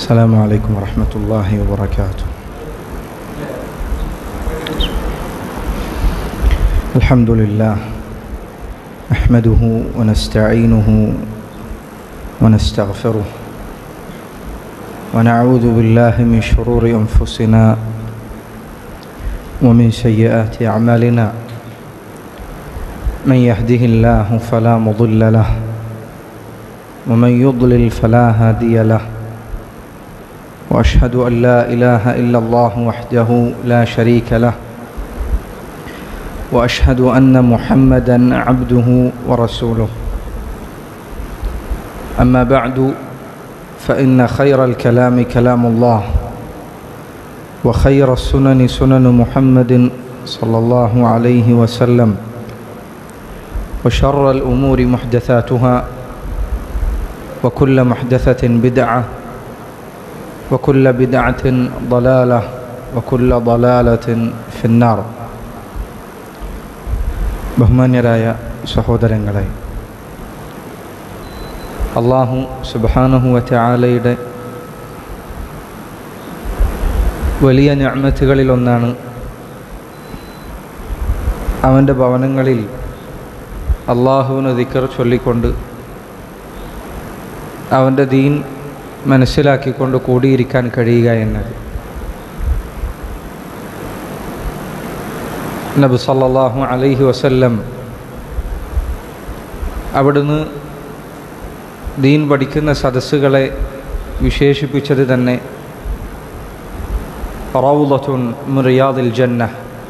السلام عليكم ورحمة الله وبركاته الحمد لله نحمده ونستعينه ونستغفره ونعوذ بالله من شرور أنفسنا ومن سيئات أعمالنا من يهده الله فلا مضل له ومن يضلل فلا هادي له واشهد ان لا اله الا الله وحده لا شريك له واشهد ان محمدا عبده ورسوله اما بعد فان خير الكلام كلام الله وخير السنن سنن محمد صلى الله عليه وسلم وشر الامور محدثاتها وكل محدثة بدعة وكل بدعة ضلالة وكل ضلالة في النار ബഹുമാന്യരായ സഹോദരങ്ങളെ അള്ളാഹു സുബാനുഹുവറ്റ ആലയുടെ വലിയ ഞാമത്തുകളിലൊന്നാണ് അവൻ്റെ ഭവനങ്ങളിൽ അള്ളാഹുവിന് ദിക്കർ ചൊല്ലിക്കൊണ്ട് അവൻ്റെ ദീൻ മനസ്സിലാക്കിക്കൊണ്ട് കൂടിയിരിക്കാൻ കഴിയുക എന്നത് നബി സല്ലല്ലാഹു അലൈഹി വസല്ലം അവിടുന്ന് ദീൻ പഠിക്കുന്ന സദസ്സുകളെ വിശേഷിപ്പിച്ചത് തന്നെ റൗലത്തുൻ റിയാദിൽ ജന്ന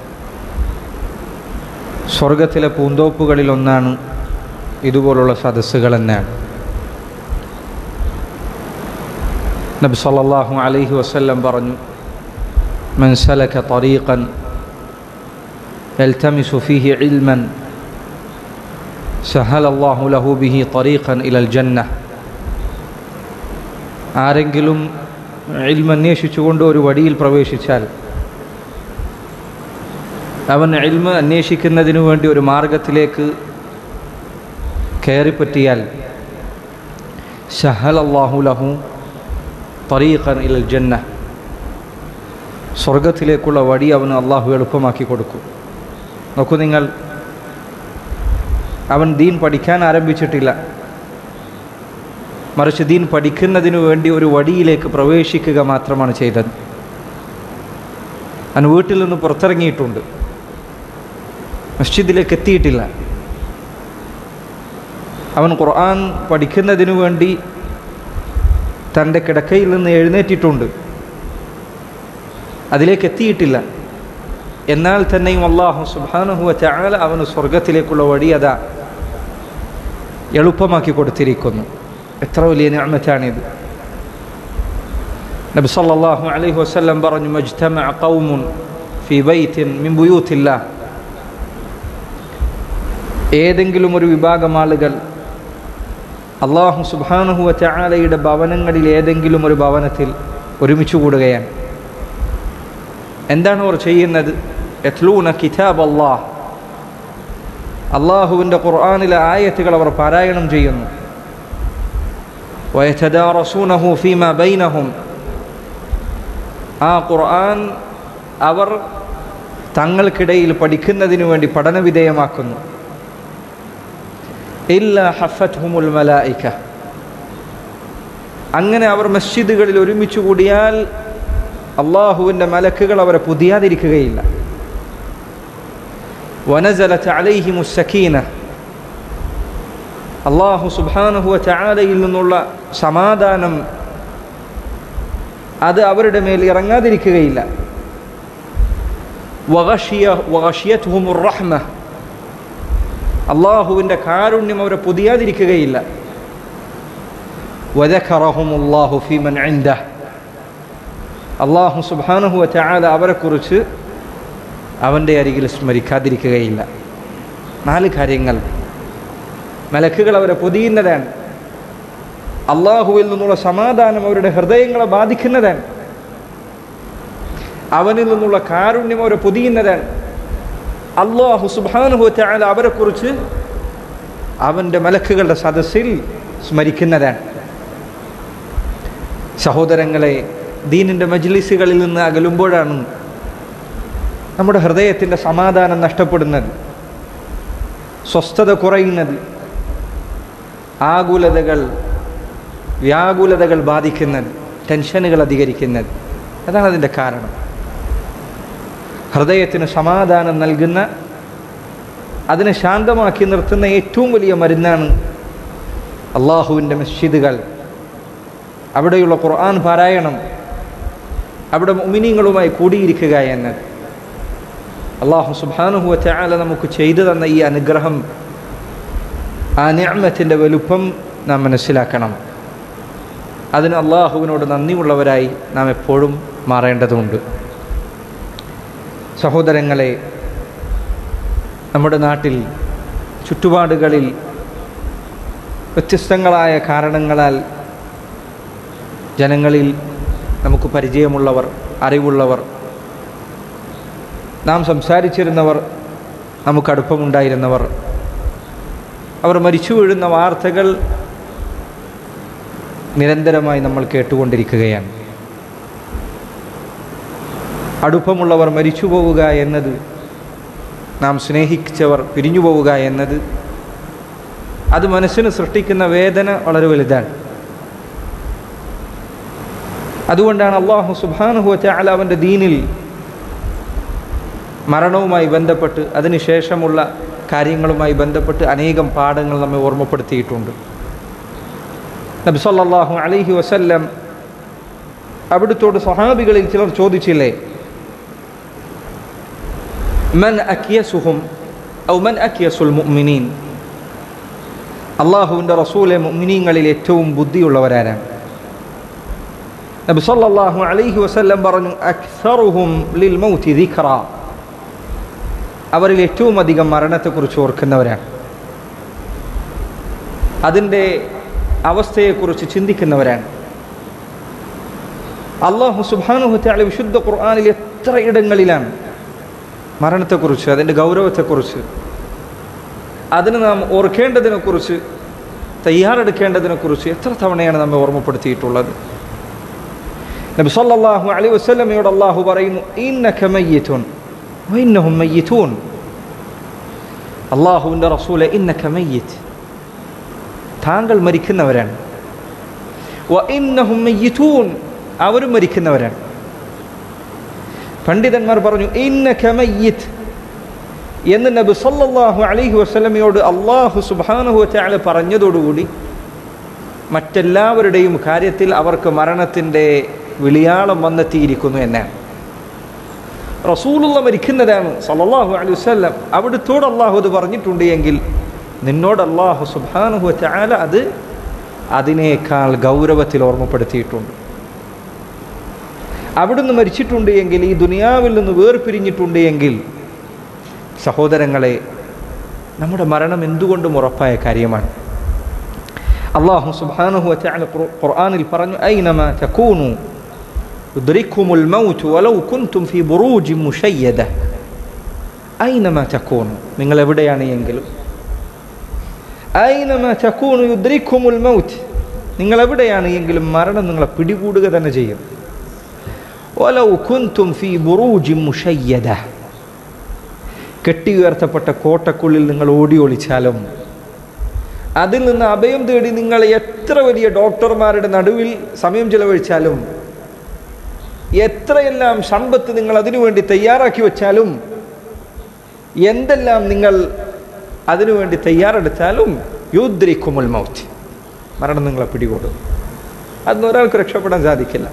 സ്വർഗത്തിലെ പൂന്തോപ്പുകളിലൊന്നാണ് ഇതുപോലുള്ള സദസ്സുകൾ എന്നാണ് നബി സല്ലല്ലാഹു അലൈഹി വസല്ലം പറഞ്ഞു മൻ സലക طريقا يلتمس فيه علما سهل الله له به طريقا إلى الجنة ആരെങ്കിലും ഇൽമ അന്വേഷിച്ചുകൊണ്ട് ഒരു വഴിയിൽ പ്രവേശിച്ചാൽ അവൻ ഇൽമ അന്വേഷിക്കുന്നതിനു വേണ്ടി ഒരു മാർഗത്തിലേക്ക് കയറിപ്പറ്റിയാൽ ഷഹൽ അള്ളാഹു ലഹു തറീഖൻ ഇൽ ജന്ന സ്വർഗത്തിലേക്കുള്ള വഴി അവന് അള്ളാഹു എളുപ്പമാക്കി കൊടുക്കും നോക്കൂ നിങ്ങൾ അവൻ ദീൻ പഠിക്കാൻ ആരംഭിച്ചിട്ടില്ല മറിച്ച് ദീൻ പഠിക്കുന്നതിനു വേണ്ടി ഒരു വഴിയിലേക്ക് പ്രവേശിക്കുക മാത്രമാണ് ചെയ്തത് അവൻ വീട്ടിൽ നിന്ന് പുറത്തിറങ്ങിയിട്ടുണ്ട് മസ്ജിദിലേക്ക് എത്തിയിട്ടില്ല അവൻ ഖുർആൻ പഠിക്കുന്നതിനു വേണ്ടി തൻ്റെ കിടക്കയിൽ നിന്ന് എഴുന്നേറ്റിട്ടുണ്ട് അതിലേക്ക് എത്തിയിട്ടില്ല എന്നാൽ തന്നെയും അള്ളാഹു സുബാനുഹുവ ചാല അവന് സ്വർഗത്തിലേക്കുള്ള വഴി അതാ എളുപ്പമാക്കി കൊടുത്തിരിക്കുന്നു എത്ര വലിയ ഞാമത്താണിത് നബി സല്ലല്ലാഹു അലൈഹി വസല്ലം പറഞ്ഞു മജ്തമഅ ഖൗമുൻ ഫി ബൈത്തിൻ മിൻ ബുയൂത്തില്ലാ ഏതെങ്കിലും ഒരു വിഭാഗം ആളുകൾ അള്ളാഹു സുബാനുഹുവ ചാലയുടെ ഭവനങ്ങളിൽ ഏതെങ്കിലും ഒരു ഭവനത്തിൽ ഒരുമിച്ച് കൂടുകയാണ് എന്താണ് അവർ ചെയ്യുന്നത് എത്ലൂന കിതാബ് അള്ളാഹ് അള്ളാഹുവിൻ്റെ ഖുർആാനിലെ ആയത്തുകൾ അവർ പാരായണം ചെയ്യുന്നു വയഥദാറസൂനഹു ഫീമ ബൈനഹും ആ ഖുർആൻ അവർ തങ്ങൾക്കിടയിൽ പഠിക്കുന്നതിനു വേണ്ടി പഠനവിധേയമാക്കുന്നു ഇല്ല ഹഫത്ഹുമുൽ മലായിക്ക അങ്ങനെ അവർ മസ്ജിദുകളിൽ ഒരുമിച്ച് കൂടിയാൽ അള്ളാഹുവിൻ്റെ മലക്കുകൾ അവരെ പുതിയാതിരിക്കുകയില്ല വനജലത്ത് അലൈഹിമു സക്കീന അള്ളാഹു സുബാനുഹുവ ചാലയിൽ നിന്നുള്ള സമാധാനം അത് അവരുടെ മേൽ ഇറങ്ങാതിരിക്കുകയില്ല വകഷിയ വകഷിയത്തുഹുമുർ റഹ്മ അള്ളാഹുവിൻ്റെ കാരുണ്യം അവരെ പുതിയാതിരിക്കുകയില്ല വദഖറഹുമുല്ലാഹു ഫീമൻ ഇൻദ അള്ളാഹു സുബാനുഹു ചാല അവരെക്കുറിച്ച് അവൻ്റെ അരികിൽ സ്മരിക്കാതിരിക്കുകയില്ല നാല് കാര്യങ്ങൾ മലക്കുകൾ അവരെ പൊതിയുന്നതാണ് അള്ളാഹുവിൽ നിന്നുള്ള സമാധാനം അവരുടെ ഹൃദയങ്ങളെ ബാധിക്കുന്നതാണ് അവനിൽ നിന്നുള്ള കാരുണ്യം അവരെ പൊതിയുന്നതാണ് അള്ളാഹു സുബാനുഹു ചാല അവരെക്കുറിച്ച് അവൻ്റെ മലക്കുകളുടെ സദസ്സിൽ സ്മരിക്കുന്നതാണ് സഹോദരങ്ങളെ ദീനിൻ്റെ മജ്ലിസുകളിൽ നിന്ന് അകലുമ്പോഴാണ് നമ്മുടെ ഹൃദയത്തിൻ്റെ സമാധാനം നഷ്ടപ്പെടുന്നത് സ്വസ്ഥത കുറയുന്നത് ആകുലതകൾ വ്യാകുലതകൾ ബാധിക്കുന്നത് ടെൻഷനുകൾ അധികരിക്കുന്നത് അതാണ് അതിൻ്റെ കാരണം ഹൃദയത്തിന് സമാധാനം നൽകുന്ന അതിനെ ശാന്തമാക്കി നിർത്തുന്ന ഏറ്റവും വലിയ മരുന്നാണ് അള്ളാഹുവിൻ്റെ മസ്ജിദുകൾ അവിടെയുള്ള ഖുർആൻ പാരായണം അവിടെ മുമിനിങ്ങളുമായി കൂടിയിരിക്കുക എന്നത് അള്ളാഹു സുബാനുഹുവ ചാല നമുക്ക് ചെയ്തു തന്ന ഈ അനുഗ്രഹം ആ നിയമത്തിൻ്റെ വലുപ്പം നാം മനസ്സിലാക്കണം അതിന് അള്ളാഹുവിനോട് നന്ദിയുള്ളവരായി നാം എപ്പോഴും മാറേണ്ടതുണ്ട് സഹോദരങ്ങളെ നമ്മുടെ നാട്ടിൽ ചുറ്റുപാടുകളിൽ വ്യത്യസ്തങ്ങളായ കാരണങ്ങളാൽ ജനങ്ങളിൽ നമുക്ക് പരിചയമുള്ളവർ അറിവുള്ളവർ നാം സംസാരിച്ചിരുന്നവർ നമുക്ക് അടുപ്പമുണ്ടായിരുന്നവർ അവർ മരിച്ചു വീഴുന്ന വാർത്തകൾ നിരന്തരമായി നമ്മൾ കേട്ടുകൊണ്ടിരിക്കുകയാണ് അടുപ്പമുള്ളവർ മരിച്ചു പോവുക എന്നത് നാം സ്നേഹിച്ചവർ പിരിഞ്ഞു പോവുക എന്നത് അത് മനസ്സിന് സൃഷ്ടിക്കുന്ന വേദന വളരെ വലുതാണ് അതുകൊണ്ടാണ് അള്ളാഹു സുബാനുഹുവറ്റ അല അവൻ്റെ ദീനിൽ മരണവുമായി ബന്ധപ്പെട്ട് അതിനുശേഷമുള്ള കാര്യങ്ങളുമായി ബന്ധപ്പെട്ട് അനേകം പാഠങ്ങൾ നമ്മെ ഓർമ്മപ്പെടുത്തിയിട്ടുണ്ട് നബി സല്ലല്ലാഹു അലൈഹി വസല്ലം അവിടുത്തോട് സഹാബികളിൽ ചിലർ ചോദിച്ചില്ലേ മൻ അക്കിയസുഹും ഔ മൻ അക്കിയസുൽ മുഅ്മിനീൻ അള്ളാഹുവിൻ്റെ റസൂലെ മുഅ്മിനീങ്ങളിൽ ഏറ്റവും ബുദ്ധിയുള്ളവരാരാണ് നബി സല്ലല്ലാഹു അലൈഹി വസല്ലം പറഞ്ഞു അക്സറുഹും ലിൽ മൗതി ദിക്റ അവരിൽ ഏറ്റവും അധികം മരണത്തെക്കുറിച്ച് ഓർക്കുന്നവരാണ് അതിൻ്റെ അവസ്ഥയെക്കുറിച്ച് ചിന്തിക്കുന്നവരാണ് അള്ളാഹു സുബാനുഹത്യാളെ വിശുദ്ധ ഖുർആാനിൽ എത്ര ഇടങ്ങളിലാണ് മരണത്തെക്കുറിച്ച് അതിൻ്റെ ഗൗരവത്തെക്കുറിച്ച് അതിന് നാം ഓർക്കേണ്ടതിനെക്കുറിച്ച് തയ്യാറെടുക്കേണ്ടതിനെക്കുറിച്ച് എത്ര തവണയാണ് നമ്മെ ഓർമ്മപ്പെടുത്തിയിട്ടുള്ളത് നബി സല്ലല്ലാഹു അലൈഹി വസല്ലമയോട് അള്ളാഹു പറയുന്നു ഇന്നക മയ്യിതുൻ വഇന്നഹും മയ്യിതൂൻ അള്ളാഹുവിൻ്റെ റസൂലെ ഇന്നക മയ്യിത്ത് താങ്കൾ മരിക്കുന്നവരാണ് വഇന്നഹും മയ്യിതൂൻ അവരും മരിക്കുന്നവരാണ് പണ്ഡിതന്മാർ പറഞ്ഞു ഇന്നക മയ്യിത്ത് എന്ന് നബി സല്ലല്ലാഹു അലൈഹി വസല്ലമയോട് അള്ളാഹു സുബ്ഹാനഹു വതആല പറഞ്ഞതോടുകൂടി മറ്റെല്ലാവരുടെയും കാര്യത്തിൽ അവർക്ക് മരണത്തിൻ്റെ വിളിയാളം വന്നെത്തിയിരിക്കുന്നു എന്നാണ് റസൂലുള്ള മരിക്കുന്നതാണ് സല്ലല്ലാഹു അലൈഹി വസല്ലം അവിടുത്തോട് അള്ളാഹു അത് പറഞ്ഞിട്ടുണ്ട് എങ്കിൽ നിന്നോട് അള്ളാഹു സുബ്ഹാനഹു വതആല അത് അതിനേക്കാൾ ഗൗരവത്തിൽ ഓർമ്മപ്പെടുത്തിയിട്ടുണ്ട് അവിടുന്ന് മരിച്ചിട്ടുണ്ട് എങ്കിൽ ഈ ദുനിയാവിൽ നിന്ന് വേർപിരിഞ്ഞിട്ടുണ്ട് എങ്കിൽ സഹോദരങ്ങളെ നമ്മുടെ മരണം എന്തുകൊണ്ടും ഉറപ്പായ കാര്യമാണ് അള്ളാഹു സുബ്ഹാനഹു വതആല ഖുർആനിൽ പറഞ്ഞു ഐനമാ തകൂനു യുദ്രിക്കുമുൽ മൗത്ത് വലൗ കുൻതും ഫീ ബുറൂജി മുഷയ്യദ ഐനമാ തകൂനു നിങ്ങൾ എവിടെയാണ് എങ്കിലും ഐനമാ തകൂനു യുദ്രിക്കുമുൽ മൗത്ത് നിങ്ങൾ എവിടെയാണ് എങ്കിലും മരണം നിങ്ങളെ പിടികൂടുക തന്നെ ചെയ്യും വലൗ കുൻതും ഫീ ബുറൂജി മുഷയ്യദ കെട്ടി ഉയർത്തപ്പെട്ട കോട്ടക്കുള്ളിൽ നിങ്ങൾ ഓടി ഒളിച്ചാലും അതിൽ നിന്ന് അഭയം തേടി നിങ്ങൾ എത്ര വലിയ ഡോക്ടർമാരുടെ നടുവിൽ സമയം ചെലവഴിച്ചാലും എത്രയെല്ലാം സമ്പത്ത് നിങ്ങൾ അതിനുവേണ്ടി തയ്യാറാക്കി വെച്ചാലും എന്തെല്ലാം നിങ്ങൾ അതിനുവേണ്ടി തയ്യാറെടുത്താലും യുദ്രിക്കുമുൽ മൗത്ത് മരണം നിങ്ങളെ പിടികൂടും അതൊന്നും ഒരാൾക്ക് രക്ഷപ്പെടാൻ സാധിക്കില്ല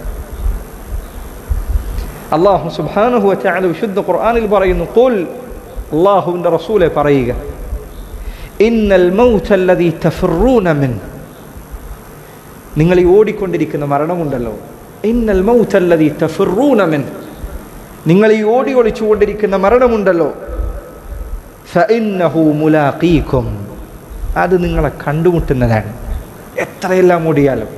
അള്ളാഹു സുബാനുഹു വച്ചാൽ വിശുദ്ധ ഖുർആാനിൽ പറയുന്നു കോൽ അള്ളാഹുവിൻ്റെ റസൂലെ പറയുക ഇന്നൽ മൗത്തല്ലതി തഫറൂന മിൻ നിങ്ങൾ ഈ ഓടിക്കൊണ്ടിരിക്കുന്ന മരണമുണ്ടല്ലോ ഇന്നൽ മൗത്തല്ലതി തഫറൂന മിൻ നിങ്ങൾ ഈ ഓടി ഒളിച്ചുകൊണ്ടിരിക്കുന്ന മരണമുണ്ടല്ലോ ഫഇന്നഹു മുലാഖീക്കും അത് നിങ്ങളെ കണ്ടുമുട്ടുന്നതാണ് എത്രയെല്ലാം ഓടിയാലും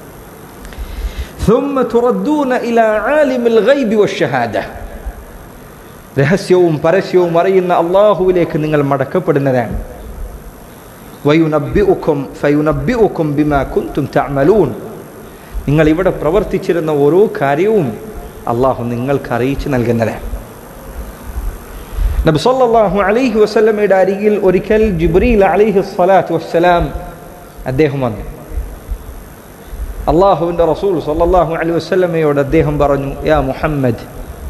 ثم تردون إلى عالم الغيب والشهادة രഹസ്യവും പരസ്യവും അറിയുന്ന അള്ളാഹുവിലേക്ക് നിങ്ങൾ മടക്കപ്പെടുന്നതാണ് വയുനബ്ബിഉക്കും ഫയുനബ്ബിഉക്കും ബിമാ കുന്തും തഅമലൂൻ നിങ്ങൾ ഇവിടെ പ്രവർത്തിച്ചിരുന്ന ഓരോ കാര്യവും അള്ളാഹു നിങ്ങൾക്ക് അറിയിച്ചു നൽകുന്നതാണ് നബി സല്ലല്ലാഹു അലൈഹി വസല്ലമയുടെ അരികിൽ ഒരിക്കൽ ജിബ്രീൽ അലൈഹി സ്വലാത്തു വസ്സലാം അദ്ദേഹം വന്നു അള്ളാഹുവിൻ്റെ റസൂൽ സല്ലല്ലാഹു അലൈഹി വസല്ലമയോട് അദ്ദേഹം പറഞ്ഞു യാ മുഹമ്മദ്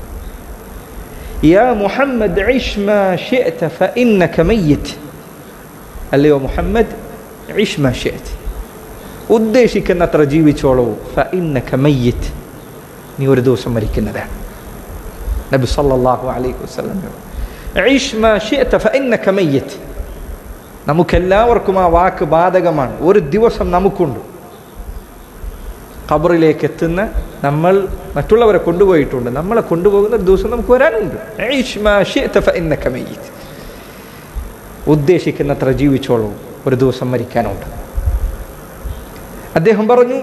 യാ മുഹമ്മദ് ഇഷ് മാ ശിഅത ഫഇന്നക മയ്യിത് അല്ലയോ മുഹമ്മദ് ഇഷ് മാ ശിഅത ഉദ്ദേശിക്കുന്നത്ര ജീവിച്ചോളൂ ഫഇന്നക മയ്യിത് നീ ഒരു ദിവസം മരിക്കുന്നതാണ് നബി സല്ലല്ലാഹു അലൈഹി വസല്ലമയോട് ഇഷ് മാ ശിഅത ഫഇന്നക മയ്യിത് നമുക്കെല്ലാവർക്കും ആ വാക്ക് ബാധകമാണ് ഒരു ദിവസം നമുക്കുണ്ട് ഖബറിലേക്ക് എത്തുന്ന നമ്മൾ മറ്റുള്ളവരെ കൊണ്ടുപോയിട്ടുണ്ട് നമ്മളെ കൊണ്ടുപോകുന്ന ഒരു ദിവസം നമുക്ക് വരാനുണ്ട് ഇഷ് മാ ശിഅത ഫഇന്നക മയ്യിത് ഉദ്ദേശിക്കുന്നത്ര ജീവിച്ചോളൂ ഒരു ദിവസം മരിക്കാനുണ്ട് അദ്ദേഹം പറഞ്ഞു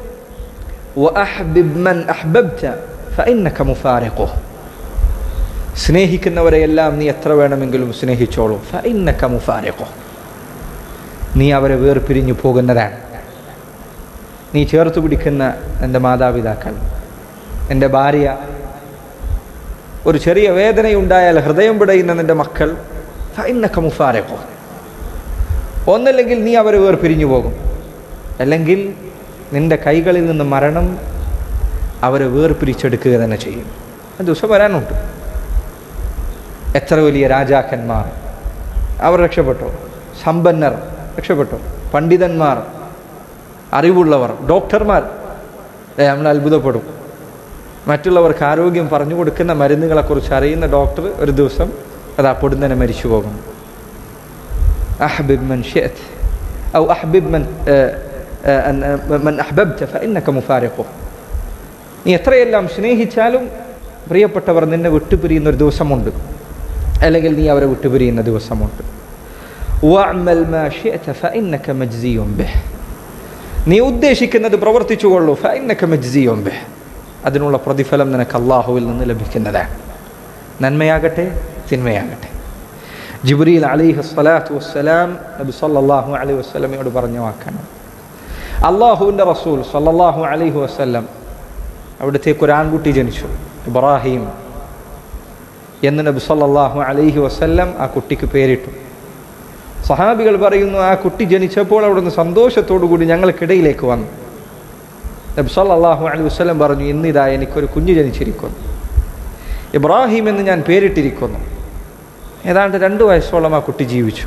وأحبب من أحببت فإنك مفارقه സ്നേഹിക്കുന്നവരെയെല്ലാം നീ എത്ര വേണമെങ്കിലും സ്നേഹിച്ചോളൂ ഫഇന്നക മുഫാരിഖു നീ അവരെ വേർപിരിഞ്ഞു പോകുന്നതാണ് നീ ചേർത്ത് പിടിക്കുന്ന എൻ്റെ മാതാപിതാക്കൾ എൻ്റെ ഭാര്യ ഒരു ചെറിയ വേദനയുണ്ടായാൽ ഹൃദയം പിടയുന്ന നിൻ്റെ മക്കൾ ഫഇന്നക മുഫാരിഖു ഒന്നല്ലെങ്കിൽ നീ അവരെ വേർപിരിഞ്ഞു പോകും അല്ലെങ്കിൽ നിന്റെ കൈകളിൽ നിന്ന് മരണം അവരെ വേർപിരിച്ചെടുക്കുക തന്നെ ചെയ്യും ആ ദിവസം വരാനുണ്ട് എത്ര വലിയ രാജാക്കന്മാർ അവർ രക്ഷപ്പെട്ടു സമ്പന്നർ രക്ഷപ്പെട്ടു പണ്ഡിതന്മാർ അറിവുള്ളവർ ഡോക്ടർമാർ ഏ, നമ്മൾ അത്ഭുതപ്പെടും മറ്റുള്ളവർക്ക് ആരോഗ്യം പറഞ്ഞു കൊടുക്കുന്ന മരുന്നുകളെക്കുറിച്ച് അറിയുന്ന ഡോക്ടർ ഒരു ദിവസം അതാ പൊടുന്നനെ മരിച്ചു പോകും അഹബിബ് മൻ ഷിഅത് ഔ അഹബിബ് മൻ ആ, അൻ- മൻ അഹ്ബബ്ത ഫഇന്നക മുഫാരിഖു നീ എത്രയെല്ലാം സ്നേഹിച്ചാലും പ്രിയപ്പെട്ടവർ നിന്നെ വിട്ടുപിരിയുന്ന ഒരു ദിവസമുണ്ട് അല്ലെങ്കിൽ നീ അവരെ വിട്ടുപിരിയുന്ന ദിവസമുണ്ട് വഅ്മൽ മാ ശിഅത ഫഇന്നക മജ്സിയുൻ ബിഹ് നീ ഉദ്ദേശിക്കുന്നത് പ്രവർത്തിച്ചുകൊള്ളൂ ഫഇന്നക മജ്സിയുൻ ബിഹ് അതിനുള്ള പ്രതിഫലം നിനക്ക് അള്ളാഹുവിൽ നിന്ന് ലഭിക്കുന്നതാണ് നന്മയാകട്ടെ തിന്മയാകട്ടെ ജിബ്രീൽ അലിഹി സ്വലാത്തു വസ്സലാം നബി സല്ലല്ലാഹു അലൈഹി വസ്ലമയോട് പറഞ്ഞ വാക്കാണ് അള്ളാഹുവിൻ്റെ റസൂൽ സല്ലല്ലാഹു അലൈഹി വസ്ല്ലം അവിടുത്തേക്ക് ഒരു ആൺകുട്ടി ജനിച്ചു ഇബ്രാഹിം എന്ന് നബി സല്ലല്ലാഹു അലൈഹി വസല്ലം ആ കുട്ടിക്ക് പേരിട്ടു സഹാബികൾ പറയുന്നു ആ കുട്ടി ജനിച്ചപ്പോൾ അവിടുന്ന് സന്തോഷത്തോടു കൂടി ഞങ്ങൾക്കിടയിലേക്ക് വന്നു നബി സല്ലല്ലാഹു അലൈഹി വസല്ലം പറഞ്ഞു ഇന്നിതാ എനിക്കൊരു കുഞ്ഞ് ജനിച്ചിരിക്കുന്നു ഇബ്രാഹിം എന്ന് ഞാൻ പേരിട്ടിരിക്കുന്നു ഏതാണ്ട് രണ്ട് വയസ്സോളം ആ കുട്ടി ജീവിച്ചു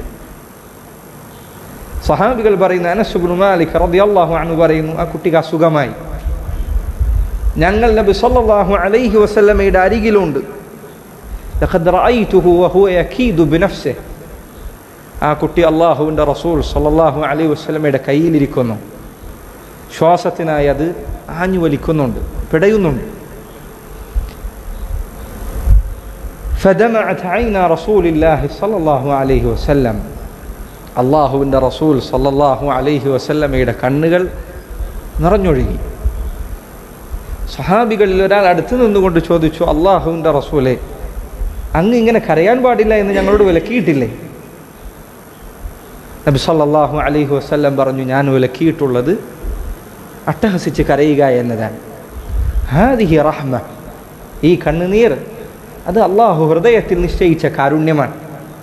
സഹാബികൾ പറയുന്ന അനസുബുൽ മാലിക് റളിയല്ലാഹു അൻഹു പറയുന്നു ആ കുട്ടിക്ക് അസുഖമായി ഞങ്ങൾ നബി സല്ലല്ലാഹു അലൈഹി വസല്ലമയുടെ അരികിലുണ്ട് ലഖദ് റഅയ്തുഹു വഹുവ യകീദു ബിനഫ്സിഹി ആ കുട്ടി അള്ളാഹുവിൻ്റെ റസൂൽ സല്ലല്ലാഹു അലൈഹി വസല്ലമയുടെ കയ്യിലിരിക്കുന്നു ശ്വാസത്തിനായി അത് ആഞ്ഞു വലിക്കുന്നുണ്ട് പിടയുന്നുണ്ട് فدمعت عين رسول الله صلى الله عليه وسلم അള്ളാഹുവിൻ്റെ റസൂൽ സല്ലല്ലാഹു അലൈഹി വസല്ലമയുടെ കണ്ണുകൾ നിറഞ്ഞൊഴുകി സഹാബികളിൽ ഒരാൾ അടുത്ത് നിന്നുകൊണ്ട് ചോദിച്ചു അള്ളാഹുവിൻ്റെ റസൂലെ അങ്ങ് ഇങ്ങനെ കരയാൻ പാടില്ല എന്ന് ഞങ്ങളോട് വിലക്കിയിട്ടില്ലേ നബി സല്ലല്ലാഹു അലൈഹി വസല്ലം പറഞ്ഞു ഞാൻ വിലക്കിയിട്ടുള്ളത് അട്ടഹസിച്ച് കരയുക എന്നതാണ് ഹാദിഹി റഹ്മ ഈ കണ്ണുനീർ അത് അള്ളാഹു ഹൃദയത്തിൽ നിശ്ചയിച്ച കാരുണ്യമാണ്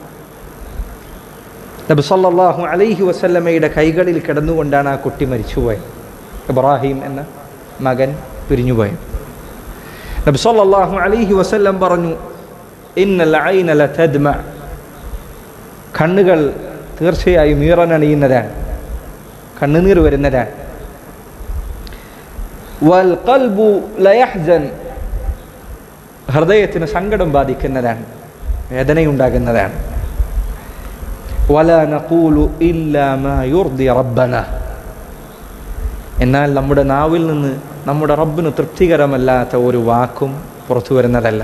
നബി സല്ലല്ലാഹു അലൈഹി വസല്ലമയുടെ കൈകളിൽ കിടന്നുകൊണ്ടാണ് ആ കുട്ടി മരിച്ചുപോയത് ഇബ്രാഹിം എന്ന മകൻ പിരിഞ്ഞുപോയത് നബി സല്ലല്ലാഹു അലൈഹി വസല്ലം പറഞ്ഞു ഇന്നൽ ഐന ലതദ്മ കണ്ണുകൾ തീർച്ചയായും ഈറനണിയുന്നതാണ് കണ്ണുനീർ വരുന്നതാണ് വൽ ഖൽബു ലയഹ്സൻ ഹൃദയത്തിന് സങ്കടം ബാധിക്കുന്നതാണ് വേദനയുണ്ടാകുന്നതാണ് വല നഖൂലു ഇല്ലാ മാ യുർദി റബ്ബന എന്നാൽ നമ്മുടെ നാവിൽ നിന്ന് നമ്മുടെ റബ്ബിന് തൃപ്തികരമല്ലാത്ത ഒരു വാക്കും പുറത്തു വരുന്നതല്ല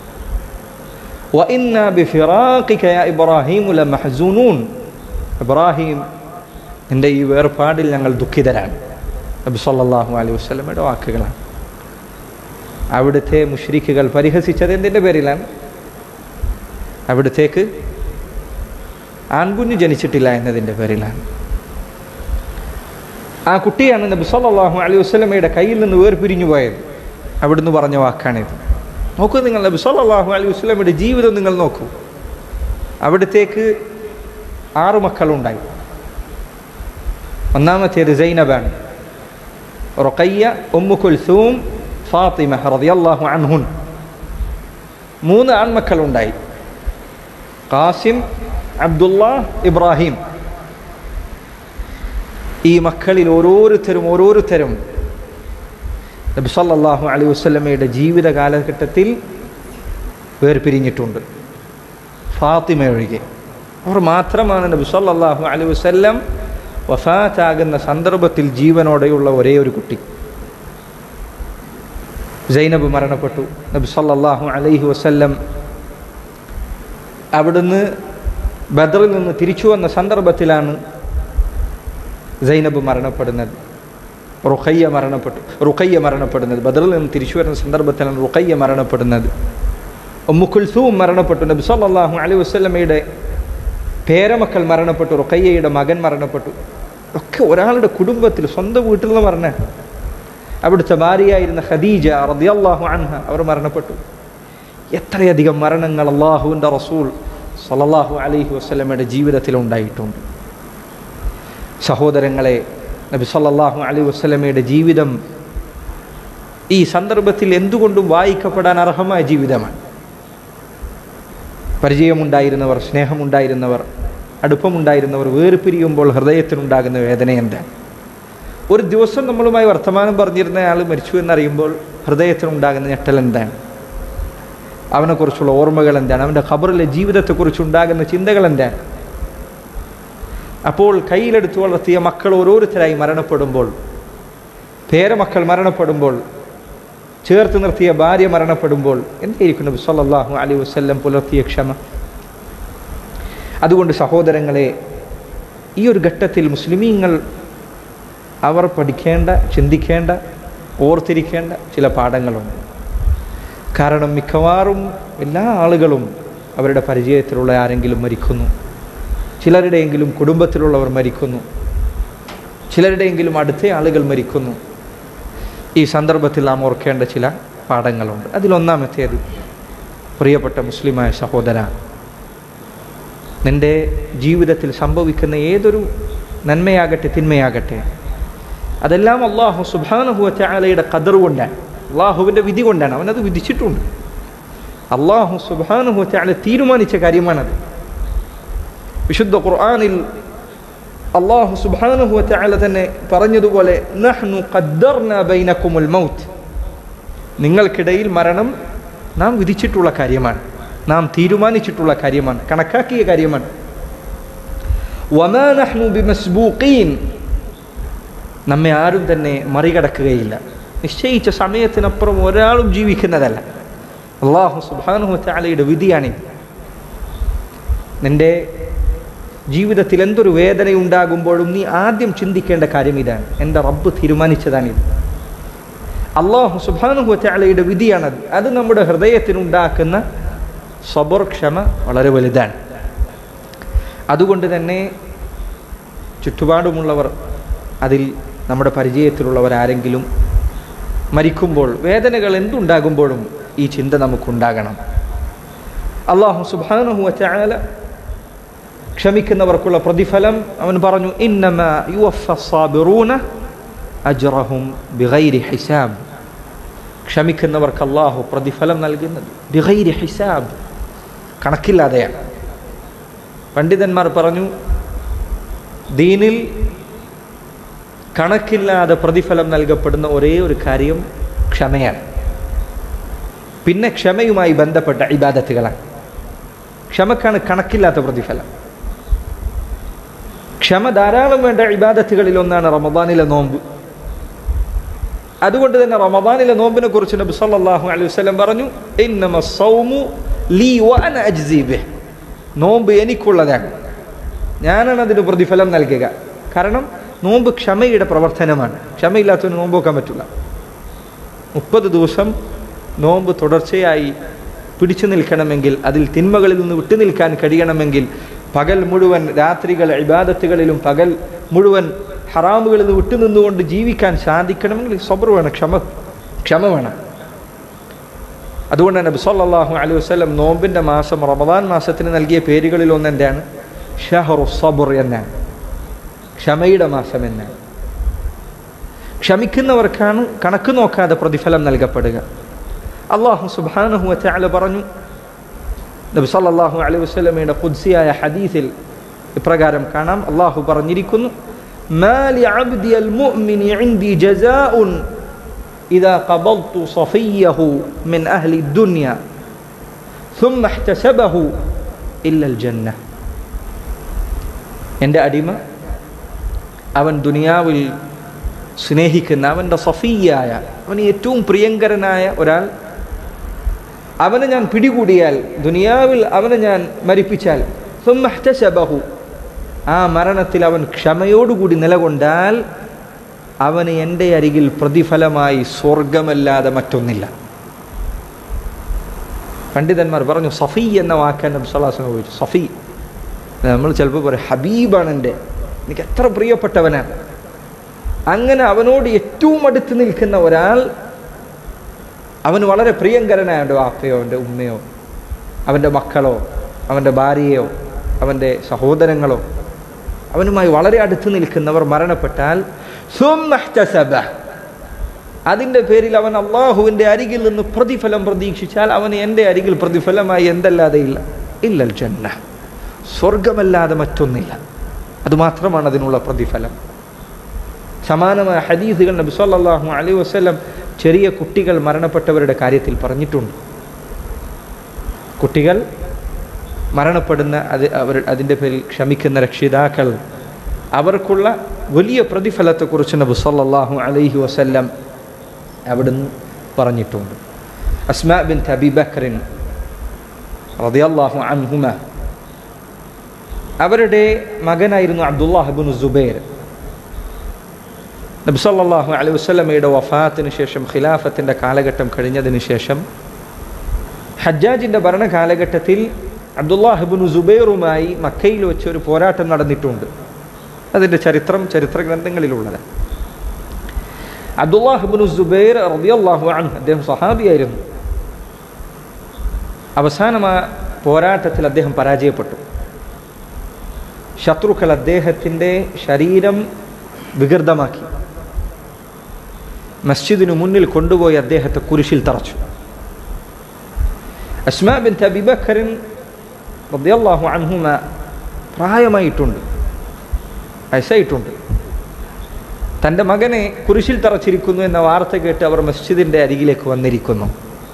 وإنا بفراقك يا إبراهيم لمحزونون ഇബ്രാഹിം എൻ്റെ ഈ വേർപാടിൽ ഞങ്ങൾ ദുഃഖിതരാണ് നബി സല്ലല്ലാഹു അലൈഹി വസല്ലമയുടെ വാക്കുകളാണ് അവിടുത്തെ മുഷ്രിക്കുകൾ പരിഹസിച്ചത് എന്തിൻ്റെ പേരിലാണ് അവിടുത്തേക്ക് ആൺകുഞ്ഞ് ജനിച്ചിട്ടില്ല എന്നതിൻ്റെ പേരിലാണ് ആ കുട്ടിയാണ് നബി സല്ലല്ലാഹു അലൈഹി വസല്ലമയുടെ കയ്യിൽ നിന്ന് വേർപിരിഞ്ഞു പോയത് അവിടുന്ന് പറഞ്ഞ വാക്കാണിത് നോക്കൂ നിങ്ങൾ നബി സല്ലല്ലാഹു അലൈഹി വസല്ലമയുടെ ജീവിതം നിങ്ങൾ നോക്കൂ അവിടത്തേക്ക് ആറ് മക്കളുണ്ടായി ഒന്നാമത്തേത് സൈനബാണ് റുഖയ്യ ഉമ്മു കുൽസൂം ഫാത്തിമ റളിയല്ലാഹു അൻഹുൻ മൂന്ന് ആൺമക്കളുണ്ടായി ഖാസിം അബ്ദുള്ള ഇബ്രാഹിം ഈ മക്കളിൽ ഓരോരുത്തരും ഓരോരുത്തരും നബി സല്ലല്ലാഹു അലൈഹി വസല്ലമയുടെ ജീവിത കാലഘട്ടത്തിൽ വേർപിരിഞ്ഞിട്ടുണ്ട് ഫാത്തിമ ഒഴികെ അവർ മാത്രമാണ് നബി സല്ലല്ലാഹു അലൈഹി വസല്ലം വഫാത്താകുന്ന സന്ദർഭത്തിൽ ജീവനോടെയുള്ള ഒരേ ഒരു കുട്ടി സൈനബ് മരണപ്പെട്ടു നബി സല്ലല്ലാഹു അലൈഹി വസല്ലം അവിടുന്ന് ബദറിൽ നിന്ന് തിരിച്ചു വന്ന സന്ദർഭത്തിലാണ് സൈനബ് മരണപ്പെടുന്നത് റുഖയ്യ മരണപ്പെട്ടു റുഖയ്യ മരണപ്പെടുന്നത് ബദറിൽ നിന്ന് തിരിച്ചു വരുന്ന സന്ദർഭത്തിലാണ് റുഖയ്യ മരണപ്പെടുന്നത് ഉമ്മുക്കുൽസൂം മരണപ്പെട്ടു നബി സല്ലല്ലാഹു അലൈഹി വസല്ലമയുടെ പേരമക്കൾ മരണപ്പെട്ടു റുഖയ്യയുടെ മകൻ മരണപ്പെട്ടു ഒക്കെ ഒരാളുടെ കുടുംബത്തിൽ സ്വന്തം വീട്ടിൽ നിന്ന് പറഞ്ഞ അവിടുത്തെ ഭാര്യയായിരുന്ന ഖദീജ റളിയല്ലാഹു അൻഹ അവർ മരണപ്പെട്ടു എത്രയധികം മരണങ്ങൾ അള്ളാഹുവിൻ്റെ റസൂൽ സല്ലല്ലാഹു അലൈഹി വസല്ലമയുടെ ജീവിതത്തിൽ ഉണ്ടായിട്ടുണ്ട് സഹോദരങ്ങളെ നബി സല്ലല്ലാഹു അലൈഹി വസല്ലമയുടെ ജീവിതം ഈ സന്ദർഭത്തിൽ എന്തുകൊണ്ടും വായിക്കപ്പെടാൻ അർഹമായ ജീവിതമാണ് പരിചയമുണ്ടായിരുന്നവർ സ്നേഹമുണ്ടായിരുന്നവർ അടുപ്പമുണ്ടായിരുന്നവർ വേർപിരിയുമ്പോൾ ഹൃദയത്തിനുണ്ടാകുന്ന വേദന എന്താണ് ഒരു ദിവസം നമ്മളുമായി വർത്തമാനം പറഞ്ഞിരുന്ന ആൾ മരിച്ചു എന്നറിയുമ്പോൾ ഹൃദയത്തിനുണ്ടാകുന്ന ഞെട്ടൽ എന്താണ് അവനെക്കുറിച്ചുള്ള ഓർമ്മകൾ എന്താണ് അവൻ്റെ ഖബറിലെ ജീവിതത്തെക്കുറിച്ചുണ്ടാകുന്ന ചിന്തകൾ എന്താണ് അപ്പോൾ കയ്യിലെടുത്ത് വളർത്തിയ മക്കൾ ഓരോരുത്തരായി മരണപ്പെടുമ്പോൾ പേരമക്കൾ മരണപ്പെടുമ്പോൾ ചേർത്ത് നിർത്തിയ ഭാര്യ മരണപ്പെടുമ്പോൾ എന്തായിരിക്കും നബി സല്ലല്ലാഹു അലൈഹി വസല്ലം പുലർത്തിയ ക്ഷമ അതുകൊണ്ട് സഹോദരങ്ങളെ ഈ ഒരു ഘട്ടത്തിൽ മുസ്ലിമീങ്ങൾ അവർ പഠിക്കേണ്ട ചിന്തിക്കേണ്ട ഓർത്തിരിക്കേണ്ട ചില പാഠങ്ങളുണ്ട് കാരണം മിക്കവാറും എല്ലാ ആളുകളും അവരുടെ പരിചയത്തിലുള്ള ആരെങ്കിലും മരിക്കുന്നു ചിലരുടെയെങ്കിലും കുടുംബത്തിലുള്ളവർ മരിക്കുന്നു ചിലരുടെയെങ്കിലും അടുത്ത ആളുകൾ മരിക്കുന്നു ഈ സന്ദർഭത്തിൽ നാം ഓർക്കേണ്ട ചില പാഠങ്ങളുണ്ട് അതിലൊന്നാമത്തേത് പ്രിയപ്പെട്ട മുസ്ലിമായ സഹോദര നിൻ്റെ ജീവിതത്തിൽ സംഭവിക്കുന്ന ഏതൊരു നന്മയാകട്ടെ തിന്മയാകട്ടെ അതെല്ലാം അള്ളാഹു സുബാനുഹുവ ചാലയുടെ കദർ കൊണ്ടാണ് അള്ളാഹുവിൻ്റെ വിധി കൊണ്ടാണ് അവനത് വിധിച്ചിട്ടുണ്ട് അള്ളാഹു സുബാനുഹുവ ചാല തീരുമാനിച്ച കാര്യമാണത് വിശുദ്ധ ഖുർആാനിൽ അള്ളാഹു സുബാനുഹുവ ചാല തന്നെ പറഞ്ഞതുപോലെ നഹ്നു ഖദ്ദർന ബൈനക്കുമുൽ മൗത്ത് നിങ്ങൾക്കിടയിൽ മരണം നാം വിധിച്ചിട്ടുള്ള കാര്യമാണ് നാം തീരുമാനിച്ചിട്ടുള്ള കാര്യമാണ് കണക്കാക്കിയ കാര്യമാണ് വമാ നഹ്നു ബിമസ്ബൂഖീൻ നമ്മെ ആരും തന്നെ മറികടക്കുകയില്ല നിശ്ചയിച്ച സമയത്തിനപ്പുറം ഒരാളും ജീവിക്കുന്നതല്ല അള്ളാഹു സുബാനുഹു ചാലയുടെ വിധിയാണിത് നിന്റെ ജീവിതത്തിൽ എന്തൊരു വേദന ഉണ്ടാകുമ്പോഴും നീ ആദ്യം ചിന്തിക്കേണ്ട കാര്യം ഇതാണ് എൻ്റെ റബ്ബ് തീരുമാനിച്ചതാണിത് അള്ളാഹു സുബാനുഹു ചാലയുടെ വിധിയാണത് അത് നമ്മുടെ ഹൃദയത്തിനുണ്ടാക്കുന്ന സ്വബർ ക്ഷമ വളരെ വലുതാണ് അതുകൊണ്ട് തന്നെ ചുറ്റുപാടുമുള്ളവർ അതിൽ നമ്മുടെ പരിചയത്തിലുള്ളവർ ആരെങ്കിലും മരിക്കുമ്പോൾ വേദനകൾ എന്തുണ്ടാകുമ്പോഴും ഈ ചിന്ത നമുക്കുണ്ടാകണം അള്ളാഹു സുബാനുഹു ചാല ക്ഷമിക്കുന്നവർക്കുള്ള പ്രതിഫലം അവൻ പറഞ്ഞു ഇന്നമ യുവഫൂന അജ്റഹും ബിഗൈരി ഹിസാബ് ക്ഷമിക്കുന്നവർക്ക് അള്ളാഹു പ്രതിഫലം നൽകുന്നത് ബിഗൈരി ഹിസാബ് കണക്കില്ലാതെയാണ് പണ്ഡിതന്മാർ പറഞ്ഞു ദീനിൽ കണക്കില്ലാതെ പ്രതിഫലം നൽകപ്പെടുന്ന ഒരേ ഒരു കാര്യം ക്ഷമയാണ് പിന്നെ ക്ഷമയുമായി ബന്ധപ്പെട്ട ഇബാദത്തുകളാണ് ക്ഷമക്കാണ് കണക്കില്ലാത്ത പ്രതിഫലം ക്ഷമ ധാരാളം വേണ്ട ഇബാദത്തുകളിൽ ഒന്നാണ് റമദാനിലെ നോമ്പ് അതുകൊണ്ട് തന്നെ റമദാനിലെ നോമ്പിനെ കുറിച്ച് നബി സല്ലല്ലാഹു അലൈഹി വസല്ലം പറഞ്ഞു ഇന്നമ സൗമു ലീ വഅന അജ്സി ബിഹ് നോമ്പ് എനിക്കുള്ളതാണ് ഞാനാണ് അതിന് പ്രതിഫലം നൽകുക കാരണം നോമ്പ് ക്ഷമയുടെ പ്രവർത്തനമാണ് ക്ഷമയില്ലാത്തവന് നോമ്പ് വെക്കാൻ പറ്റില്ല മുപ്പത് ദിവസം നോമ്പ് തുടർച്ചയായി പിടിച്ചു നിൽക്കണമെങ്കിൽ അതിൽ തിന്മകളിൽ നിന്ന് വിട്ടു നിൽക്കാൻ കഴിയണമെങ്കിൽ പകൽ മുഴുവൻ രാത്രികൾ ഇബാദത്തുകളിലും പകൽ മുഴുവൻ ഹറാമുകളിൽ നിന്ന് വിട്ടുനിന്നുകൊണ്ട് ജീവിക്കാൻ സാധിക്കണമെങ്കിൽ സബർ വേണം ക്ഷമ ക്ഷമ വേണം അതുകൊണ്ട് തന്നെ ബിസല്ലാഹു അലൈഹി വസ്ലം നോമ്പിൻ്റെ മാസം റമദാൻ മാസത്തിന് നൽകിയ പേരുകളിൽ ഒന്ന് എന്താണ് ഷഹറു സബുർ എന്നാണ് ക്ഷമയുടെ മാസം എന്നാണ് ക്ഷമിക്കുന്നവർക്കാണ് കണക്ക് നോക്കാതെ പ്രതിഫലം നൽകപ്പെടുക അള്ളാഹു സുബാനഹു വല പറഞ്ഞു നബി സല്ലല്ലാഹു അലൈഹി വസല്ലമയുടെ ഖുദ്സിയായ ഹദീസിൽ ഇപ്രകാരം കാണാം അള്ളാഹു പറഞ്ഞിരിക്കുന്നു ما لعبدي المؤمن عندي جزاء إذا قبضت صفيه من أهل الدنيا ثم احتسبه إلا الجنة എൻ്റെ അടിമ അവൻ ദുനിയാവിൽ സ്നേഹിക്കുന്ന അവൻ്റെ സഫിയായ അവന് ഏറ്റവും പ്രിയങ്കരനായ ഒരാൾ അവനെ ഞാൻ പിടികൂടിയാൽ ദുനിയാവിൽ അവനെ ഞാൻ മരിപ്പിച്ചാൽ സുമ്മഹ്തശബഹു ആ മരണത്തിൽ അവൻ ക്ഷമയോടുകൂടി നിലകൊണ്ടാൽ അവന് എൻ്റെ അരികിൽ പ്രതിഫലമായി സ്വർഗമല്ലാതെ മറ്റൊന്നില്ല പണ്ഡിതന്മാർ പറഞ്ഞു സഫി എന്ന വാക്കാൻ നബി സല്ലാസ്ലം ഉപയോഗിച്ചു സഫി നമ്മൾ ചിലപ്പോൾ പറയും ഹബീബാണ് എൻ്റെ എനിക്ക് എത്ര പ്രിയപ്പെട്ടവനാണ് അങ്ങനെ അവനോട് ഏറ്റവും അടുത്ത് നിൽക്കുന്ന ഒരാൾ അവന് വളരെ പ്രിയങ്കരനായ അവൻ്റെ വാപ്പയോ അവൻ്റെ ഉമ്മയോ അവൻ്റെ മക്കളോ അവൻ്റെ ഭാര്യയോ അവൻ്റെ സഹോദരങ്ങളോ അവനുമായി വളരെ അടുത്ത് നിൽക്കുന്നവർ മരണപ്പെട്ടാൽ അതിൻ്റെ പേരിൽ അവൻ അള്ളാഹുവിൻ്റെ അരികിൽ നിന്ന് പ്രതിഫലം പ്രതീക്ഷിച്ചാൽ അവന് എൻ്റെ അരികിൽ പ്രതിഫലമായി എന്തല്ലാതെ ഇല്ല ഇല്ലൽ ജന്ന സ്വർഗമല്ലാതെ മറ്റൊന്നില്ല അതുമാത്രമാണ് അതിനുള്ള പ്രതിഫലം സമാനമായ ഹദീസുകൾ നബി സല്ലല്ലാഹു അലൈഹി വസല്ലം ചെറിയ കുട്ടികൾ മരണപ്പെട്ടവരുടെ കാര്യത്തിൽ പറഞ്ഞിട്ടുണ്ട് കുട്ടികൾ മരണപ്പെടുന്ന അത് അവർ അതിൻ്റെ പേരിൽ ക്ഷമിക്കുന്ന രക്ഷിതാക്കൾ അവർക്കുള്ള വലിയ പ്രതിഫലത്തെക്കുറിച്ച് നബി സല്ലല്ലാഹു അലൈഹി വസല്ലം അവിടുന്ന് പറഞ്ഞിട്ടുണ്ട് അസ്മാ ബിൻ അബി ബക്രിൻ റളിയല്ലാഹു അൻഹുമ അവരുടെ മകനായിരുന്നു അബ്ദുല്ലാഹിബിൻ സുബൈർ നബി സല്ലല്ലാഹു അലൈഹി വസല്ലമയുടെ വഫാത്തിന് ശേഷം ഖിലാഫത്തിൻ്റെ കാലഘട്ടം കഴിഞ്ഞതിന് ശേഷം ഹജ്ജാജിൻ്റെ ഭരണകാലഘട്ടത്തിൽ അബ്ദുല്ലാഹിബിൻ സുബൈറുമായി മക്കയിൽ വെച്ച് ഒരു പോരാട്ടം നടന്നിട്ടുണ്ട് അതിൻ്റെ ചരിത്രം ചരിത്ര ഗ്രന്ഥങ്ങളിലുള്ളത് അബ്ദുല്ലാഹിബിൻ സുബൈർ റളിയല്ലാഹു അൻഹു അദ്ദേഹം സഹാബിയായിരുന്നു അവസാനം ആ പോരാട്ടത്തിൽ അദ്ദേഹം പരാജയപ്പെട്ടു ശത്രുക്കൾ അദ്ദേഹത്തിൻ്റെ ശരീരം വികൃതമാക്കി മസ്ജിദിനു മുന്നിൽ കൊണ്ടുപോയി അദ്ദേഹത്തെ കുരിശിൽ തറച്ചു അസ്മാ ബിൻ അബിബക്കറിൻ റളിയല്ലാഹു അൻഹുമ പ്രായമായിട്ടുണ്ട് വയസ്സായിട്ടുണ്ട് തൻ്റെ മകനെ കുരിശിൽ തറച്ചിരിക്കുന്നു എന്ന വാർത്ത കേട്ട് അവർ മസ്ജിദിൻ്റെ അരികിലേക്ക് വന്നിരിക്കുന്നു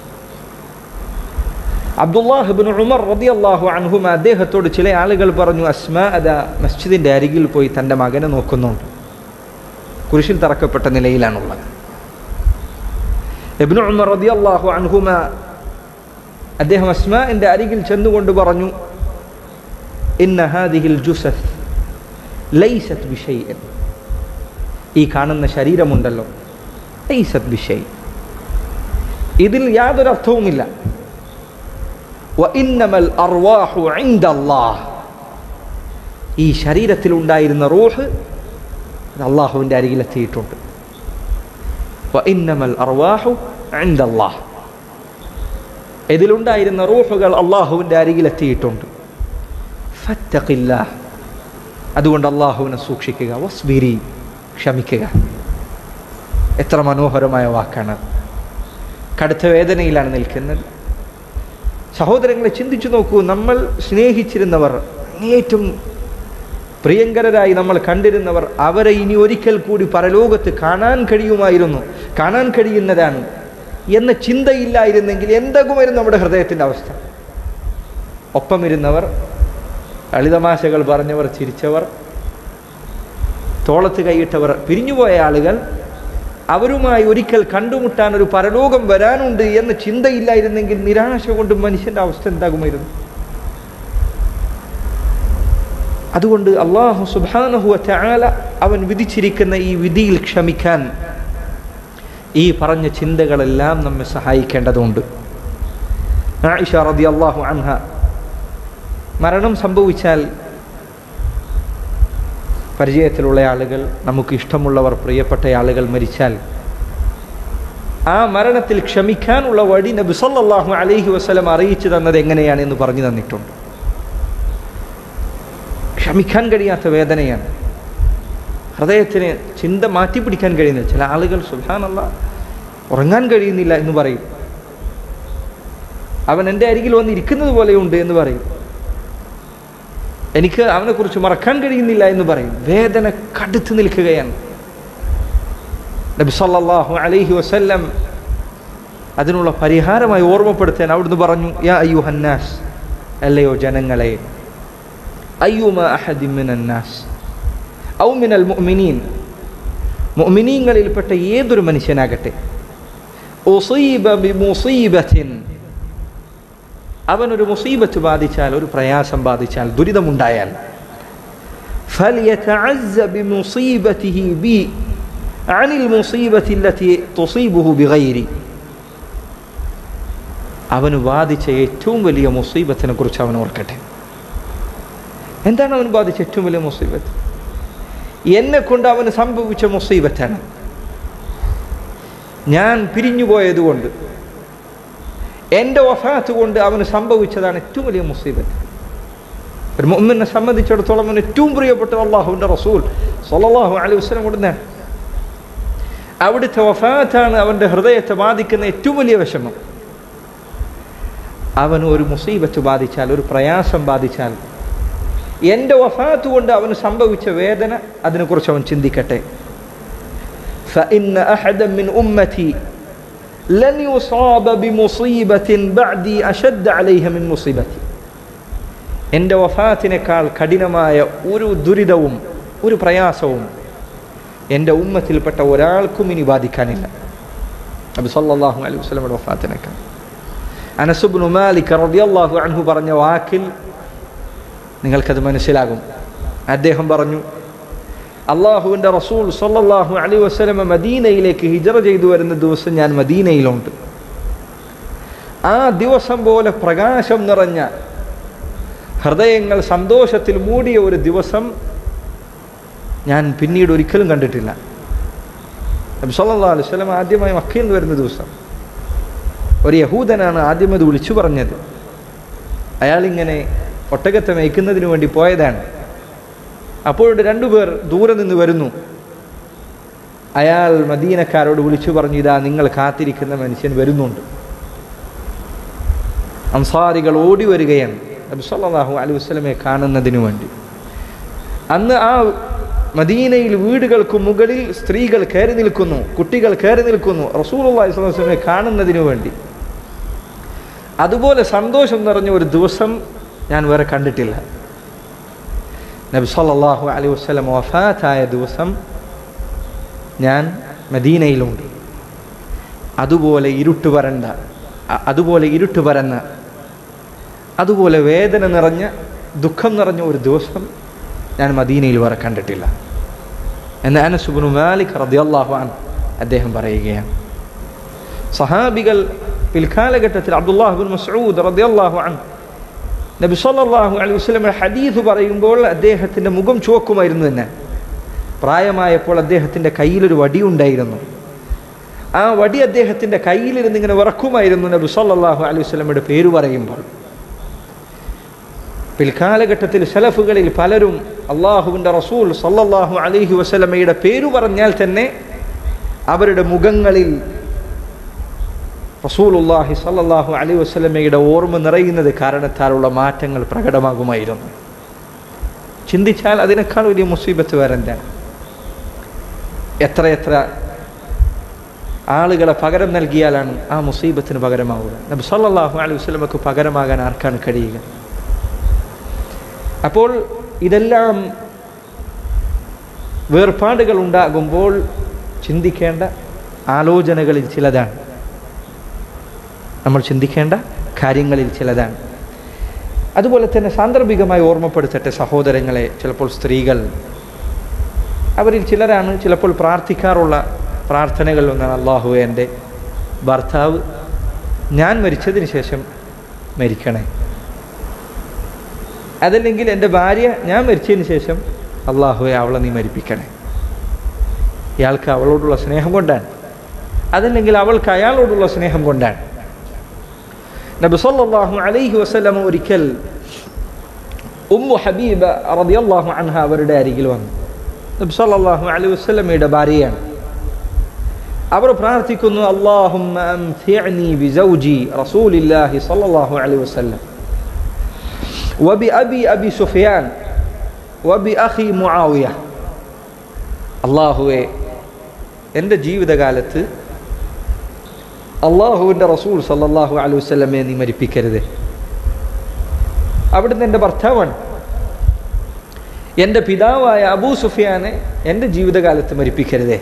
അബ്ദുല്ലാഹിബിൻ ഉമർ റളിയല്ലാഹു അൻഹുമ അദ്ദേഹത്തോട് ചില ആളുകൾ പറഞ്ഞു അസ്മാ അത മസ്ജിദിൻ്റെ അരികിൽ പോയി തൻ്റെ മകനെ നോക്കുന്നുണ്ട് കുരിശിൽ തറക്കപ്പെട്ട നിലയിലാണുള്ളത് ഇബ്നു ഉമർ റളിയല്ലാഹു അൻഹുമ അദ്ദേഹം അസ്മാന്റെ അരികിൽ ചെന്നുകൊണ്ട് പറഞ്ഞു ഇന്ന ഹാദിഹിൽ ജുസസ് ലൈസത് ബിഷൈൻ ഈ കാണുന്ന ശരീരമുണ്ടല്ലോ ലൈസത് ബിഷൈ ഇതിൽ യാതൊരു അർത്ഥവുമില്ല വഇന്നമൽ അർവാഹു ഇൻദല്ലാഹ് ഈ ശരീരത്തിൽ ഉണ്ടായിരുന്ന റൂഹ് അത് അള്ളാഹുവിൻ്റെ അരികിലെത്തിയിട്ടുണ്ട് വഇന്നമൽ അർവാഹു ഇൻദല്ലാഹ് ഇതിലുണ്ടായിരുന്ന റൂഹുകൾ അള്ളാഹുവിൻ്റെ അരികിലെത്തിയിട്ടുണ്ട് ഫത്തഖില്ല അതുകൊണ്ട് അള്ളാഹുവിനെ സൂക്ഷിക്കുക വസ്ബിരി ക്ഷമിക്കുക എത്ര മനോഹരമായ വാക്കാണ് കടുത്ത വേദനയിലാണ് നിൽക്കുന്നത് സഹോദരങ്ങളെ ചിന്തിച്ചു നോക്കൂ നമ്മൾ സ്നേഹിച്ചിരുന്നവർ അങ്ങേറ്റവും പ്രിയങ്കരരായി നമ്മൾ കണ്ടിരുന്നവർ അവരെ ഇനി ഒരിക്കൽ കൂടി പരലോകത്ത് കാണാൻ കഴിയുമായിരുന്നു കാണാൻ കഴിയുന്നതാണ് എന്ന ചിന്തയില്ലായിരുന്നെങ്കിൽ എന്താകുമായിരുന്നു നമ്മുടെ ഹൃദയത്തിൻ്റെ അവസ്ഥ ഒപ്പമിരുന്നവർ കളിതമാശകൾ പറഞ്ഞവർ ചിരിച്ചവർ തോളത്ത് കൈയിട്ടവർ പിരിഞ്ഞുപോയ ആളുകൾ അവരുമായി ഒരിക്കൽ കണ്ടുമുട്ടാൻ ഒരു പരലോകം വരാനുണ്ട് എന്ന ചിന്തയില്ലായിരുന്നെങ്കിൽ നിരാശ കൊണ്ട് മനുഷ്യന്റെ അവസ്ഥ എന്താകുമായിരുന്നു അതുകൊണ്ട് അള്ളാഹു സുബാനഹുവ ചാല അവൻ വിധിച്ചിരിക്കുന്ന ഈ വിധിയിൽ ക്ഷമിക്കാൻ ഈ പറഞ്ഞ ചിന്തകളെല്ലാം നമ്മെ സഹായിക്കേണ്ടതുണ്ട് ആയിഷ റതി അള്ളാഹു അൻഹ മരണം സംഭവിച്ചാൽ പരിചയത്തിലുള്ള ആളുകൾ നമുക്ക് ഇഷ്ടമുള്ളവർ പ്രിയപ്പെട്ട ആളുകൾ മരിച്ചാൽ ആ മരണത്തിൽ ക്ഷമിക്കാനുള്ള വഴി നബി സല്ലല്ലാഹു അലൈഹി വസല്ലം അറിയിച്ചു തന്നത് എങ്ങനെയാണ് എന്ന് പറഞ്ഞു തന്നിട്ടുണ്ട് ക്ഷമിക്കാൻ കഴിയാത്ത വേദനയാണ് ഹൃദയത്തിന് ചിന്ത മാറ്റിപ്പിടിക്കാൻ കഴിയുന്നില്ല ചില ആളുകൾ സുഹാനല്ല ഉറങ്ങാൻ കഴിയുന്നില്ല എന്ന് പറയും അവൻ എൻ്റെ അരികിൽ വന്ന് ഇരിക്കുന്നത് പോലെയുണ്ട് എന്ന് പറയും എനിക്ക് അവനെക്കുറിച്ച് മറക്കാൻ കഴിയുന്നില്ല എന്ന് പറയും വേദന കടുത്തു നിൽക്കുകയാണ് നബി സല്ലല്ലാഹു അലൈഹി വസല്ലം അതിനുള്ള പരിഹാരമായി ഓർമ്മപ്പെടുത്താൻ അവിടുന്ന് പറഞ്ഞു യാ അയ്യു ഹന്നാസ് അല്ലയോ ജനങ്ങളെ അയ്യുമ അഹദിമിനാസ് ഔ മിനൽ മുഅ്മിനീൻ മുഅ്മിനീങ്ങളിൽപ്പെട്ട ഏതൊരു മനുഷ്യനാകട്ടെ ഉസീബ ബിമുസീബത്തിൻ അവനൊരു മുസീബത്ത് ബാധിച്ചാൽ ഒരു പ്രയാസം ബാധിച്ചാൽ ദുരിതമുണ്ടായാൽ فليتعز بمصيبته بي عن المصيبة التي تصيبه بغيري അവന് ബാധിച്ച ഏറ്റവും വലിയ മുസീബത്തിനെ കുറിച്ച് അവൻ ഓർക്കട്ടെ എന്താണ് അവന് ബാധിച്ച ഏറ്റവും വലിയ മുസീബത്ത് എന്നെ കൊണ്ട് അവന് സംഭവിച്ച മുസീബത്താണ് ഞാൻ പിരിഞ്ഞുപോയതുകൊണ്ട് എൻ്റെ വഫാത്ത് കൊണ്ട് അവന് സംഭവിച്ചതാണ് ഏറ്റവും വലിയ മുസീബത്ത് ഒരു മുമ്മിനെ സംബന്ധിച്ചിടത്തോളം അവന് ഏറ്റവും പ്രിയപ്പെട്ട അള്ളാഹുവിൻ്റെ റസൂൽ സല്ലല്ലാഹു അലൈഹി വസല്ലം കൊടുക്കാൻ അവിടുത്തെ വഫാത്താണ് അവൻ്റെ ഹൃദയത്തെ ബാധിക്കുന്ന ഏറ്റവും വലിയ വിഷമം അവന് ഒരു മുസീബത്ത് ബാധിച്ചാൽ ഒരു പ്രയാസം ബാധിച്ചാൽ എൻ്റെ വഫാത്ത് കൊണ്ട് അവന് സംഭവിച്ച വേദന അതിനെക്കുറിച്ച് അവൻ ചിന്തിക്കട്ടെ فإن أحدا من أمتي لن يصاب بمصيبة بعدي أشد عليها من مصيبتي എൻ്റെ വഫാത്തിനേക്കാൾ കഠിനമായ ഒരു ദുരിതവും ഒരു പ്രയാസവും എൻ്റെ ഉമ്മത്തിൽപ്പെട്ട ഒരാൾക്കും ഇനി ബാധിക്കാനില്ല നബി സല്ലല്ലാഹു അലൈഹി വസല്ലമയുടെ വഫാത്തിനേക്കാൾ അനസുബ്നു മാലിക് റളിയല്ലാഹു അൻഹു പറഞ്ഞ വാക്കിൽ നിങ്ങൾക്കത് മനസ്സിലാകും അദ്ദേഹം പറഞ്ഞു അള്ളാഹുവിൻ്റെ റസൂൽ സല്ലല്ലാഹു അലൈഹി വസല്ലമ മദീനയിലേക്ക് ഹിജറ ചെയ്തു വരുന്ന ദിവസം ഞാൻ മദീനയിലുണ്ട് ആ ദിവസം പോലെ പ്രകാശം നിറഞ്ഞ ഹൃദയങ്ങൾ സന്തോഷത്തിൽ മൂടിയ ഒരു ദിവസം ഞാൻ പിന്നീട് ഒരിക്കലും കണ്ടിട്ടില്ല നബി സല്ലല്ലാഹു അലൈഹി വസല്ലം ആദ്യമായി മക്കയിൽ നിന്ന് വരുന്ന ദിവസം ഒരു യഹൂദനാണ് ആദ്യം അത് വിളിച്ചു പറഞ്ഞത് അയാളിങ്ങനെ ഒട്ടകത്തെ മേയ്ക്കുന്നതിന് വേണ്ടി പോയതാണ് അപ്പോഴുണ്ട് രണ്ടുപേർ ദൂരെ നിന്ന് വരുന്നു അയാൾ മദീനക്കാരോട് വിളിച്ചു പറഞ്ഞു ഇതാ നിങ്ങൾ കാത്തിരിക്കുന്ന മനുഷ്യൻ വരുന്നുണ്ട് അൻസാരികൾ ഓടി വരികയാണ് നബി സല്ലല്ലാഹു അലൈഹി വസല്ലമയെ കാണുന്നതിന് വേണ്ടി അന്ന് ആ മദീനയിൽ വീടുകൾക്ക് മുകളിൽ സ്ത്രീകൾ കയറി നിൽക്കുന്നു കുട്ടികൾ കയറി നിൽക്കുന്നു റസൂലുള്ളാഹി സ്വല്ലല്ലാഹു അലൈഹി വസല്ലമയെ കാണുന്നതിന് വേണ്ടി അതുപോലെ സന്തോഷം നിറഞ്ഞ ഒരു ദിവസം ഞാൻ വേറെ കണ്ടിട്ടില്ല നബി സല്ലല്ലാഹു അലൈഹി വസല്ലം വഫാത്തായ ദിവസം ഞാൻ മദീനയിലുണ്ട് അതുപോലെ ഇരുട്ട് വരണ്ട അ- അതുപോലെ ഇരുട്ട് പരന്ന അതുപോലെ വേദന നിറഞ്ഞ ദുഃഖം നിറഞ്ഞ ഒരു ദിവസം ഞാൻ മദീനയിൽ വേറെ കണ്ടിട്ടില്ല എന്ന് അനസുബിനു മാലിക് റദിയല്ലാഹു അൻ അദ്ദേഹം പറയുകയാണ് സഹാബികൾ പിൽക്കാലഘട്ടത്തിൽ അബ്ദുല്ലാഹുബിൻ മസ്ഊദ് റദിയല്ലാഹു അൻ നബി സല്ലല്ലാഹു അലൈഹി വസല്ലമയുടെ ഹദീസ് പറയുമ്പോൾ അദ്ദേഹത്തിൻ്റെ മുഖം ചുവക്കുമായിരുന്നു തന്നെ പ്രായമായപ്പോൾ അദ്ദേഹത്തിൻ്റെ കയ്യിലൊരു വടി ഉണ്ടായിരുന്നു ആ വടി അദ്ദേഹത്തിൻ്റെ കയ്യിലിരുന്ന് ഇങ്ങനെ വിറക്കുമായിരുന്നു നബി സല്ലല്ലാഹു അലൈഹി വസല്ലമയുടെ പേര് പറയുമ്പോൾ പിൽക്കാലഘട്ടത്തിൽ സലഫുകളിൽ പലരും അള്ളാഹുവിൻ്റെ റസൂൽ സല്ലല്ലാഹു അലൈഹി വസല്ലമയുടെ പേര് പറഞ്ഞാൽ തന്നെ അവരുടെ മുഖങ്ങളിൽ റസൂലുള്ളാഹി സല്ലല്ലാഹു അലൈഹി വസല്ലമയുടെ ഓർമ്മ നിറയുന്നത് കാരണത്താലുള്ള മാറ്റങ്ങൾ പ്രകടമാകുമായിരുന്നു ചിന്തിച്ചാൽ അതിനേക്കാൾ വലിയ മുസീബത്ത് വേറെ എന്താണ് എത്രയെത്ര ആളുകളെ പകരം നൽകിയാലാണ് ആ മുസീബത്തിന് പകരമാവുക നബി സല്ലല്ലാഹു അലൈഹി വസല്ലമക്ക് പകരമാകാൻ ആർക്കാണ് കഴിയുക അപ്പോൾ ഇതെല്ലാം വേർപാടുകൾ ഉണ്ടാകുമ്പോൾ ചിന്തിക്കേണ്ട ആലോചനകളിൽ ചിലതാണ് നമ്മൾ ചിന്തിക്കേണ്ട കാര്യങ്ങളിൽ ചിലതാണ് അതുപോലെ തന്നെ സാന്ദർഭികമായി ഓർമ്മപ്പെടുത്തട്ടെ സഹോദരങ്ങളെ ചിലപ്പോൾ സ്ത്രീകൾ അവരിൽ ചിലരാണ് ചിലപ്പോൾ പ്രാർത്ഥിക്കാറുള്ള പ്രാർത്ഥനകളിൽ ഒന്നാണ് അള്ളാഹു എൻ്റെ ഭർത്താവ് ഞാൻ മരിച്ചതിന് ശേഷം മരിക്കണേ അതല്ലെങ്കിൽ എൻ്റെ ഭാര്യ ഞാൻ മരിച്ചതിന് ശേഷം അള്ളാഹുവെ അവളെ നീ മരിപ്പിക്കണേ ഇയാൾക്ക് അവളോടുള്ള സ്നേഹം കൊണ്ടാണ് അതല്ലെങ്കിൽ അവൾക്ക് അയാളോടുള്ള സ്നേഹം കൊണ്ടാണ് നബി സല്ലല്ലാഹു അലൈഹി വസല്ലം ഒരിക്കൽ ഉമ്മു ഹബീബ റളിയല്ലാഹു അൻഹ അവരുടെ അരികിൽ വന്നു നബി സല്ലല്ലാഹു അലൈഹി വസല്ലമയുടെ ഭാര്യയാണ് അവർ പ്രാർത്ഥിക്കുന്നു അല്ലാഹുമ്മ അംതിഅനി ബിസൗജി റസൂലില്ലാഹി സല്ലല്ലാഹു അലൈഹി വസല്ലം വബി അബി അബി സുഫിയാൻ വബി അഖി മുആവിയ അള്ളാഹുവെ എൻ്റെ ജീവിതകാലത്ത് അള്ളാഹുവിൻ്റെ റസൂൽ സല്ലല്ലാഹു അലൈഹി വസല്ലമയെ നീ മരിപ്പിക്കരുത് അവിടുന്ന് എൻ്റെ ഭർത്താവാണ് എൻ്റെ പിതാവായ അബൂ സുഫിയാനെ എൻ്റെ ജീവിതകാലത്ത് മരിപ്പിക്കരുതേ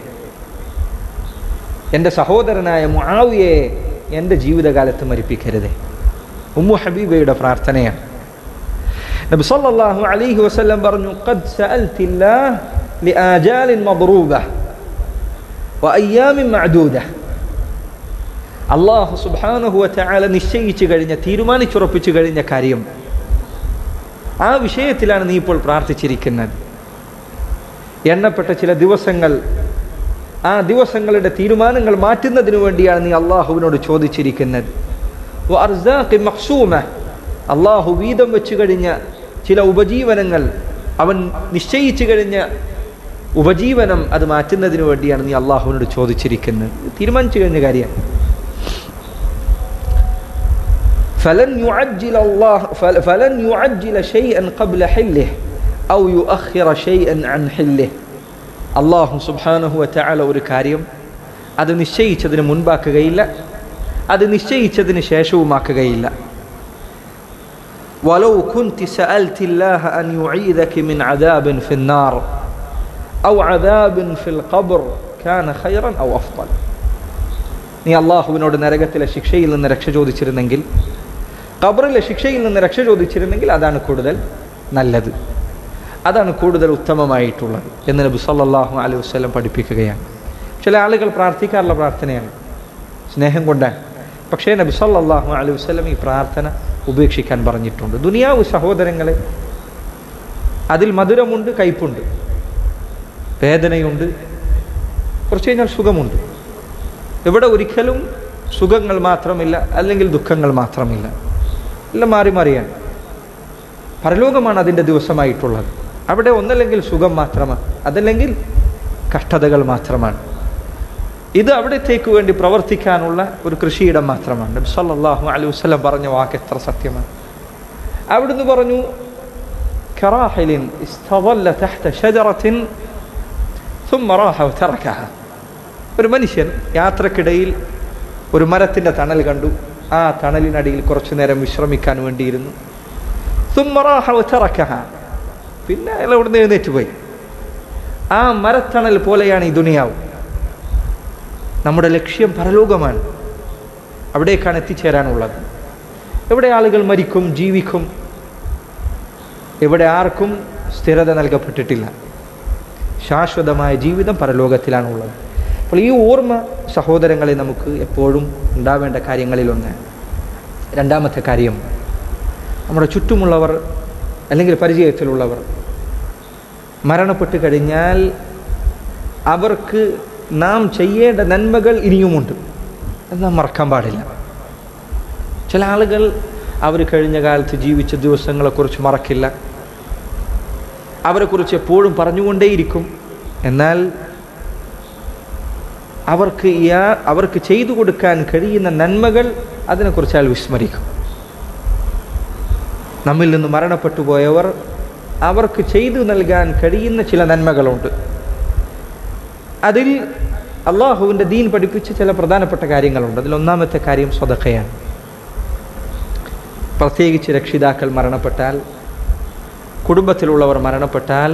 എൻ്റെ സഹോദരനായ മുആവിയയെ എൻ്റെ ജീവിതകാലത്ത് മരിപ്പിക്കരുതേ ഉമ്മു ഹബീബയുടെ പ്രാർത്ഥനയാണ് നബി സല്ലല്ലാഹു അലൈഹി വസല്ലം പറഞ്ഞു ഖദ് സഅൽതില്ലാഹ് ലിആജാലിൻ മദ്റൂബ വഅയ്യാമിൻ മഅദൂദ അള്ളാഹു സുബ്ഹാനഹു വതആല നിശ്ചയിച്ചു കഴിഞ്ഞ തീരുമാനിച്ചുറപ്പിച്ചു കഴിഞ്ഞ കാര്യം ആ വിഷയത്തിലാണ് നീ ഇപ്പോൾ പ്രാർത്ഥിച്ചിരിക്കുന്നത് എണ്ണപ്പെട്ട ചില ദിവസങ്ങൾ ആ ദിവസങ്ങളുടെ തീരുമാനങ്ങൾ മാറ്റുന്നതിനു വേണ്ടിയാണ് നീ അള്ളാഹുവിനോട് ചോദിച്ചിരിക്കുന്നത് അള്ളാഹു വീതം വെച്ചു കഴിഞ്ഞ ചില ഉപജീവനങ്ങൾ അവൻ നിശ്ചയിച്ചു കഴിഞ്ഞ ഉപജീവനം അത് മാറ്റുന്നതിന് വേണ്ടിയാണ് നീ അള്ളാഹുവിനോട് ചോദിച്ചിരിക്കുന്നത് തീരുമാനിച്ചു കഴിഞ്ഞ കാര്യമാണ് فلن يعجل الله فلن يعجل شيئا قبل حله أو يؤخر شيئا عن حله അള്ളാഹു സുബാനഹു വറ്റാല ഒരു കാര്യം അത് നിശ്ചയിച്ചതിന് മുൻപാക്കുകയില്ല അത് നിശ്ചയിച്ചതിന് ശേഷവുമാക്കുകയില്ല ولو كنت سألت الله أن يعيذك من عذاب في النار أو عذاب في القبر كان خيرا أو أفضل നീ അള്ളാഹുവിനോട് നരകത്തിലെ ശിക്ഷയിൽ നിന്ന് രക്ഷ ചോദിച്ചിരുന്നെങ്കിൽ ഖബറിലെ ശിക്ഷയിൽ നിന്ന് രക്ഷ ചോദിച്ചിരുന്നെങ്കിൽ അതാണ് കൂടുതൽ നല്ലത് അതാണ് കൂടുതൽ ഉത്തമമായിട്ടുള്ളത് എന്ന് നബി സല്ലല്ലാഹു അലൈഹി വസല്ലം പഠിപ്പിക്കുകയാണ് ചില ആളുകൾ പ്രാർത്ഥിക്കാറുള്ള പ്രാർത്ഥനയാണ് സ്നേഹം കൊണ്ടാണ് പക്ഷേ നബി സല്ലല്ലാഹു അലൈഹി വസല്ലം ഈ പ്രാർത്ഥന ഉപേക്ഷിക്കാൻ പറഞ്ഞിട്ടുണ്ട് ദുനിയാവ് സഹോദരങ്ങളെ അതിൽ മധുരമുണ്ട് കയ്പുണ്ട് വേദനയുണ്ട് കുറച്ച് കഴിഞ്ഞാൽ സുഖമുണ്ട് ഇവിടെ ഒരിക്കലും സുഖങ്ങൾ മാത്രമില്ല അല്ലെങ്കിൽ ദുഃഖങ്ങൾ മാത്രമില്ല എല്ലാം മാറി മാറിയാണ് പരലോകമാണ് അതിൻ്റെ ദിവസമായിട്ടുള്ളത് അവിടെ ഒന്നല്ലെങ്കിൽ സുഖം മാത്രമാണ് അതല്ലെങ്കിൽ കഷ്ടതകൾ മാത്രമാണ് ഇത് അവിടത്തേക്ക് വേണ്ടി പ്രവർത്തിക്കാനുള്ള ഒരു കൃഷിയിടം മാത്രമാണ് നബി സല്ലല്ലാഹു അലൈഹി വസല്ലം പറഞ്ഞ വാക്ക് എത്ര സത്യമാണ് അവിടുന്ന് പറഞ്ഞു കറാഹിലിൻ ഇസ്തവല്ല തഹ്ത ഷജറത്തിൻ ثم راح وتركها ഒരു മനുഷ്യൻ യാത്രക്കിടയിൽ ഒരു മരത്തിൻ്റെ തണൽ കണ്ടു ആ തണലിനടിയിൽ കുറച്ചു നേരം വിശ്രമിക്കാൻ വേണ്ടിയിരുന്നു ثم راح وتركها പിന്നെ അയാൾ അവിടുന്ന് എഴുന്നേറ്റ് പോയി ആ മരത്തണൽ പോലെയാണ് ഈ ദുനിയാവ് നമ്മുടെ ലക്ഷ്യം പരലോകമാണ് അവിടേക്കാണ് എത്തിച്ചേരാനുള്ളത് എവിടെ ആളുകൾ മരിക്കും ജീവിക്കും എവിടെ ആർക്കും സ്ഥിരത നൽകപ്പെട്ടിട്ടില്ല ശാശ്വതമായ ജീവിതം പരലോകത്തിലാണുള്ളത് അപ്പോൾ ഈ ഓർമ്മ സഹോദരങ്ങളെ നമുക്ക് എപ്പോഴും ഉണ്ടാവേണ്ട കാര്യങ്ങളിലൊന്ന് രണ്ടാമത്തെ കാര്യം നമ്മുടെ ചുറ്റുമുള്ളവർ അല്ലെങ്കിൽ പരിചയത്തിലുള്ളവർ മരണപ്പെട്ട് കഴിഞ്ഞാൽ അവർക്ക് നാം ചെയ്യേണ്ട നന്മകൾ ഇനിയുമുണ്ട് അത് നാം മറക്കാൻ പാടില്ല ചില ആളുകൾ അവർ കഴിഞ്ഞ കാലത്ത് ജീവിച്ച ദിവസങ്ങളെക്കുറിച്ച് മറക്കില്ല അവരെക്കുറിച്ച് എപ്പോഴും പറഞ്ഞുകൊണ്ടേയിരിക്കും എന്നാൽ അവർക്ക് യാ അവർക്ക് ചെയ്തു കൊടുക്കാൻ കഴിയുന്ന നന്മകൾ അതിനെക്കുറിച്ച് അയാൾ വിസ്മരിക്കും നമ്മിൽ നിന്ന് മരണപ്പെട്ടു പോയവർ അവർക്ക് ചെയ്തു നൽകാൻ കഴിയുന്ന ചില നന്മകളുണ്ട് അതിൽ അള്ളാഹുവിൻ്റെ ദീൻ പഠിപ്പിച്ച ചില പ്രധാനപ്പെട്ട കാര്യങ്ങളുണ്ട് അതിൽ ഒന്നാമത്തെ കാര്യം സ്വതക്കയാണ് പ്രത്യേകിച്ച് രക്ഷിതാക്കൾ മരണപ്പെട്ടാൽ കുടുംബത്തിലുള്ളവർ മരണപ്പെട്ടാൽ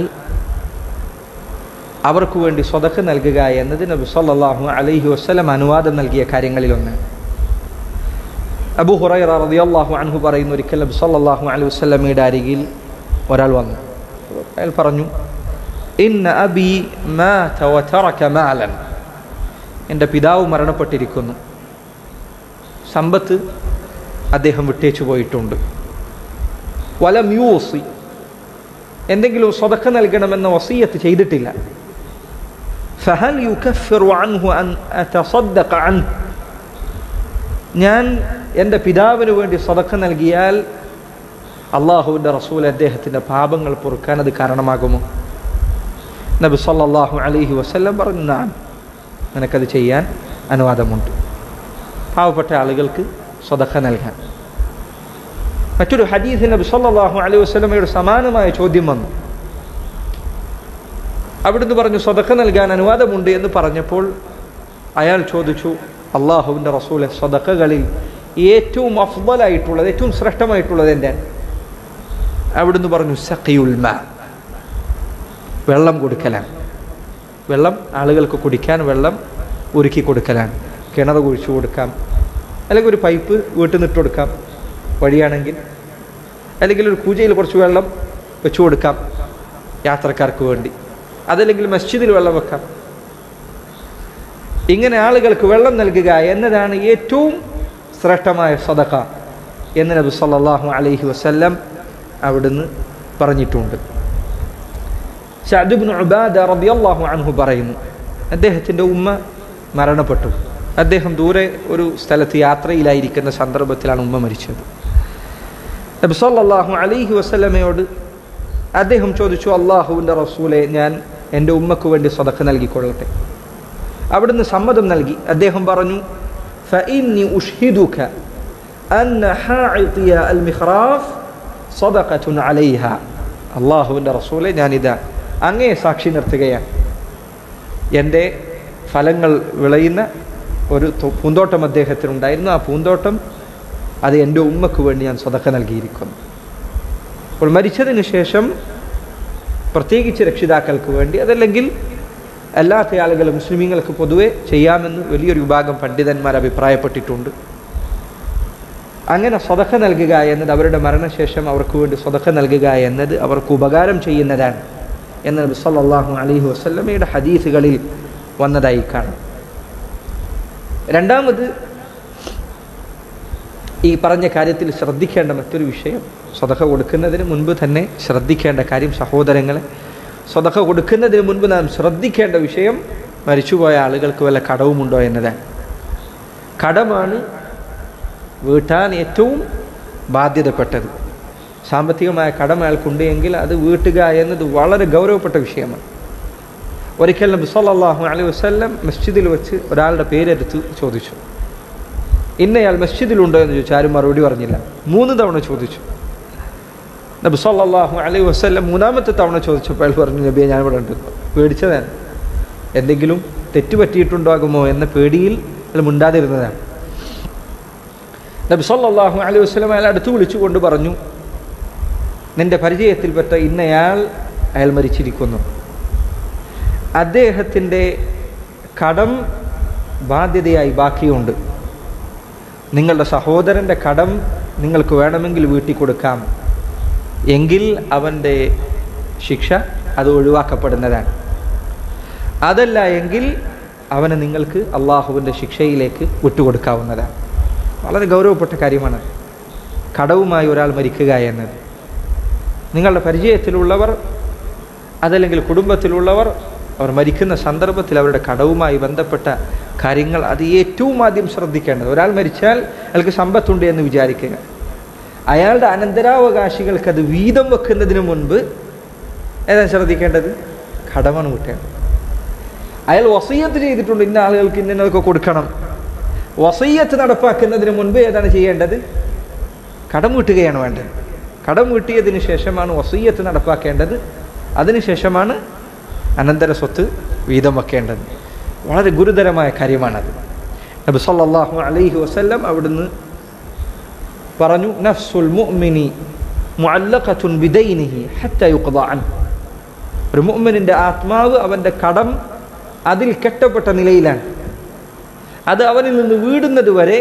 അവർക്ക് വേണ്ടി സ്വതക്ക് നൽകുക എന്നത് നബി സല്ലല്ലാഹു അലൈഹി വസ്ലം അനുവാദം നൽകിയ കാര്യങ്ങളിലൊന്ന് അബു ഹുറൈറ റളിയല്ലാഹു അൻഹു പറയുന്ന ഒരിക്കൽ നബി സല്ലല്ലാഹു അലൈഹി വസല്ലമയുടെ അരികിൽ ഒരാൾ വന്നു അയാൾ പറഞ്ഞു ഇന്ന അബി മാത വതറക മാലൻ എൻ്റെ പിതാവ് മരണപ്പെട്ടിരിക്കുന്നു സമ്പത്ത് അദ്ദേഹം വിട്ടേച്ചു പോയിട്ടുണ്ട് വലം യൂസി എന്തെങ്കിലും സ്വതക്ക നൽകണമെന്ന വസീയത്ത് ചെയ്തിട്ടില്ല فهل يكفر عنه أن أتصدق عنه ഞാൻ എൻ്റെ പിതാവിന് വേണ്ടി സ്വതക്ക നൽകിയാൽ അള്ളാഹുവിൻ്റെ റസൂൽ അദ്ദേഹത്തിൻ്റെ പാപങ്ങൾ പൊറുക്കാൻ അത് കാരണമാകുമോ നബി സല്ലല്ലാഹു അലൈഹി വസല്ലം പറഞ്ഞു നാം നിനക്കത് ചെയ്യാൻ അനുവാദമുണ്ട് പാവപ്പെട്ട ആളുകൾക്ക് സ്വതക്ക നൽകാൻ മറ്റൊരു ഹദീസ് നബി സല്ലല്ലാഹു അലൈഹി വസല്ലമയുടെ സമാനമായ ചോദ്യം വന്നു അവിടുന്ന് പറഞ്ഞു സ്വതക്ക നൽകാൻ അനുവാദമുണ്ട് എന്ന് പറഞ്ഞപ്പോൾ അയാൾ ചോദിച്ചു അള്ളാഹുവിൻ്റെ റസൂലെ സ്വതക്കകളിൽ ഏറ്റവും അഫ്ദലായിട്ടുള്ളത് ഏറ്റവും ശ്രേഷ്ഠമായിട്ടുള്ളത് എൻ്റെ അവിടുന്ന് പറഞ്ഞു സഖിയുൽമ വെള്ളം കൊടുക്കലാണ് വെള്ളം ആളുകൾക്ക് കുടിക്കാൻ വെള്ളം ഒരുക്കി കൊടുക്കലാണ് കിണർ കുഴിച്ചു കൊടുക്കാം അല്ലെങ്കിൽ ഒരു പൈപ്പ് വീട്ടിൽ നിന്ന് ഇട്ട് കൊടുക്കാം വഴിയാണെങ്കിൽ അല്ലെങ്കിൽ ഒരു പൂജയിൽ കുറച്ച് വെള്ളം വെച്ചു കൊടുക്കാം യാത്രക്കാർക്ക് വേണ്ടി അതല്ലെങ്കിൽ മസ്ജിദിൽ വെള്ളം വെക്കാം ഇങ്ങനെ ആളുകൾക്ക് വെള്ളം നൽകുക എന്നതാണ് ഏറ്റവും ശ്രേഷ്ഠമായ സദഖ എന്ന് നബി സല്ലല്ലാഹു അലൈഹി വസല്ലം അവിടുന്ന് പറഞ്ഞിട്ടുണ്ട് ഷഅദുബ്നു ഉബാദ റളിയല്ലാഹു അൻഹു പറയുന്നു അദ്ദേഹത്തിൻ്റെ ഉമ്മ മരണപ്പെട്ടു അദ്ദേഹം ദൂരെ ഒരു സ്ഥലത്ത് യാത്രയിലായിരിക്കുന്ന സന്ദർഭത്തിലാണ് ഉമ്മ മരിച്ചത് നബി സല്ലല്ലാഹു അലൈഹി വസല്ലമയോട് അദ്ദേഹം ചോദിച്ചു അള്ളാഹുവിൻ്റെ റസൂലെ ഞാൻ എൻ്റെ ഉമ്മക്ക് വേണ്ടി സ്വതക്ക നൽകിക്കൊള്ളട്ടെ അവിടുന്ന് സമ്മതം നൽകി അദ്ദേഹം പറഞ്ഞു فإني أشهدك أن حاعطي المخراف صدقة عليها അള്ളാഹുവിൻ്റെ റസൂലെ ഞാനിതാ അങ്ങേ സാക്ഷി നിർത്തുകയാണ് എൻ്റെ ഫലങ്ങൾ വിളയുന്ന ഒരു തു- പൂന്തോട്ടം അദ്ദേഹത്തിനുണ്ടായിരുന്നു ആ പൂന്തോട്ടം അത് എൻ്റെ ഉമ്മക്ക് വേണ്ടി ഞാൻ സ്വതക്ക നൽകിയിരിക്കുന്നു അപ്പോൾ മരിച്ചതിന് ശേഷം പ്രത്യേകിച്ച് രക്ഷിതാക്കൾക്ക് വേണ്ടി അതല്ലെങ്കിൽ അല്ലാത്ത ആളുകൾ മുസ്ലിമീങ്ങൾക്ക് പൊതുവെ ചെയ്യാമെന്ന് വലിയൊരു വിഭാഗം പണ്ഡിതന്മാർ അഭിപ്രായപ്പെട്ടിട്ടുണ്ട് അങ്ങനെ സ്വതക്ക നൽകുക എന്നത് അവരുടെ മരണശേഷം അവർക്ക് വേണ്ടി സ്വതക്ക നൽകുക എന്നത് അവർക്ക് ഉപകാരം ചെയ്യുന്നതാണ് എന്ന് നബി സല്ലല്ലാഹു അലൈഹി വസല്ലമയുടെ ഹദീസുകളിൽ വന്നതായി കാണാം രണ്ടാമത് ഈ പറഞ്ഞ കാര്യത്തിൽ ശ്രദ്ധിക്കേണ്ട മറ്റൊരു വിഷയം സ്വതക്ക കൊടുക്കുന്നതിന് മുൻപ് തന്നെ ശ്രദ്ധിക്കേണ്ട കാര്യം സഹോദരങ്ങളെ സ്വതക്ക കൊടുക്കുന്നതിന് മുൻപ് നാം ശ്രദ്ധിക്കേണ്ട വിഷയം മരിച്ചുപോയ ആളുകൾക്ക് വല്ല കടവുമുണ്ടോ എന്നതാണ് കടമാണ് വീട്ടാൻ ഏറ്റവും ബാധ്യതപ്പെട്ടത് സാമ്പത്തികമായ കടം അയാൾക്കുണ്ട് എങ്കിൽ അത് വീട്ടുക എന്നത് വളരെ ഗൗരവപ്പെട്ട വിഷയമാണ് ഒരിക്കൽ നബി സല്ലല്ലാഹു അലൈഹി വസല്ലം മസ്ജിദിൽ വെച്ച് ഒരാളുടെ പേരെടുത്ത് ചോദിച്ചു ഇന്നയാൾ മസ്ജിദിലുണ്ടോ എന്ന് ചോദിച്ചു ആരും മറുപടി പറഞ്ഞില്ല മൂന്ന് തവണ ചോദിച്ചു നബി സല്ലല്ലാഹു അലൈഹി വസല്ലം മൂന്നാമത്തെ തവണ ചോദിച്ചപ്പോൾ അയാൾ പറഞ്ഞു നബിയെ ഞാൻ ഇവിടെ ഉണ്ട് പേടിച്ചതാണ് എന്തെങ്കിലും തെറ്റ് പറ്റിയിട്ടുണ്ടാകുമോ എന്ന പേടിയിൽ അയാൾ മിണ്ടാതിരുന്നതാണ് നബി സല്ലല്ലാഹു അലൈഹി വസല്ലം അയാൾ അടുത്ത് വിളിച്ചുകൊണ്ട് പറഞ്ഞു നിന്റെ പരിചയത്തിൽപ്പെട്ട ഇന്നയാൾ അയാൾ മരിച്ചിരിക്കുന്നു അദ്ദേഹത്തിൻ്റെ കടം ബാധ്യതയായി ബാക്കിയുണ്ട് നിങ്ങളുടെ സഹോദരൻ്റെ കടം നിങ്ങൾക്ക് വേണമെങ്കിൽ വീട്ടിൽ കൊടുക്കാം എങ്കിൽ അവൻ്റെ ശിക്ഷ അത് ഒഴിവാക്കപ്പെടുന്നതാണ് അതല്ല എങ്കിൽ അവനെ നിങ്ങൾക്ക് അള്ളാഹുവിൻ്റെ ശിക്ഷയിലേക്ക് വിട്ടുകൊടുക്കാവുന്നതാണ് വളരെ ഗൗരവപ്പെട്ട കാര്യമാണ് കടവുമായി ഒരാൾ മരിക്കുക എന്നത് നിങ്ങളുടെ പരിചയത്തിലുള്ളവർ അതല്ലെങ്കിൽ കുടുംബത്തിലുള്ളവർ അവർ മരിക്കുന്ന സന്ദർഭത്തിൽ അവരുടെ കടവുമായി ബന്ധപ്പെട്ട കാര്യങ്ങൾ അത് ഏറ്റവും ആദ്യം ശ്രദ്ധിക്കേണ്ടത് ഒരാൾ മരിച്ചാൽ അയാൾക്ക് സമ്പത്തുണ്ട് എന്ന് വിചാരിക്കുക അയാളുടെ അനന്തരാവകാശികൾക്ക് അത് വീതം വെക്കുന്നതിന് മുൻപ് ഏതാണ് ശ്രദ്ധിക്കേണ്ടത് കടമാണ് വിട്ടേണ്ടത് അയാൾ വസീയത്ത് ചെയ്തിട്ടുണ്ട് ഇന്ന ആളുകൾക്ക് ഇന്നതൊക്കെ കൊടുക്കണം വസീയത്ത് നടപ്പാക്കുന്നതിന് മുൻപ് ഏതാണ് ചെയ്യേണ്ടത് കടം വീട്ടുകയാണ് വേണ്ടത് കടം വീട്ടിയതിന് ശേഷമാണ് വസീയത്ത് നടപ്പാക്കേണ്ടത് അതിനുശേഷമാണ് അനന്തര സ്വത്ത് വീതം വെക്കേണ്ടത് വളരെ ഗുരുതരമായ കാര്യമാണത് നബി സല്ലല്ലാഹു അലൈഹി വസല്ലം അവിടുന്ന് പറഞ്ഞു നഫ്സുൽ മുഅ്മിനി മുഅല്ലഖത്തുൻ ബിദൈനിഹി ഹത്ത യുഖ്ദ അൻ ഒരു മുഅ്മിനിന്റെ ആത്മാവ് അവന്റെ കടം അതിൽ കെട്ടപ്പെട്ട നിലയിലാണ് അത് അവനിൽ നിന്ന് വീടുന്നത് വരെ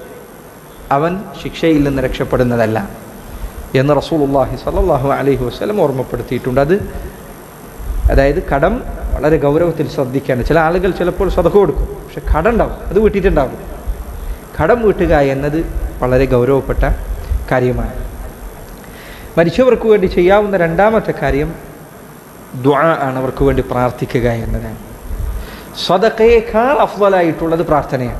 അവൻ ശിക്ഷയിൽ നിന്ന് രക്ഷപ്പെടുന്നതല്ല എന്ന് റസൂലുള്ളാഹി സ്വല്ലല്ലാഹു അലൈഹി വസല്ലം ഓർമ്മപ്പെടുത്തിയിട്ടുണ്ട് അത് അതായത് കടം വളരെ ഗൗരവത്തിൽ ശ്രദ്ധിക്കേണ്ട ചില ആളുകൾ ചിലപ്പോൾ സ്വതക കൊടുക്കും പക്ഷെ കടം ഉണ്ടാവും അത് വീട്ടിയിട്ടുണ്ടാവും കടം വീട്ടുക എന്നത് വളരെ ഗൗരവപ്പെട്ട കാര്യമാണ് മരിച്ചവർക്ക് വേണ്ടി ചെയ്യാവുന്ന രണ്ടാമത്തെ കാര്യം ദ്വാ ആണ് അവർക്ക് വേണ്ടി പ്രാർത്ഥിക്കുക എന്നതാണ് സ്വതക്കയേക്കാൾ അഫ്വലായിട്ടുള്ളത് പ്രാർത്ഥനയാണ്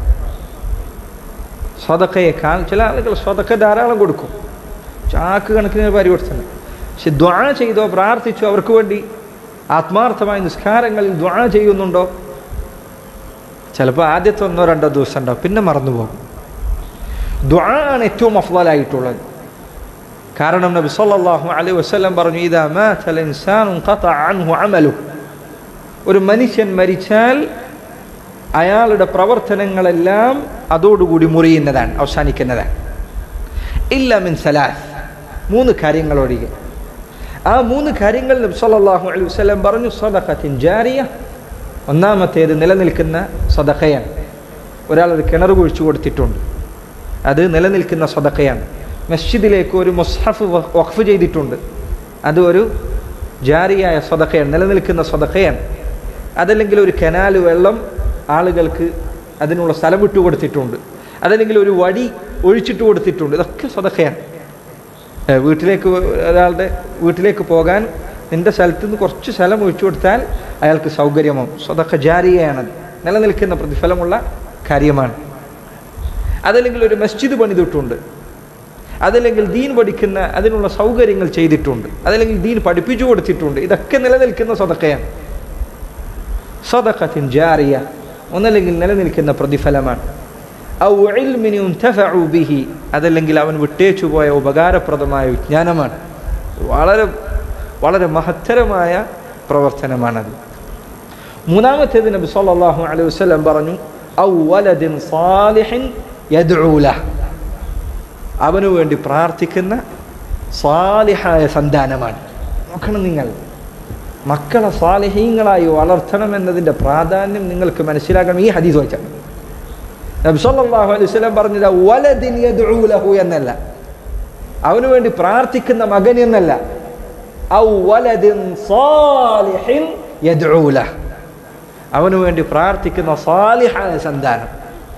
സ്വതക്കയേക്കാൾ ചില ആളുകൾ സ്വതക്ക ധാരാളം കൊടുക്കും ചാക്ക് കണക്കിന് പരിവർത്തനം പക്ഷെ ദ്വാ ചെയ്തോ പ്രാർത്ഥിച്ചോ അവർക്ക് വേണ്ടി ആത്മാർത്ഥമായ നിസ്കാരങ്ങളിൽ ദ്വാ ചെയ്യുന്നുണ്ടോ ചിലപ്പോൾ ആദ്യത്തെ ഒന്നോ രണ്ടോ ദിവസം ഉണ്ടാവും പിന്നെ മറന്നുപോകും ദ്വാ ആണ് ഏറ്റവും അഫ്വലായിട്ടുള്ളത് കാരണം നബി സല്ലല്ലാഹു അലൈഹി വസല്ലം പറഞ്ഞു ഇദാ മാതൽ ഇൻസാനു ഖതഅ അൻഹു അമലു ഒരു മനുഷ്യൻ മരിച്ചാൽ അയാളുടെ പ്രവർത്തനങ്ങളെല്ലാം അതോടുകൂടി മുറിയുന്നതാണ് അവസാനിക്കുന്നതാണ് ഇല്ല മിൻ സലാസ് മൂന്ന് കാര്യങ്ങൾ ഒഴികെ ആ മൂന്ന് കാര്യങ്ങൾ നബി സല്ലല്ലാഹു അലൈഹി വസല്ലം പറഞ്ഞു സദഖത്തിൻ ജാരിയ ഒന്നാമത്തേത് നിലനിൽക്കുന്ന സദഖയാണ് ഒരാൾ ഒരു കിണർ കുഴിച്ചു കൊടുത്തിട്ടുണ്ട് അത് നിലനിൽക്കുന്ന സദഖയാണ് മസ്ജിദിലേക്ക് ഒരു മുസ്ഹഫ് വഖഫ് ചെയ്തിട്ടുണ്ട് അത് ഒരു ജാരിയായ സദഖയാണ് നിലനിൽക്കുന്ന സദഖയാണ് അതല്ലെങ്കിൽ ഒരു കനാല് വെള്ളം ആളുകൾക്ക് അതിനുള്ള സ്ഥലം വിട്ടു കൊടുത്തിട്ടുണ്ട് അതല്ലെങ്കിൽ ഒരു വടി ഒഴിച്ചിട്ട് കൊടുത്തിട്ടുണ്ട് ഇതൊക്കെ സദഖയാണ് ഏഹ് വീട്ടിലേക്ക് ഒരാളുടെ വീട്ടിലേക്ക് പോകാൻ നിന്റെ സ്ഥലത്ത് നിന്ന് കുറച്ച് സ്ഥലം ഒഴിച്ചു കൊടുത്താൽ അയാൾക്ക് സൗകര്യമാവും സ്വതക്ക ജാരിയയാണത് നിലനിൽക്കുന്ന പ്രതിഫലമുള്ള കാര്യമാണ് അതല്ലെങ്കിൽ ഒരു മസ്ജിദ് പണിതിട്ടുണ്ട് അതല്ലെങ്കിൽ ദീൻ പഠിക്കുന്ന അതിനുള്ള സൗകര്യങ്ങൾ ചെയ്തിട്ടുണ്ട് അതല്ലെങ്കിൽ ദീൻ പഠിപ്പിച്ചു കൊടുത്തിട്ടുണ്ട് ഇതൊക്കെ നിലനിൽക്കുന്ന സ്വതക്കയാണ് സ്വതക്കത്തിൻ ജാരിയ ഒന്നല്ലെങ്കിൽ നിലനിൽക്കുന്ന പ്രതിഫലമാണ് ഔ ഇൽമിൻ യുൻതഫഉ ബിഹി അതല്ലെങ്കിൽ അവൻ വിട്ടേച്ചു പോയ ഉപകാരപ്രദമായ വിജ്ഞാനമാണ് വളരെ വളരെ മഹത്തരമായ പ്രവർത്തനമാണത് മൂന്നാമത്തേത് നബി സല്ലല്ലാഹു അലൈഹി വസല്ലം പറഞ്ഞു ഔ വലദിൻ സാലിഹിൻ യദ്ഉ ലഹ് അവനു വേണ്ടി പ്രാർത്ഥിക്കുന്ന സാലിഹായ സന്താനമാണ് നോക്കണം നിങ്ങൾ മക്കളെ സാലിഹീങ്ങളായി വളർത്തണം എന്നതിൻ്റെ പ്രാധാന്യം നിങ്ങൾക്ക് മനസ്സിലാക്കണം ഈ ഹദീസ് വായിച്ചാൽ നബി സല്ലല്ലാഹു അലൈഹി വസല്ലം പറഞ്ഞത് വലദിൻ യദ്ഉ ലഹു എന്നല്ല അവനു വേണ്ടി പ്രാർത്ഥിക്കുന്ന മകൻ എന്നല്ല ഔ വലദിൻ സാലിഹിൻ യദ്ഉ ലഹ് അവനു വേണ്ടി പ്രാർത്ഥിക്കുന്ന സാലിഹായ സന്താനം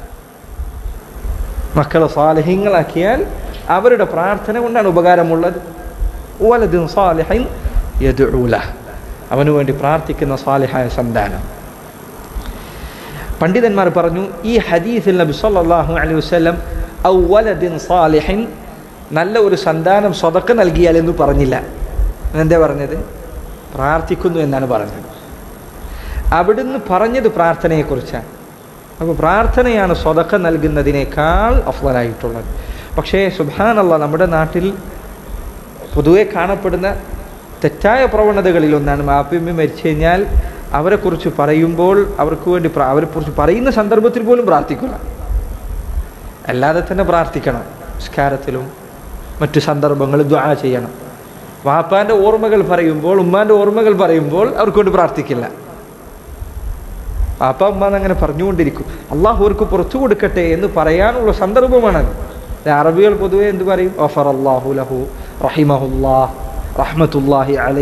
മക്കളെ സാലിഹ്യങ്ങളാക്കിയാൽ അവരുടെ പ്രാർത്ഥന കൊണ്ടാണ് ഉപകാരമുള്ളത് വലദിൻ സാലിഹിൻ യദ്ഉ ലഹ് അവനു വേണ്ടി പ്രാർത്ഥിക്കുന്ന സാലിഹായ സന്താനം പണ്ഡിതന്മാർ പറഞ്ഞു ഈ ഹദീസിൽ നബി സല്ലല്ലാഹു അലൈഹി വസല്ലം ഔ വലദിൻ സാലിഹിൻ നല്ല ഒരു സന്താനം സ്വതക്ക നൽകിയാൽ എന്ന് പറഞ്ഞില്ല എന്താ പറഞ്ഞത് പ്രാർത്ഥിക്കുന്നു എന്നാണ് പറഞ്ഞത് അവിടുന്ന് പറഞ്ഞത് പ്രാർത്ഥനയെക്കുറിച്ചാണ് അപ്പോൾ പ്രാർത്ഥനയാണ് സ്വതക്ക നൽകുന്നതിനേക്കാൾ അഫ്വലായിട്ടുള്ളത് പക്ഷേ സുബാനല്ല നമ്മുടെ നാട്ടിൽ പൊതുവെ കാണപ്പെടുന്ന തെറ്റായ പ്രവണതകളിൽ ഒന്നാണ് മാപ്പിയമ്മ മരിച്ചു കഴിഞ്ഞാൽ അവരെക്കുറിച്ച് പറയുമ്പോൾ അവർക്ക് വേണ്ടി പ്ര- അവരെക്കുറിച്ച് പറയുന്ന സന്ദർഭത്തിൽ പോലും പ്രാർത്ഥിക്കുക അല്ലാതെ തന്നെ പ്രാർത്ഥിക്കണം നിസ്കാരത്തിലും മറ്റു സന്ദർഭങ്ങളിൽ ദ്വാ ചെയ്യണം വാപ്പാൻ്റെ ഓർമ്മകൾ പറയുമ്പോൾ ഉമ്മാൻ്റെ ഓർമ്മകൾ പറയുമ്പോൾ അവർക്ക് വേണ്ടി പ്രാർത്ഥിക്കില്ല വാപ്പ ഉമ്മ അങ്ങനെ പറഞ്ഞുകൊണ്ടിരിക്കും അള്ളാഹു അവർക്ക് പുറത്തു കൊടുക്കട്ടെ എന്ന് പറയാനുള്ള സന്ദർഭമാണത് ഇത് അറബികൾ പൊതുവെ എന്ത് പറയും ഒഫർ അള്ളാഹു ലഹു റഹിമഹുല്ലാ റഹ്മത്തുല്ലാഹി അലൈ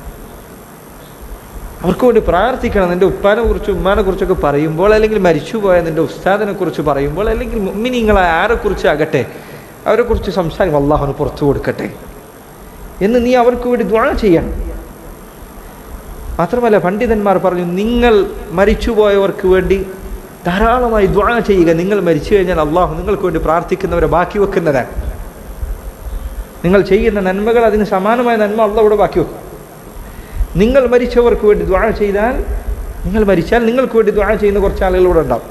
അവർക്ക് വേണ്ടി പ്രാർത്ഥിക്കണം നിന്റെ ഉപ്പാനെ കുറിച്ച് ഉമ്മാനെ കുറിച്ചൊക്കെ പറയുമ്പോൾ അല്ലെങ്കിൽ മരിച്ചുപോയ നിന്റെ ഉസ്താദിനെ കുറിച്ച് പറയുമ്പോൾ അല്ലെങ്കിൽ മുമ്മിനിങ്ങളായ ആരെക്കുറിച്ച് ആകട്ടെ അവരെക്കുറിച്ച് സംസാരിക്കും അള്ളാഹുന് പുറത്തു കൊടുക്കട്ടെ എന്ന് നീ അവർക്ക് വേണ്ടി ദ്വാ ചെയ്യണം മാത്രമല്ല പണ്ഡിതന്മാർ പറഞ്ഞു നിങ്ങൾ മരിച്ചുപോയവർക്ക് വേണ്ടി ധാരാളമായി ദ്വാ ചെയ്യുക നിങ്ങൾ മരിച്ചു കഴിഞ്ഞാൽ അള്ളാഹു നിങ്ങൾക്ക് വേണ്ടി പ്രാർത്ഥിക്കുന്നവരെ ബാക്കി വെക്കുന്നതാണ് നിങ്ങൾ ചെയ്യുന്ന നന്മകൾ അതിന് സമാനമായ നന്മ അള്ളാഹ് ഇവിടെ ബാക്കി വെക്കും നിങ്ങൾ മരിച്ചവർക്ക് വേണ്ടി ദ്വാ ചെയ്താൽ നിങ്ങൾ മരിച്ചാൽ നിങ്ങൾക്ക് വേണ്ടി ദ്വാ ചെയ്യുന്ന കുറച്ച് ആളുകൾ ഇവിടെ ഉണ്ടാവും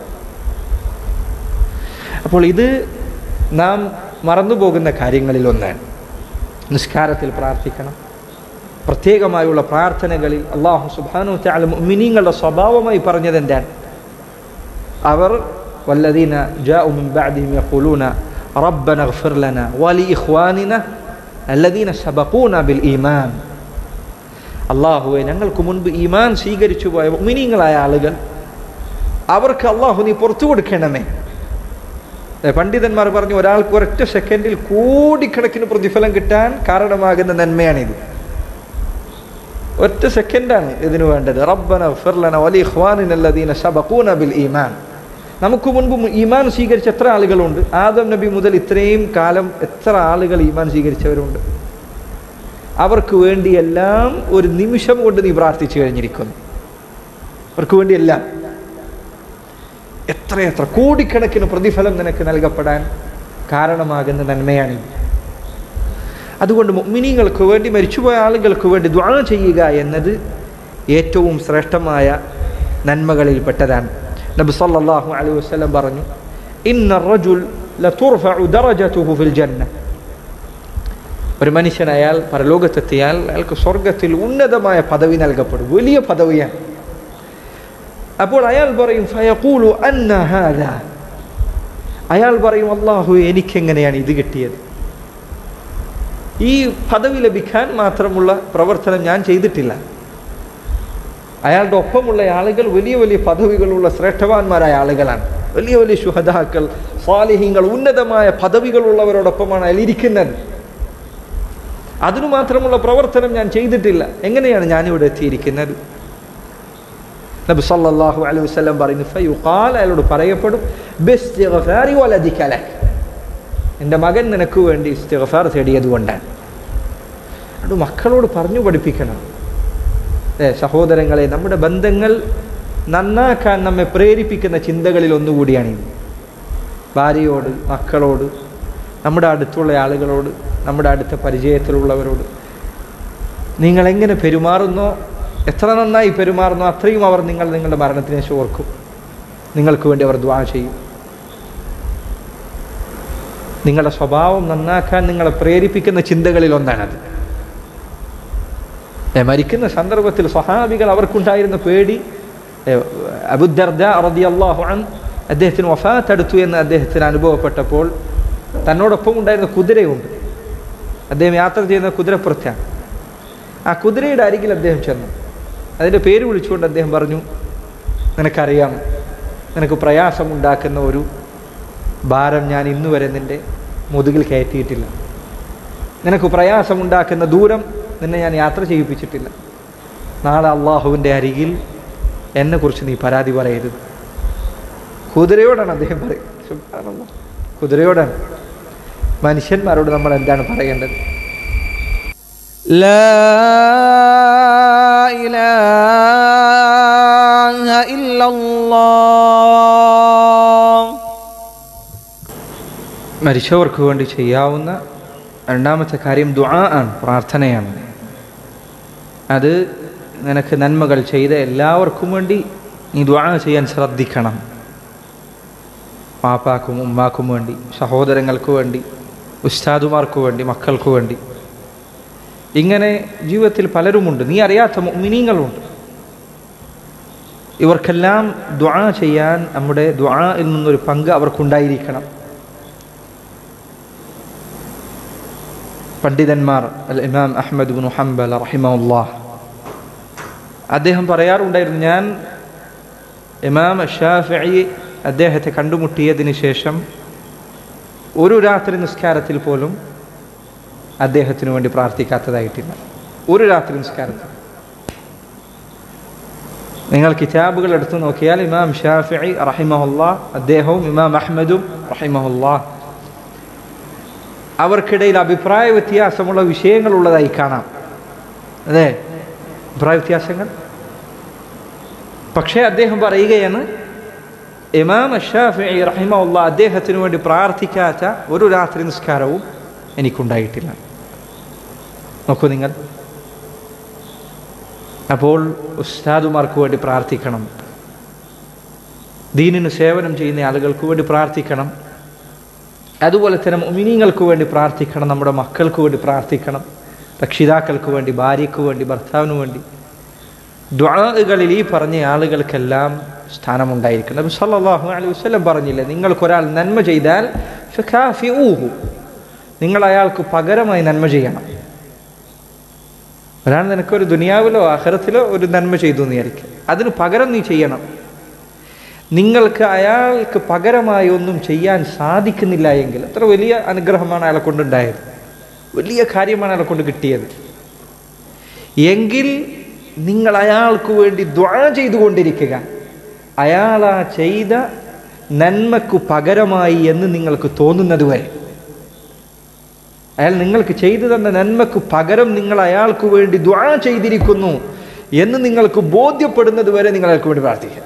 അപ്പോൾ ഇത് നാം മറന്നുപോകുന്ന കാര്യങ്ങളിൽ ഒന്നാണ് നിസ്കാരത്തിൽ പ്രാർത്ഥിക്കണം പ്രത്യേകമായുള്ള പ്രാർത്ഥനകളിൽ അള്ളാഹു സുബാനു താല മിനിങ്ങളുടെ സ്വഭാവമായി പറഞ്ഞത് എന്താണ് അവർ والذين جاءوا من بعدهم يقولون ربنا اغفر لنا ولإخواننا الذين سبقونا بالإيمان അള്ളാഹുവെ ഞങ്ങൾക്ക് മുൻപ് ഈമാൻ സ്വീകരിച്ചു പോയ മിനിങ്ങളായ ആളുകൾ അവർക്ക് അള്ളാഹു നീ പുറത്തു കൊടുക്കണമേ ഏ, പണ്ഡിതന്മാർ പറഞ്ഞു ഒരാൾക്ക് ഒരൊറ്റ സെക്കൻഡിൽ കോടിക്കണക്കിന് പ്രതിഫലം കിട്ടാൻ കാരണമാകുന്ന നന്മയാണിത് ഒറ്റ സെക്കൻഡാണ് ഇതിനു വേണ്ടത് റബ്ബന ഫിർലന വലി ഖ്വാനിനല്ലദീന സബഖൂന ബിൽ ഈമാൻ നമുക്ക് മുൻപ് മു- ഈമാൻ സ്വീകരിച്ച എത്ര ആളുകളുണ്ട് ആദം നബി മുതൽ ഇത്രയും കാലം എത്ര ആളുകൾ ഈമാൻ സ്വീകരിച്ചവരുണ്ട് അവർക്ക് വേണ്ടിയെല്ലാം ഒരു നിമിഷം കൊണ്ട് നീ പ്രാർത്ഥിച്ചു കഴിഞ്ഞിരിക്കുന്നു അവർക്ക് വേണ്ടിയെല്ലാം എത്രയെത്ര കോടിക്കണക്കിന് പ്രതിഫലം നിനക്ക് നൽകപ്പെടാൻ കാരണമാകുന്ന നന്മയാണിത് അതുകൊണ്ട് മുഅ്മിനീങ്ങൾക്ക് വേണ്ടി മരിച്ചുപോയ ആളുകൾക്ക് വേണ്ടി ദ്വാ ചെയ്യുക എന്നത് ഏറ്റവും ശ്രേഷ്ഠമായ നന്മകളിൽപ്പെട്ടതാണ് നബി സല്ലല്ലാഹു അലൈഹി വസല്ലം പറഞ്ഞു ഇന്ന റജുൽ ലതുർഫഉ ദറജതുഹു ഫിൽ ജന്ന ഒരു മനുഷ്യൻ അയാൾ പരലോകത്തെത്തിയാൽ അയാൾക്ക് സ്വർഗത്തിൽ ഉന്നതമായ പദവി നൽകപ്പെടും വലിയ പദവിയാണ് അപ്പോൾ അയാൾ പറയും ഫയഖൂലു അന്ന ഹാദാ അയാൾ പറയും അള്ളാഹു എനിക്കെങ്ങനെയാണ് ഇത് കിട്ടിയത് ഈ പദവി ലഭിക്കാൻ മാത്രമുള്ള പ്രവർത്തനം ഞാൻ ചെയ്തിട്ടില്ല അയാളുടെ ഒപ്പമുള്ള ആളുകൾ വലിയ വലിയ പദവികളുള്ള ശ്രേഷ്ഠവാന്മാരായ ആളുകളാണ് വലിയ വലിയ ശുഹദാക്കൾ സ്വാലിഹ്യങ്ങൾ ഉന്നതമായ പദവികളുള്ളവരോടൊപ്പമാണ് അയാൾ ഇരിക്കുന്നത് അതിനു മാത്രമുള്ള പ്രവർത്തനം ഞാൻ ചെയ്തിട്ടില്ല എങ്ങനെയാണ് ഞാനിവിടെ എത്തിയിരിക്കുന്നത് നബി സല്ലല്ലാഹു അലൈഹി വസല്ലം പറയുന്നു ഫയുഖാൽ അയാളോട് പറയപ്പെടും ബിസ്തിഗ്ഫാരി വലദിക ലക് എൻ്റെ മകൻ നിനക്ക് വേണ്ടി ഇസ്തിഗ്ഫാർ തേടിയത് കൊണ്ടാണ് അത് മക്കളോട് പറഞ്ഞു പഠിപ്പിക്കണം ഏ സഹോദരങ്ങളെ നമ്മുടെ ബന്ധങ്ങൾ നന്നാക്കാൻ നമ്മെ പ്രേരിപ്പിക്കുന്ന ചിന്തകളിൽ ഒന്നുകൂടിയാണിത് ഭാര്യയോട് മക്കളോട് നമ്മുടെ അടുത്തുള്ള ആളുകളോട് നമ്മുടെ അടുത്ത പരിചയത്തിലുള്ളവരോട് നിങ്ങൾ എങ്ങനെ പെരുമാറുന്നോ എത്ര നന്നായി പെരുമാറുന്നോ അത്രയും അവർ നിങ്ങൾ നിങ്ങളുടെ മരണത്തിന് ശേഷം ഓർക്കും നിങ്ങൾക്ക് വേണ്ടി അവർ ദ്വാ ചെയ്യും നിങ്ങളുടെ സ്വഭാവം നന്നാക്കാൻ നിങ്ങളെ പ്രേരിപ്പിക്കുന്ന ചിന്തകളിൽ ഒന്നാണത് ഏ, മരിക്കുന്ന സന്ദർഭത്തിൽ സ്വഹാബികൾ അവർക്കുണ്ടായിരുന്ന പേടി അബുദർദ റളിയല്ലാഹു അൻ അദ്ദേഹത്തിന് വഫാത്ത് അടുത്തു എന്ന് അദ്ദേഹത്തിന് അനുഭവപ്പെട്ടപ്പോൾ തന്നോടൊപ്പം ഉണ്ടായിരുന്ന കുതിരയുണ്ട് അദ്ദേഹം യാത്ര ചെയ്യുന്ന കുതിരപ്പുറത്താണ് ആ കുതിരയുടെ അരികിൽ അദ്ദേഹം ചെന്നു അതിൻ്റെ പേര് വിളിച്ചുകൊണ്ട് അദ്ദേഹം പറഞ്ഞു നിനക്കറിയാം നിനക്ക് പ്രയാസമുണ്ടാക്കുന്ന ഒരു ഭാരം ഞാൻ ഇന്നു വരെ നിൻ്റെ മുതുകിൽ കയറ്റിയിട്ടില്ല നിനക്ക് പ്രയാസമുണ്ടാക്കുന്ന ദൂരം നിന്നെ ഞാൻ യാത്ര ചെയ്യിപ്പിച്ചിട്ടില്ല നാളെ അള്ളാഹുവിൻ്റെ അരികിൽ എന്നെക്കുറിച്ച് നീ പരാതി പറയരുത് കുതിരയോടാണ് അദ്ദേഹം പറയുന്നത് സുബ്ഹാനല്ലാഹ്. കുതിരയോടാണ് മനുഷ്യന്മാരോട് നമ്മൾ എന്താണ് പറയേണ്ടത് لا إله إلا الله മരിച്ചവർക്ക് വേണ്ടി ചെയ്യാവുന്ന രണ്ടാമത്തെ കാര്യം ദുആ ആണ് പ്രാർത്ഥനയാണ് അത് നിനക്ക് നന്മകൾ ചെയ്ത എല്ലാവർക്കും വേണ്ടി നീ ദുആ ചെയ്യാൻ ശ്രദ്ധിക്കണം പാപ്പാക്കും ഉമ്മാക്കും വേണ്ടി സഹോദരങ്ങൾക്ക് വേണ്ടി ഉസ്താദുമാർക്ക് വേണ്ടി മക്കൾക്ക് വേണ്ടി ഇങ്ങനെ ജീവിതത്തിൽ പലരുമുണ്ട് നീ അറിയാത്ത മിനിങ്ങളുണ്ട് ഇവർക്കെല്ലാം ദുആ ചെയ്യാൻ നമ്മുടെ ദുആയിൽ നിന്നൊരു പങ്ക് അവർക്കുണ്ടായിരിക്കണം പണ്ഡിതന്മാർ അൽ ഇമാം അഹമ്മദ് ബിൻ ഹംബൽ റഹിമുല്ലാഹ് അദ്ദേഹം പറയാറുണ്ടായിരുന്നു ഞാൻ ഇമാം ഷാഫി അദ്ദേഹത്തെ കണ്ടുമുട്ടിയതിന് ശേഷം ഒരു രാത്രി നിസ്കാരത്തിൽ പോലും അദ്ദേഹത്തിന് വേണ്ടി പ്രാർത്ഥിക്കാത്തതായിട്ടില്ല ഒരു രാത്രി നിസ്കാരത്തിൽ നിങ്ങൾ കിതാബുകൾ എടുത്തു നോക്കിയാൽ ഇമാം ഷാഫി റഹിമഹുല്ലാ അദ്ദേഹവും ഇമാം അഹമ്മദും റഹിമഹുല്ലാ അവർക്കിടയിൽ അഭിപ്രായ വ്യത്യാസമുള്ള വിഷയങ്ങളുള്ളതായി കാണാം അതെ അഭിപ്രായ വ്യത്യാസങ്ങൾ പക്ഷേ അദ്ദേഹം പറയുകയാണ് ഇമാം ഷാഫി റഹിമുള്ള അദ്ദേഹത്തിന് വേണ്ടി പ്രാർത്ഥിക്കാത്ത ഒരു രാത്രി നിസ്കാരവും എനിക്കുണ്ടായിട്ടില്ല നോക്കൂ നിങ്ങൾ അപ്പോൾ ഉസ്താദുമാർക്ക് വേണ്ടി പ്രാർത്ഥിക്കണം ദീനിന് സേവനം ചെയ്യുന്ന ആളുകൾക്ക് വേണ്ടി പ്രാർത്ഥിക്കണം അതുപോലെ തന്നെ മുമിനീങ്ങൾക്ക് വേണ്ടി പ്രാർത്ഥിക്കണം നമ്മുടെ മക്കൾക്ക് വേണ്ടി പ്രാർത്ഥിക്കണം രക്ഷിതാക്കൾക്ക് വേണ്ടി ഭാര്യയ്ക്ക് വേണ്ടി ഭർത്താവിന് വേണ്ടി ദ്വാകളിൽ ഈ പറഞ്ഞ ആളുകൾക്കെല്ലാം സ്ഥാനമുണ്ടായിരിക്കണം നബി സല്ലല്ലാഹു അലൈഹി വസല്ലം പറഞ്ഞില്ലേ നിങ്ങൾക്കൊരാൾ നന്മ ചെയ്താൽ ഫകാഫിഊഹു നിങ്ങൾ അയാൾക്ക് പകരമായി നന്മ ചെയ്യണം ഒരാൾ നിനക്കൊരു ദുനിയാവിലോ ആഹ്റത്തിലോ ഒരു നന്മ ചെയ്തു എന്ന് വിചാരിക്കും അതിന് പകരം നീ ചെയ്യണം നിങ്ങൾക്ക് അയാൾക്ക് പകരമായി ഒന്നും ചെയ്യാൻ സാധിക്കുന്നില്ല എങ്കിൽ അത്ര വലിയ അനുഗ്രഹമാണ് അയാളെ കൊണ്ടുണ്ടായത് വലിയ കാര്യമാണ് അയാളെ കൊണ്ട് കിട്ടിയത് എങ്കിൽ നിങ്ങൾ അയാൾക്ക് വേണ്ടി ദ്വാ ചെയ്തുകൊണ്ടിരിക്കുക അയാൾ ആ ചെയ്ത നന്മക്ക് പകരമായി എന്ന് നിങ്ങൾക്ക് തോന്നുന്നത് വരെ അയാൾ നിങ്ങൾക്ക് ചെയ്തു തന്ന നന്മക്ക് പകരം നിങ്ങൾ അയാൾക്ക് വേണ്ടി ദ്വാ ചെയ്തിരിക്കുന്നു എന്ന് നിങ്ങൾക്ക് ബോധ്യപ്പെടുന്നത് വരെ നിങ്ങൾ അയാൾക്ക് വേണ്ടി പ്രാർത്ഥിക്കുക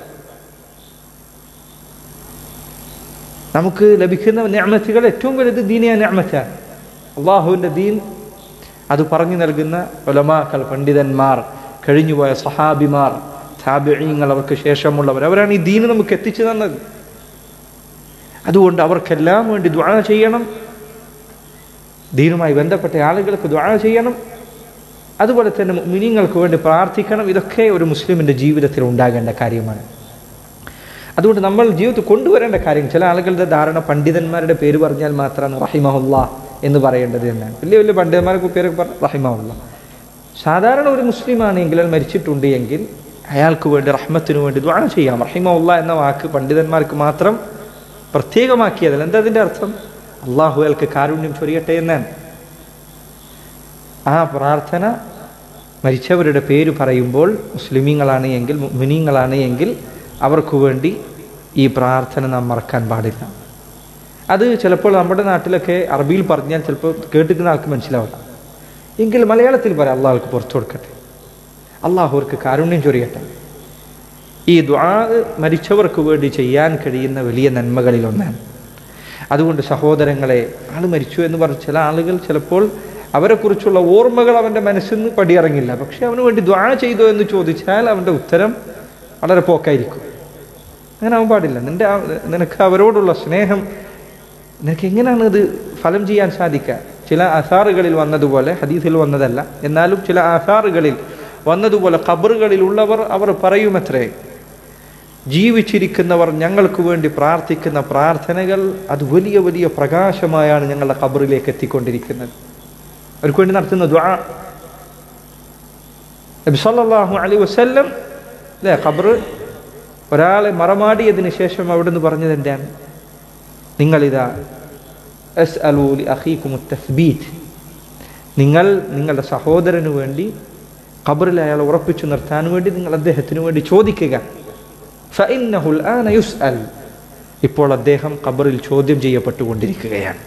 നമുക്ക് ലഭിക്കുന്ന ഞാമത്തുകൾ ഏറ്റവും വലുത് ദീനിയ ഞാമത്താണ് അള്ളാഹുവിൻ്റെ ദീൻ അത് പറഞ്ഞു നൽകുന്ന ഒലമാക്കൾ പണ്ഡിതന്മാർ കഴിഞ്ഞുപോയ സഹാബിമാർ താബിയങ്ങൾ അവർക്ക് ശേഷമുള്ളവർ അവരാണ് ഈ ദീന് നമുക്ക് എത്തിച്ചു തന്നത് അതുകൊണ്ട് അവർക്കെല്ലാം വേണ്ടി ദ്വാ ചെയ്യണം ദീനുമായി ബന്ധപ്പെട്ട ആളുകൾക്ക് ദ്വാ ചെയ്യണം അതുപോലെ തന്നെ മിനിങ്ങൾക്ക് വേണ്ടി പ്രാർത്ഥിക്കണം ഇതൊക്കെ ഒരു മുസ്ലിമിൻ്റെ ജീവിതത്തിൽ ഉണ്ടാകേണ്ട കാര്യമാണ് അതുകൊണ്ട് നമ്മൾ ജീവിതത്തിൽ കൊണ്ടുവരേണ്ട കാര്യം ചില ആളുകളുടെ ധാരണ പണ്ഡിതന്മാരുടെ പേര് പറഞ്ഞാൽ മാത്രമാണ് റഹിമഹുല്ല എന്ന് പറയേണ്ടത് എന്നാണ് വലിയ വലിയ പണ്ഡിതന്മാർക്ക് പേരൊക്കെ പറഞ്ഞ റഹിമഹുല്ല സാധാരണ ഒരു മുസ്ലിമാണെങ്കിൽ അയാൾ മരിച്ചിട്ടുണ്ട് എങ്കിൽ അയാൾക്ക് വേണ്ടി റഹ്മത്തിന് വേണ്ടി ദ്വാ ചെയ്യാം റഹിമഹുല്ല എന്ന വാക്ക് പണ്ഡിതന്മാർക്ക് മാത്രം പ്രത്യേകമാക്കിയതല്ല എന്താ അതിൻ്റെ അർത്ഥം അള്ളാഹു അയാൾക്ക് കാരുണ്യം ചൊരിയട്ടെ എന്നാണ് ആ പ്രാർത്ഥന മരിച്ചവരുടെ പേര് പറയുമ്പോൾ മുസ്ലിമീങ്ങളാണ് എങ്കിൽ മുനിങ്ങളാണ് എങ്കിൽ അവർക്ക് വേണ്ടി ഈ പ്രാർത്ഥന നാം മറക്കാൻ പാടില്ല അത് ചിലപ്പോൾ നമ്മുടെ നാട്ടിലൊക്കെ അറബിയിൽ പറഞ്ഞാൽ ചിലപ്പോൾ കേട്ടിരിക്കുന്ന ആൾക്ക് മനസ്സിലാവില്ല എങ്കിൽ മലയാളത്തിൽ പറയാം അള്ളാഹുക്ക് പുറത്തു കൊടുക്കട്ടെ അള്ളാഹു അവർക്ക് കാരുണ്യം ചൊരിയട്ടെ ഈ ദ്വാ മരിച്ചവർക്ക് വേണ്ടി ചെയ്യാൻ കഴിയുന്ന വലിയ നന്മകളിൽ ഒന്നാണ് അതുകൊണ്ട് സഹോദരങ്ങളെ ആൾ മരിച്ചു എന്ന് പറഞ്ഞ ചില ആളുകൾ ചിലപ്പോൾ അവരെക്കുറിച്ചുള്ള ഓർമ്മകൾ അവൻ്റെ മനസ്സിൽ നിന്ന് പടിയിറങ്ങില്ല പക്ഷെ അവന് വേണ്ടി ദ്വാ ചെയ്തോ എന്ന് ചോദിച്ചാൽ അവൻ്റെ ഉത്തരം വളരെ പോക്കായിരിക്കും അങ്ങനെ ആവാൻ പാടില്ല നിന്റെ ആ- നിനക്ക് അവരോടുള്ള സ്നേഹം നിനക്ക് എങ്ങനെയാണ് ഇത് ഫലം ചെയ്യാൻ സാധിക്കുക ചില ആധാറുകളിൽ വന്നതുപോലെ ഹദീസിൽ വന്നതല്ല എന്നാലും ചില ആധാറുകളിൽ വന്നതുപോലെ ഖബറുകളിലുള്ളവർ അവർ പറയുമത്രേ ജീവിച്ചിരിക്കുന്നവർ ഞങ്ങൾക്ക് വേണ്ടി പ്രാർത്ഥിക്കുന്ന പ്രാർത്ഥനകൾ അത് വലിയ വലിയ പ്രകാശമായാണ് ഞങ്ങളുടെ ഖബറിലേക്ക് എത്തിക്കൊണ്ടിരിക്കുന്നത് അവർക്ക് വേണ്ടി നടത്തുന്ന ദ്വാ നബി സല്ലല്ലാഹു അലൈഹി വസല്ലം അല്ലേ ഖബർ ഒരാളെ മറമാടിയതിന് ശേഷം അവിടുന്ന് പറഞ്ഞത് എന്താണ് നിങ്ങളിതാ എസ് അലൂലി അഹീഖുമു തസ്ബീറ്റ് നിങ്ങൾ നിങ്ങളുടെ സഹോദരന് വേണ്ടി ഖബറിൽ അയാളെ ഉറപ്പിച്ചു നിർത്താൻ വേണ്ടി നിങ്ങൾ അദ്ദേഹത്തിന് വേണ്ടി ചോദിക്കുക ഫഇന്നഹുൽ ആന യുസ്അൽ ഇപ്പോൾ അദ്ദേഹം ഖബറിൽ ചോദ്യം ചെയ്യപ്പെട്ടുകൊണ്ടിരിക്കുകയാണ്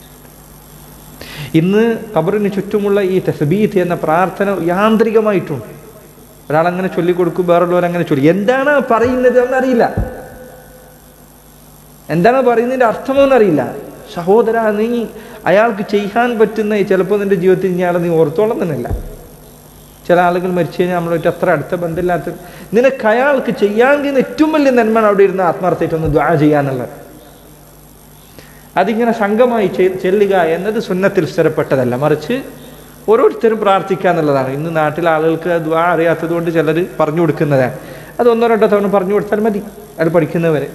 ഇന്ന് ഖബറിന് ചുറ്റുമുള്ള ഈ തസ്ബീത്ത് എന്ന പ്രാർത്ഥന യാന്ത്രികമായിട്ടുണ്ട് ഒരാളങ്ങനെ ചൊല്ലിക്കൊടുക്കും വേറുള്ളവർ അങ്ങനെ ചൊല്ലി എന്താണ് പറയുന്നത് എന്നറിയില്ല എന്താണ് പറയുന്നതിൻ്റെ അർത്ഥമെന്നറിയില്ല സഹോദര നീ അയാൾക്ക് ചെയ്യാൻ പറ്റുന്ന ചിലപ്പോൾ നിന്റെ ജീവിതത്തിൽ ഇയാളെ നീ ഓർത്തോളം തന്നെയല്ല ചില ആളുകൾ മരിച്ചു കഴിഞ്ഞാൽ നമ്മളായിട്ട് അത്ര അടുത്ത ബന്ധമില്ലാത്ത നിനക്ക് അയാൾക്ക് ചെയ്യാൻ കഴിയുന്ന ഏറ്റവും വലിയ നന്മയാണ് അവിടെ ഇരുന്ന് ആത്മാർത്ഥമായിട്ടൊന്ന് ദ്വാ ചെയ്യാന്നുള്ളത് അതിങ്ങനെ സംഘമായി ചെ- ചെല്ലുക എന്നത് സുന്നത്തിൽ സ്ഥിരപ്പെട്ടതല്ല മറിച്ച് ഓരോരുത്തരും പ്രാർത്ഥിക്കുക എന്നുള്ളതാണ് ഇന്ന് നാട്ടിലെ ആളുകൾക്ക് ദ്വാ അറിയാത്തത് കൊണ്ട് ചിലർ പറഞ്ഞു കൊടുക്കുന്നതാണ് അത് ഒന്നോ രണ്ടോ തവണ പറഞ്ഞു കൊടുത്താൽ മതി അത് പഠിക്കുന്നവരെ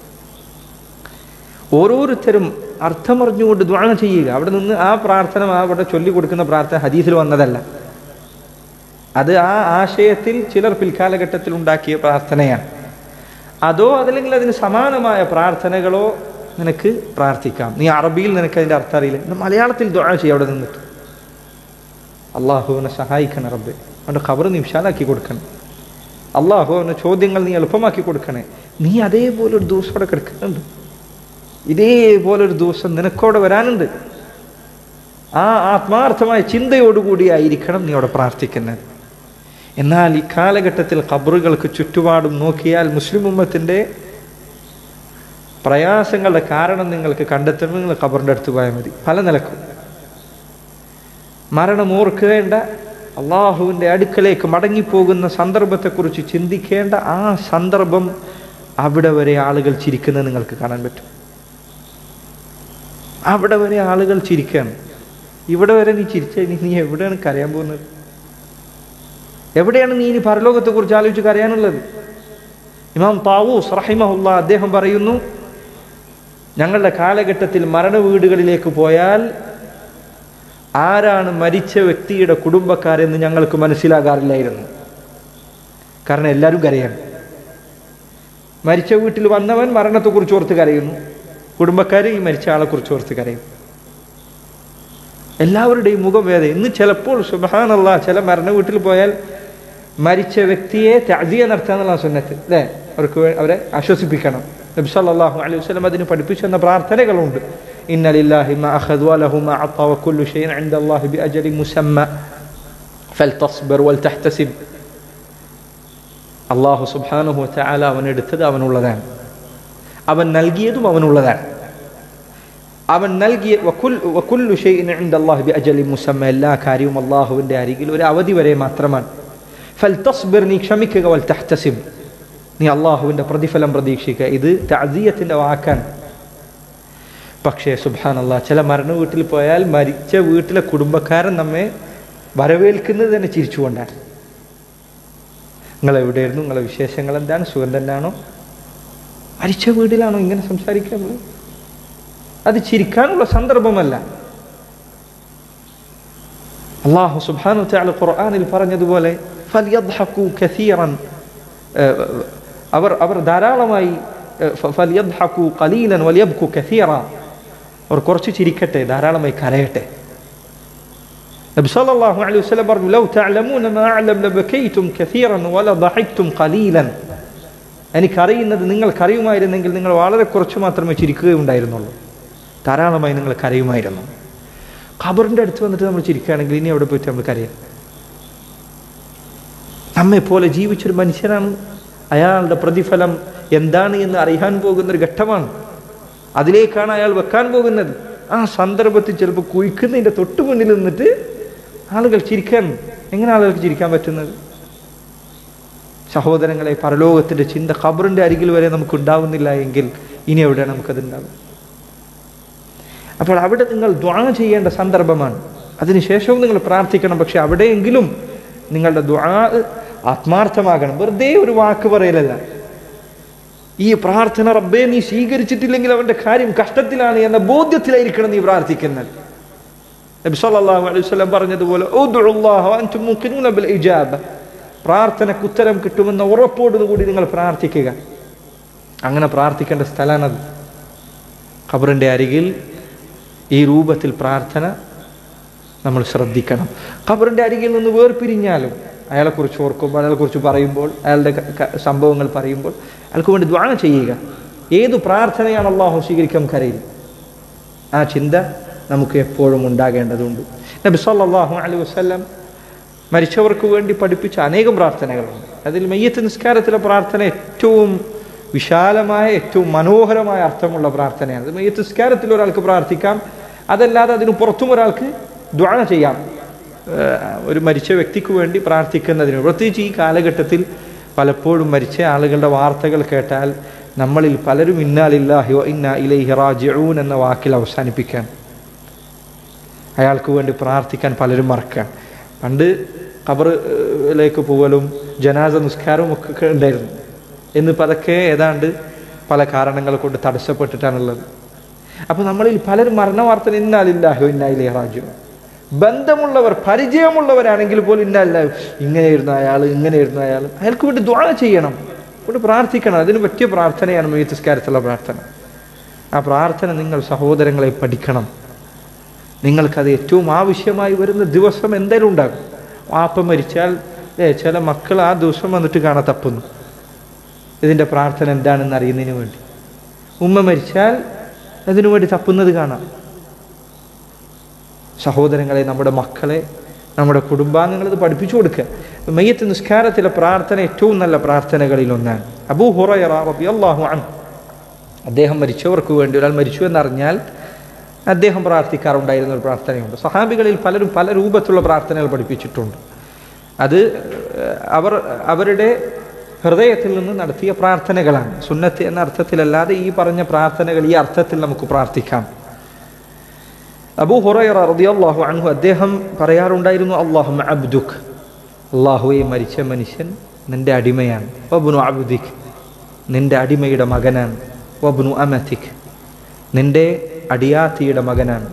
ഓരോരുത്തരും അർത്ഥമറിഞ്ഞുകൊണ്ട് ദ്വാ ചെയ്യുക അവിടെ നിന്ന് ആ പ്രാർത്ഥന ആ അവിടെ ചൊല്ലി കൊടുക്കുന്ന പ്രാർത്ഥന ഹദീസിൽ വന്നതല്ല അത് ആ ആശയത്തിൽ ചിലർ പിൽക്കാലഘട്ടത്തിൽ ഉണ്ടാക്കിയ പ്രാർത്ഥനയാണ് അതോ അതല്ലെങ്കിൽ അതിന് സമാനമായ പ്രാർത്ഥനകളോ നിനക്ക് പ്രാർത്ഥിക്കാം നീ അറബിയിൽ നിനക്ക് അതിൻ്റെ അർത്ഥം അറിയില്ല ഇന്ന് മലയാളത്തിൽ ദ്വാ ചെയ്യും അവിടെ നിന്നിട്ട് അള്ളാഹുവിനെ സഹായിക്കണം റബ്ബെ അവൻ്റെ ഖബർ നീ വിശാലാക്കി കൊടുക്കണം അള്ളാഹു അവൻ്റെ ചോദ്യങ്ങൾ നീ എളുപ്പമാക്കി കൊടുക്കണേ നീ അതേപോലെ ഒരു ദിവസം അവിടെ കിടക്കുന്നുണ്ട് ഇതേപോലെ ഒരു ദിവസം നിനക്കവിടെ വരാനുണ്ട് ആ ആത്മാർത്ഥമായ ചിന്തയോടുകൂടി ആയിരിക്കണം നീ അവിടെ പ്രാർത്ഥിക്കുന്നത് എന്നാൽ ഈ കാലഘട്ടത്തിൽ ഖബറുകൾക്ക് ചുറ്റുപാടും നോക്കിയാൽ മുസ്ലിം ഉമ്മത്തിൻ്റെ പ്രയാസങ്ങളുടെ കാരണം നിങ്ങൾക്ക് കണ്ടെത്തണമെങ്കിൽ നിങ്ങൾ ഖബറിൻ്റെ അടുത്ത് പോയാൽ മതി പല നിലക്കും മരണം ഓർക്കേണ്ട അള്ളാഹുവിൻ്റെ അടുക്കലേക്ക് മടങ്ങിപ്പോകുന്ന സന്ദർഭത്തെക്കുറിച്ച് ചിന്തിക്കേണ്ട ആ സന്ദർഭം അവിടെ വരെ ആളുകൾ ചിരിക്കുന്നത് നിങ്ങൾക്ക് കാണാൻ പറ്റും അവിടെ വരെ ആളുകൾ ചിരിക്കുകയാണ് ഇവിടെ വരെ നീ ചിരിച്ച ഇനി നീ എവിടെയാണ് കരയാൻ പോകുന്നത് എവിടെയാണ് നീ ഇനി പരലോകത്തെക്കുറിച്ച് ആലോചിച്ച് കരയാനുള്ളത് ഇമാം താവൂസ് റഹിമഹുല്ല അദ്ദേഹം പറയുന്നു ഞങ്ങളുടെ കാലഘട്ടത്തിൽ മരണ വീടുകളിലേക്ക് പോയാൽ ആരാണ് മരിച്ച വ്യക്തിയുടെ കുടുംബക്കാരെന്ന് ഞങ്ങൾക്ക് മനസ്സിലാകാറില്ലായിരുന്നു കാരണം എല്ലാവരും കരയാണ് മരിച്ച വീട്ടിൽ വന്നവൻ മരണത്തെക്കുറിച്ച് ഓർത്ത് കരയുന്നു കുടുംബക്കാർ ഈ മരിച്ച ആളെക്കുറിച്ച് ഓർത്ത് കരയും എല്ലാവരുടെയും മുഖം വേദ ഇന്ന് ചിലപ്പോൾ സുബഹാനല്ല ചില മരണ വീട്ടിൽ പോയാൽ മരിച്ച വ്യക്തിയെ തഅദിയ നടത്തുക എന്നുള്ള സുന്നത്ത് അല്ലേ അവർക്ക് വേ- അവരെ ആശ്വസിപ്പിക്കണം നബി സല്ലല്ലാഹു അലൈഹി വസല്ലം അതിന് പഠിപ്പിച്ചു തന്ന പ്രാർത്ഥനകളുണ്ട് إن لله ما أخذ وله ما أعطى وكل شيء عند الله بأجل مسمى فلتصبر ولتحتسب അള്ളാഹു സുബാനുഹു ചാല അവൻ എടുത്തത് അവനുള്ളതാണ് അവൻ നൽകിയതും അവനുള്ളതാണ് അവൻ നൽകിയ വക്കുൽ- വക്കുല്ലു ഷൈഇൻ ഇൻദ അല്ലാഹി ബിഅജലി മുസമ്മ എല്ലാ കാര്യവും അള്ളാഹുവിൻ്റെ അരികിൽ ഒരു അവധി വരെ മാത്രമാണ് ഫൽ തസ്ബിർ നീ ക്ഷമിക്കുക വൽ തഹ്തസിബ് നീ അള്ളാഹുവിൻ്റെ പ്രതിഫലം പ്രതീക്ഷിക്കുക ഇത് തഅദിയത്തിൻ്റെ വാക്കാണ് പക്ഷേ സുബാൻ അള്ളാഹ് ചില മരണ വീട്ടിൽ പോയാൽ മരിച്ച വീട്ടിലെ കുടുംബക്കാരൻ നമ്മെ വരവേൽക്കുന്നത് തന്നെ ചിരിച്ചുകൊണ്ടാണ് നിങ്ങൾ എവിടെയായിരുന്നു നിങ്ങളെ വിശേഷങ്ങൾ എന്താണ് സുഖം തന്നെയാണോ മരിച്ച വീട്ടിലാണോ ഇങ്ങനെ സംസാരിക്കാൻ നമ്മൾ അത് ചിരിക്കാനുള്ള സന്ദർഭമല്ല അള്ളാഹു സുബ്ഹാനഹു വതആല ഖുർആനിൽ പറഞ്ഞതുപോലെ ഫൽയദ്ഹഖു കസീറൻ ഏഹ്, അവർ അവർ ധാരാളമായി ഏഹ്, ഫ- ഫൽയദ്ഹഖു ഖലീലൻ വലിയബ്കു കസീറ അവർ കുറച്ച് ചിരിക്കട്ടെ ധാരാളമായി കരയട്ടെ നബി സല്ലല്ലാഹു അലൈഹി വസല്ലം പറഞ്ഞു ലൗ തഅലമൂന മാ അഅലം ലബകൈതും കസീറൻ വല ضحكتم ഖലീലൻ എനിക്കറിയുന്നത് നിങ്ങൾ കരയുമായിരുന്നെങ്കിൽ നിങ്ങൾ വളരെ കുറച്ച് മാത്രമേ ചിരിക്കുകയുണ്ടായിരുന്നുള്ളൂ ധാരാളമായി നിങ്ങൾ കരയുമായിരുന്നു ഖബറിൻ്റെ അടുത്ത് വന്നിട്ട് നമ്മൾ ചിരിക്കുകയാണെങ്കിൽ ഇനി അവിടെ പോയിട്ട് നമ്മൾ കരയാം നമ്മെ പോലെ ജീവിച്ചൊരു മനുഷ്യനാണ് അയാളുടെ പ്രതിഫലം എന്താണ് എന്ന് അറിയാൻ പോകുന്ന ഒരു ഘട്ടമാണ് അതിലേക്കാണ് അയാൾ വെക്കാൻ പോകുന്നത് ആ സന്ദർഭത്തിൽ ചിലപ്പോൾ കുഴിക്കുന്നതിൻ്റെ തൊട്ട് മുന്നിൽ നിന്നിട്ട് ആളുകൾ ചിരിക്കാൻ എങ്ങനെ ആളുകൾക്ക് ചിരിക്കാൻ പറ്റുന്നത് സഹോദരങ്ങളെ പരലോകത്തിൻ്റെ ചിന്ത ഖബറിൻ്റെ അരികിൽ വരെ നമുക്ക് ഉണ്ടാവുന്നില്ല എങ്കിൽ ഇനി എവിടെയാണ് നമുക്കതുണ്ടാവുക അപ്പോൾ അവിടെ നിങ്ങൾ ദ്വാ ചെയ്യേണ്ട സന്ദർഭമാണ് അതിനുശേഷവും നിങ്ങൾ പ്രാർത്ഥിക്കണം പക്ഷെ അവിടെയെങ്കിലും നിങ്ങളുടെ ദ്വാ ആത്മാർത്ഥമാകണം വെറുതെ ഒരു വാക്ക് പറയലല്ല ഈ പ്രാർത്ഥന റബ്ബേ നീ സ്വീകരിച്ചിട്ടില്ലെങ്കിൽ അവന്റെ കാര്യം കഷ്ടത്തിലാണ് എന്ന ബോധ്യത്തിലായിരിക്കണം നീ പ്രാർത്ഥിക്കുന്നത് നബി സല്ലല്ലാഹു അലൈഹി വസല്ലം പറഞ്ഞതുപോലെ ഉദ്ഉല്ലാഹ വഅൻതും മുഖിനൂന ബിൽ ഇജാബ പ്രാർത്ഥനയ്ക്ക് ഉത്തരം കിട്ടുമെന്ന ഉറപ്പോടുകൂടി നിങ്ങൾ പ്രാർത്ഥിക്കുക അങ്ങനെ പ്രാർത്ഥിക്കേണ്ട സ്ഥലമാണത് ഖബറിൻ്റെ അരികിൽ ഈ രൂപത്തിൽ പ്രാർത്ഥന നമ്മൾ ശ്രദ്ധിക്കണം ഖബറിൻ്റെ അരികിൽ നിന്ന് വേർപിരിഞ്ഞാലും അയാളെക്കുറിച്ച് ഓർക്കുമ്പോൾ അയാളെക്കുറിച്ച് പറയുമ്പോൾ അയാളുടെ ക- ക- സംഭവങ്ങൾ പറയുമ്പോൾ അയാൾക്ക് വേണ്ടി ദ്വാന ചെയ്യുക ഏത് പ്രാർത്ഥനയാണ് അള്ളാഹു സ്വീകരിക്കാൻ നമുക്കറിയില്ല ആ ചിന്ത നമുക്ക് എപ്പോഴും ഉണ്ടാകേണ്ടതുണ്ട് നബി സല്ലല്ലാഹു അലൈഹി വസല്ലം മരിച്ചവർക്ക് വേണ്ടി പഠിപ്പിച്ച അനേകം പ്രാർത്ഥനകളുണ്ട് അതിൽ മയ്യത്ത് നിസ്കാരത്തിലെ പ്രാർത്ഥന ഏറ്റവും വിശാലമായ ഏറ്റവും മനോഹരമായ അർത്ഥമുള്ള പ്രാർത്ഥനയാണ് അത് മയ്യത്ത് നിസ്കാരത്തിൽ ഒരാൾക്ക് പ്രാർത്ഥിക്കാം അതല്ലാതെ അതിന് പുറത്തും ഒരാൾക്ക് ദ്വാന ചെയ്യാം ഏഹ് ഒരു മരിച്ച വ്യക്തിക്ക് വേണ്ടി പ്രാർത്ഥിക്കുന്നതിന് പ്രത്യേകിച്ച് ഈ കാലഘട്ടത്തിൽ പലപ്പോഴും മരിച്ച ആളുകളുടെ വാർത്തകൾ കേട്ടാൽ നമ്മളിൽ പലരും ഇന്നാലില്ലാഹി വ ഇന്നാ ഇലൈഹി റാജിഊൻ എന്ന വാക്കിൽ അവസാനിപ്പിക്കാൻ അയാൾക്ക് വേണ്ടി പ്രാർത്ഥിക്കാൻ പലരും മറക്കാൻ പണ്ട് ഖബറിലേക്ക് പോകലും ജനാസ നിസ്കാരവും ഒക്കെ ഉണ്ടായിരുന്നു എന്നിപ്പോൾ അതൊക്കെ ഏതാണ്ട് പല കാരണങ്ങൾ കൊണ്ട് തടസ്സപ്പെട്ടിട്ടാണുള്ളത് അപ്പോൾ നമ്മളിൽ പലരും മരണ വാർത്ത ഇന്നാലില്ലാഹു ഇന്നായിലേ റാജു ബന്ധമുള്ളവർ പരിചയമുള്ളവരാണെങ്കിൽ പോലും ഇന്നല്ല ഇങ്ങനെയായിരുന്നു അയാൾ ഇങ്ങനെയായിരുന്നു അയാൾ അയാൾക്ക് വേണ്ടി ദ്വാ ചെയ്യണം കൊണ്ട് പ്രാർത്ഥിക്കണം അതിന് പറ്റിയ പ്രാർത്ഥനയാണ് മെയ്യത്തിസ്കാരത്തുള്ള പ്രാർത്ഥന ആ പ്രാർത്ഥന നിങ്ങൾ സഹോദരങ്ങളെ പഠിക്കണം നിങ്ങൾക്കത് ഏറ്റവും ആവശ്യമായി വരുന്ന ദിവസം എന്തായാലും ഉണ്ടാകും വാപ്പ മരിച്ചാൽ ഏ ചില മക്കൾ ആ ദിവസം വന്നിട്ട് കാണാൻ തപ്പുന്നു ഇതിൻ്റെ പ്രാർത്ഥന എന്താണെന്ന് അറിയുന്നതിന് വേണ്ടി ഉമ്മ മരിച്ചാൽ അതിനു വേണ്ടി തപ്പുന്നത് കാണാം സഹോദരങ്ങളെ നമ്മുടെ മക്കളെ നമ്മുടെ കുടുംബാംഗങ്ങൾ ഇത് പഠിപ്പിച്ചു കൊടുക്കുക മയ്യത്ത് നിസ്കാരത്തിലെ പ്രാർത്ഥന ഏറ്റവും നല്ല പ്രാർത്ഥനകളിൽ ഒന്നാണ് അബൂ ഹുറൈറ റളിയല്ലാഹു അൻഹു അദ്ദേഹം മരിച്ചവർക്ക് വേണ്ടി ഒരാൾ മരിച്ചു എന്നറിഞ്ഞാൽ അദ്ദേഹം പ്രാർത്ഥിക്കാറുണ്ടായിരുന്ന ഒരു പ്രാർത്ഥനയുണ്ട് സഹാബികളിൽ പലരും പല രൂപത്തിലുള്ള പ്രാർത്ഥനകൾ പഠിപ്പിച്ചിട്ടുണ്ട് അത് ഏഹ്, അവർ അവരുടെ ഹൃദയത്തിൽ നിന്ന് നടത്തിയ പ്രാർത്ഥനകളാണ് സുന്നത്ത് എന്ന അർത്ഥത്തിലല്ലാതെ ഈ പറഞ്ഞ പ്രാർത്ഥനകൾ ഈ അർത്ഥത്തിൽ നമുക്ക് പ്രാർത്ഥിക്കാം അബൂ ഹുറൈറ റളിയല്ലാഹു അൻഹു അദ്ദേഹം പറയാറുണ്ടായിരുന്നു അള്ളാഹു അബ്ദുഖ് അള്ളാഹുവെ മരിച്ച മനുഷ്യൻ നിന്റെ അടിമയാണ് വബ്നു അബ്ദിഖ് നിന്റെ അടിമയുടെ മകനാണ് വബ്നു അമതിഖ് നിന്റെ അടിയാത്തിയുടെ മകനാണ്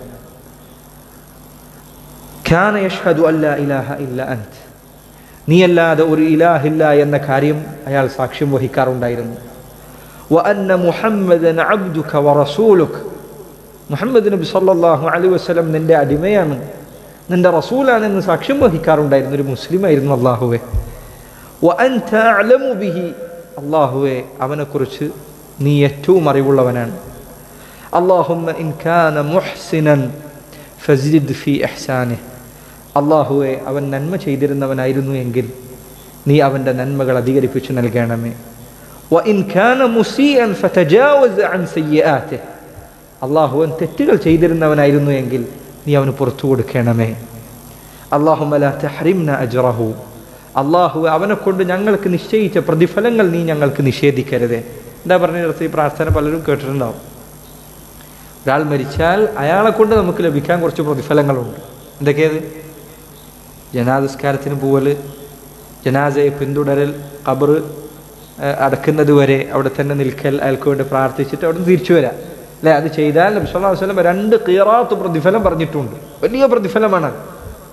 ഖാന യഷ്ഹദു അല്ലാ ഇലാഹ ഇല്ല അൻത് നീയല്ലാതെ ഒരു ഇലാഹില്ല എന്ന കാര്യം അയാൾ സാക്ഷ്യം വഹിക്കാറുണ്ടായിരുന്നു وأن محمدا عبدك ورسولك മുഹമ്മദ് നബി സല്ലല്ലാഹു അലൈഹി വസല്ലം നിന്റെ അടിമയാണ് നിന്റെ റസൂലാണെന്ന് സാക്ഷ്യം വഹിക്കാറുണ്ടായിരുന്ന ഒരു മുസ്ലിമായിരുന്നു അള്ളാഹുവെ وأنت أعلم به അള്ളാഹുവെ അവനെക്കുറിച്ച് നീ ഏറ്റവും അറിവുള്ളവനാണ് അള്ളാഹുമ്മ ഇൻ കാന മുഹ്സിനൻ ഫസിദ് ഫി ഇഹ്സാനിഹ് അള്ളാഹുവെ അവൻ നന്മ ചെയ്തിരുന്നവനായിരുന്നു എങ്കിൽ നീ അവൻ്റെ നന്മകൾ അധികരിപ്പിച്ചു നൽകണമേ وإن كان مسيئا فتجاوز عن سيئاته അള്ളാഹുവൻ തെറ്റുകൾ ചെയ്തിരുന്നവനായിരുന്നു എങ്കിൽ നീ അവന് പുറത്തു കൊടുക്കണമേ അള്ളാഹുമല തെഹ്റിംന അജ്റഹു അള്ളാഹു അവനെ കൊണ്ട് ഞങ്ങൾക്ക് നിശ്ചയിച്ച പ്രതിഫലങ്ങൾ നീ ഞങ്ങൾക്ക് നിഷേധിക്കരുതേ എന്താ പറഞ്ഞ ഈ പ്രാർത്ഥന പലരും കേട്ടിട്ടുണ്ടാവും ഒരാൾ മരിച്ചാൽ അയാളെ കൊണ്ട് നമുക്ക് ലഭിക്കാൻ കുറച്ച് പ്രതിഫലങ്ങളുണ്ട് എന്തൊക്കെയത് ജനാദസ്കാരത്തിന് പോവൽ ജനാസയെ പിന്തുടരൽ ഖബർ അടക്കുന്നത് വരെ അവിടെ തന്നെ നിൽക്കൽ അയാൾക്ക് വേണ്ടി പ്രാർത്ഥിച്ചിട്ട് അവിടെ നിന്ന് തിരിച്ചു വരാം അല്ലെ അത് ചെയ്താൽ നബി സല്ലല്ലാഹു അലൈഹി വസല്ലം രണ്ട് ഖീറാത്ത് പ്രതിഫലം പറഞ്ഞിട്ടുണ്ട് വലിയ പ്രതിഫലമാണ് അത്.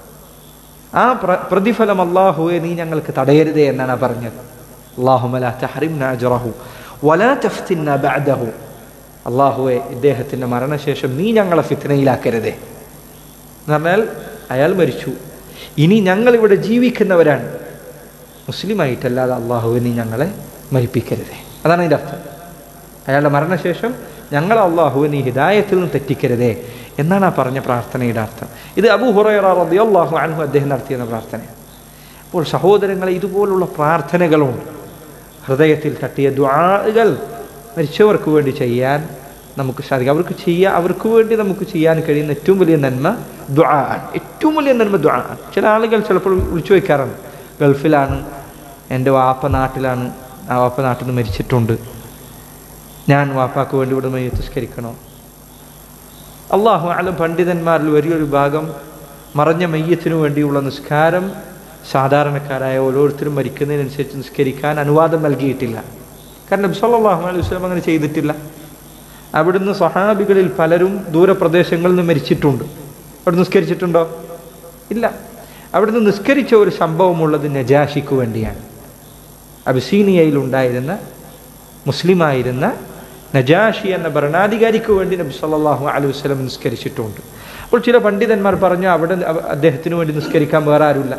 ആ പ്ര- പ്രതിഫലം അള്ളാഹുവെ നീ ഞങ്ങൾക്ക് തടയരുതേ എന്നാണ് പറഞ്ഞത് അള്ളാഹുമല തഹറിംന അജ്റഹു വലാ തഫ്തിന്ന ബഅദഹു അള്ളാഹുവെ ഇദ്ദേഹത്തിൻ്റെ മരണശേഷം നീ ഞങ്ങളെ ഫിത്നയിലാക്കരുതേ എന്ന് പറഞ്ഞാൽ അയാൾ മരിച്ചു ഇനി ഞങ്ങളിവിടെ ജീവിക്കുന്നവരാണ് മുസ്ലിമായിട്ടല്ലാതെ അള്ളാഹുവെ നീ ഞങ്ങളെ മരിപ്പിക്കരുതേ അതാണ് അതിൻ്റെ അർത്ഥം അയാളുടെ മരണശേഷം ഞങ്ങൾ അള്ളാഹുവെ നീ ഹിദായത്തിൽ നിന്ന് തെറ്റിക്കരുതേ എന്നാണ് ആ പറഞ്ഞ പ്രാർത്ഥനയുടെ അർത്ഥം ഇത് അബു ഹുറൈറ റളിയല്ലാഹു അൻഹു അദ്ദേഹം നടത്തിയെന്ന പ്രാർത്ഥനയാണ് അപ്പോൾ സഹോദരങ്ങളെ ഇതുപോലുള്ള പ്രാർത്ഥനകളുണ്ട് ഹൃദയത്തിൽ തട്ടിയ ദ്വാകൾ മരിച്ചവർക്ക് വേണ്ടി ചെയ്യാൻ നമുക്ക് സാധിക്കും അവർക്ക് ചെയ്യാൻ അവർക്ക് വേണ്ടി നമുക്ക് ചെയ്യാൻ കഴിയുന്ന ഏറ്റവും വലിയ നന്മ ദ്വാ ആണ് ഏറ്റവും വലിയ നന്മ ദ്വാ ആണ് ചില ആളുകൾ ചിലപ്പോൾ വിളിച്ചു വയ്ക്കാറുണ്ട് ഗൾഫിലാണ് എൻ്റെ വാപ്പ നാട്ടിലാണ് ആ വാപ്പ നാട്ടിൽ നിന്ന് മരിച്ചിട്ടുണ്ട് ഞാൻ വാപ്പാക്ക് വേണ്ടി ഇവിടെ മയ്യത്തുസ്കരിക്കണോ അള്ളാഹു അലം പണ്ഡിതന്മാരിൽ വലിയൊരു ഭാഗം മറഞ്ഞ മയ്യത്തിനു വേണ്ടിയുള്ള നിസ്കാരം സാധാരണക്കാരായ ഓരോരുത്തരും മരിക്കുന്നതിനനുസരിച്ച് നിസ്കരിക്കാൻ അനുവാദം നൽകിയിട്ടില്ല കാരണം നബി സല്ലല്ലാഹു അലൈഹി വസല്ലം അങ്ങനെ ചെയ്തിട്ടില്ല അവിടുന്ന് സഹാബികളിൽ പലരും ദൂരപ്രദേശങ്ങളിൽ നിന്ന് മരിച്ചിട്ടുണ്ട് അവിടെ നിസ്കരിച്ചിട്ടുണ്ടോ ഇല്ല അവിടുന്ന് നിസ്കരിച്ച ഒരു സംഭവമുള്ളത് നജാഷിക്ക് വേണ്ടിയാണ് അബിസീനിയയിൽ ഉണ്ടായിരുന്ന മുസ്ലിമായിരുന്ന നജാഷി എന്ന ഭരണാധികാരിക്ക് വേണ്ടി നബി സല്ലല്ലാഹു അലൈഹി വസല്ലം നിസ്കരിച്ചിട്ടുണ്ട് അപ്പോൾ ചില പണ്ഡിതന്മാർ പറഞ്ഞു അവിടെ അവ- അദ്ദേഹത്തിന് വേണ്ടി നിസ്കരിക്കാൻ വേറെ ആരുമില്ല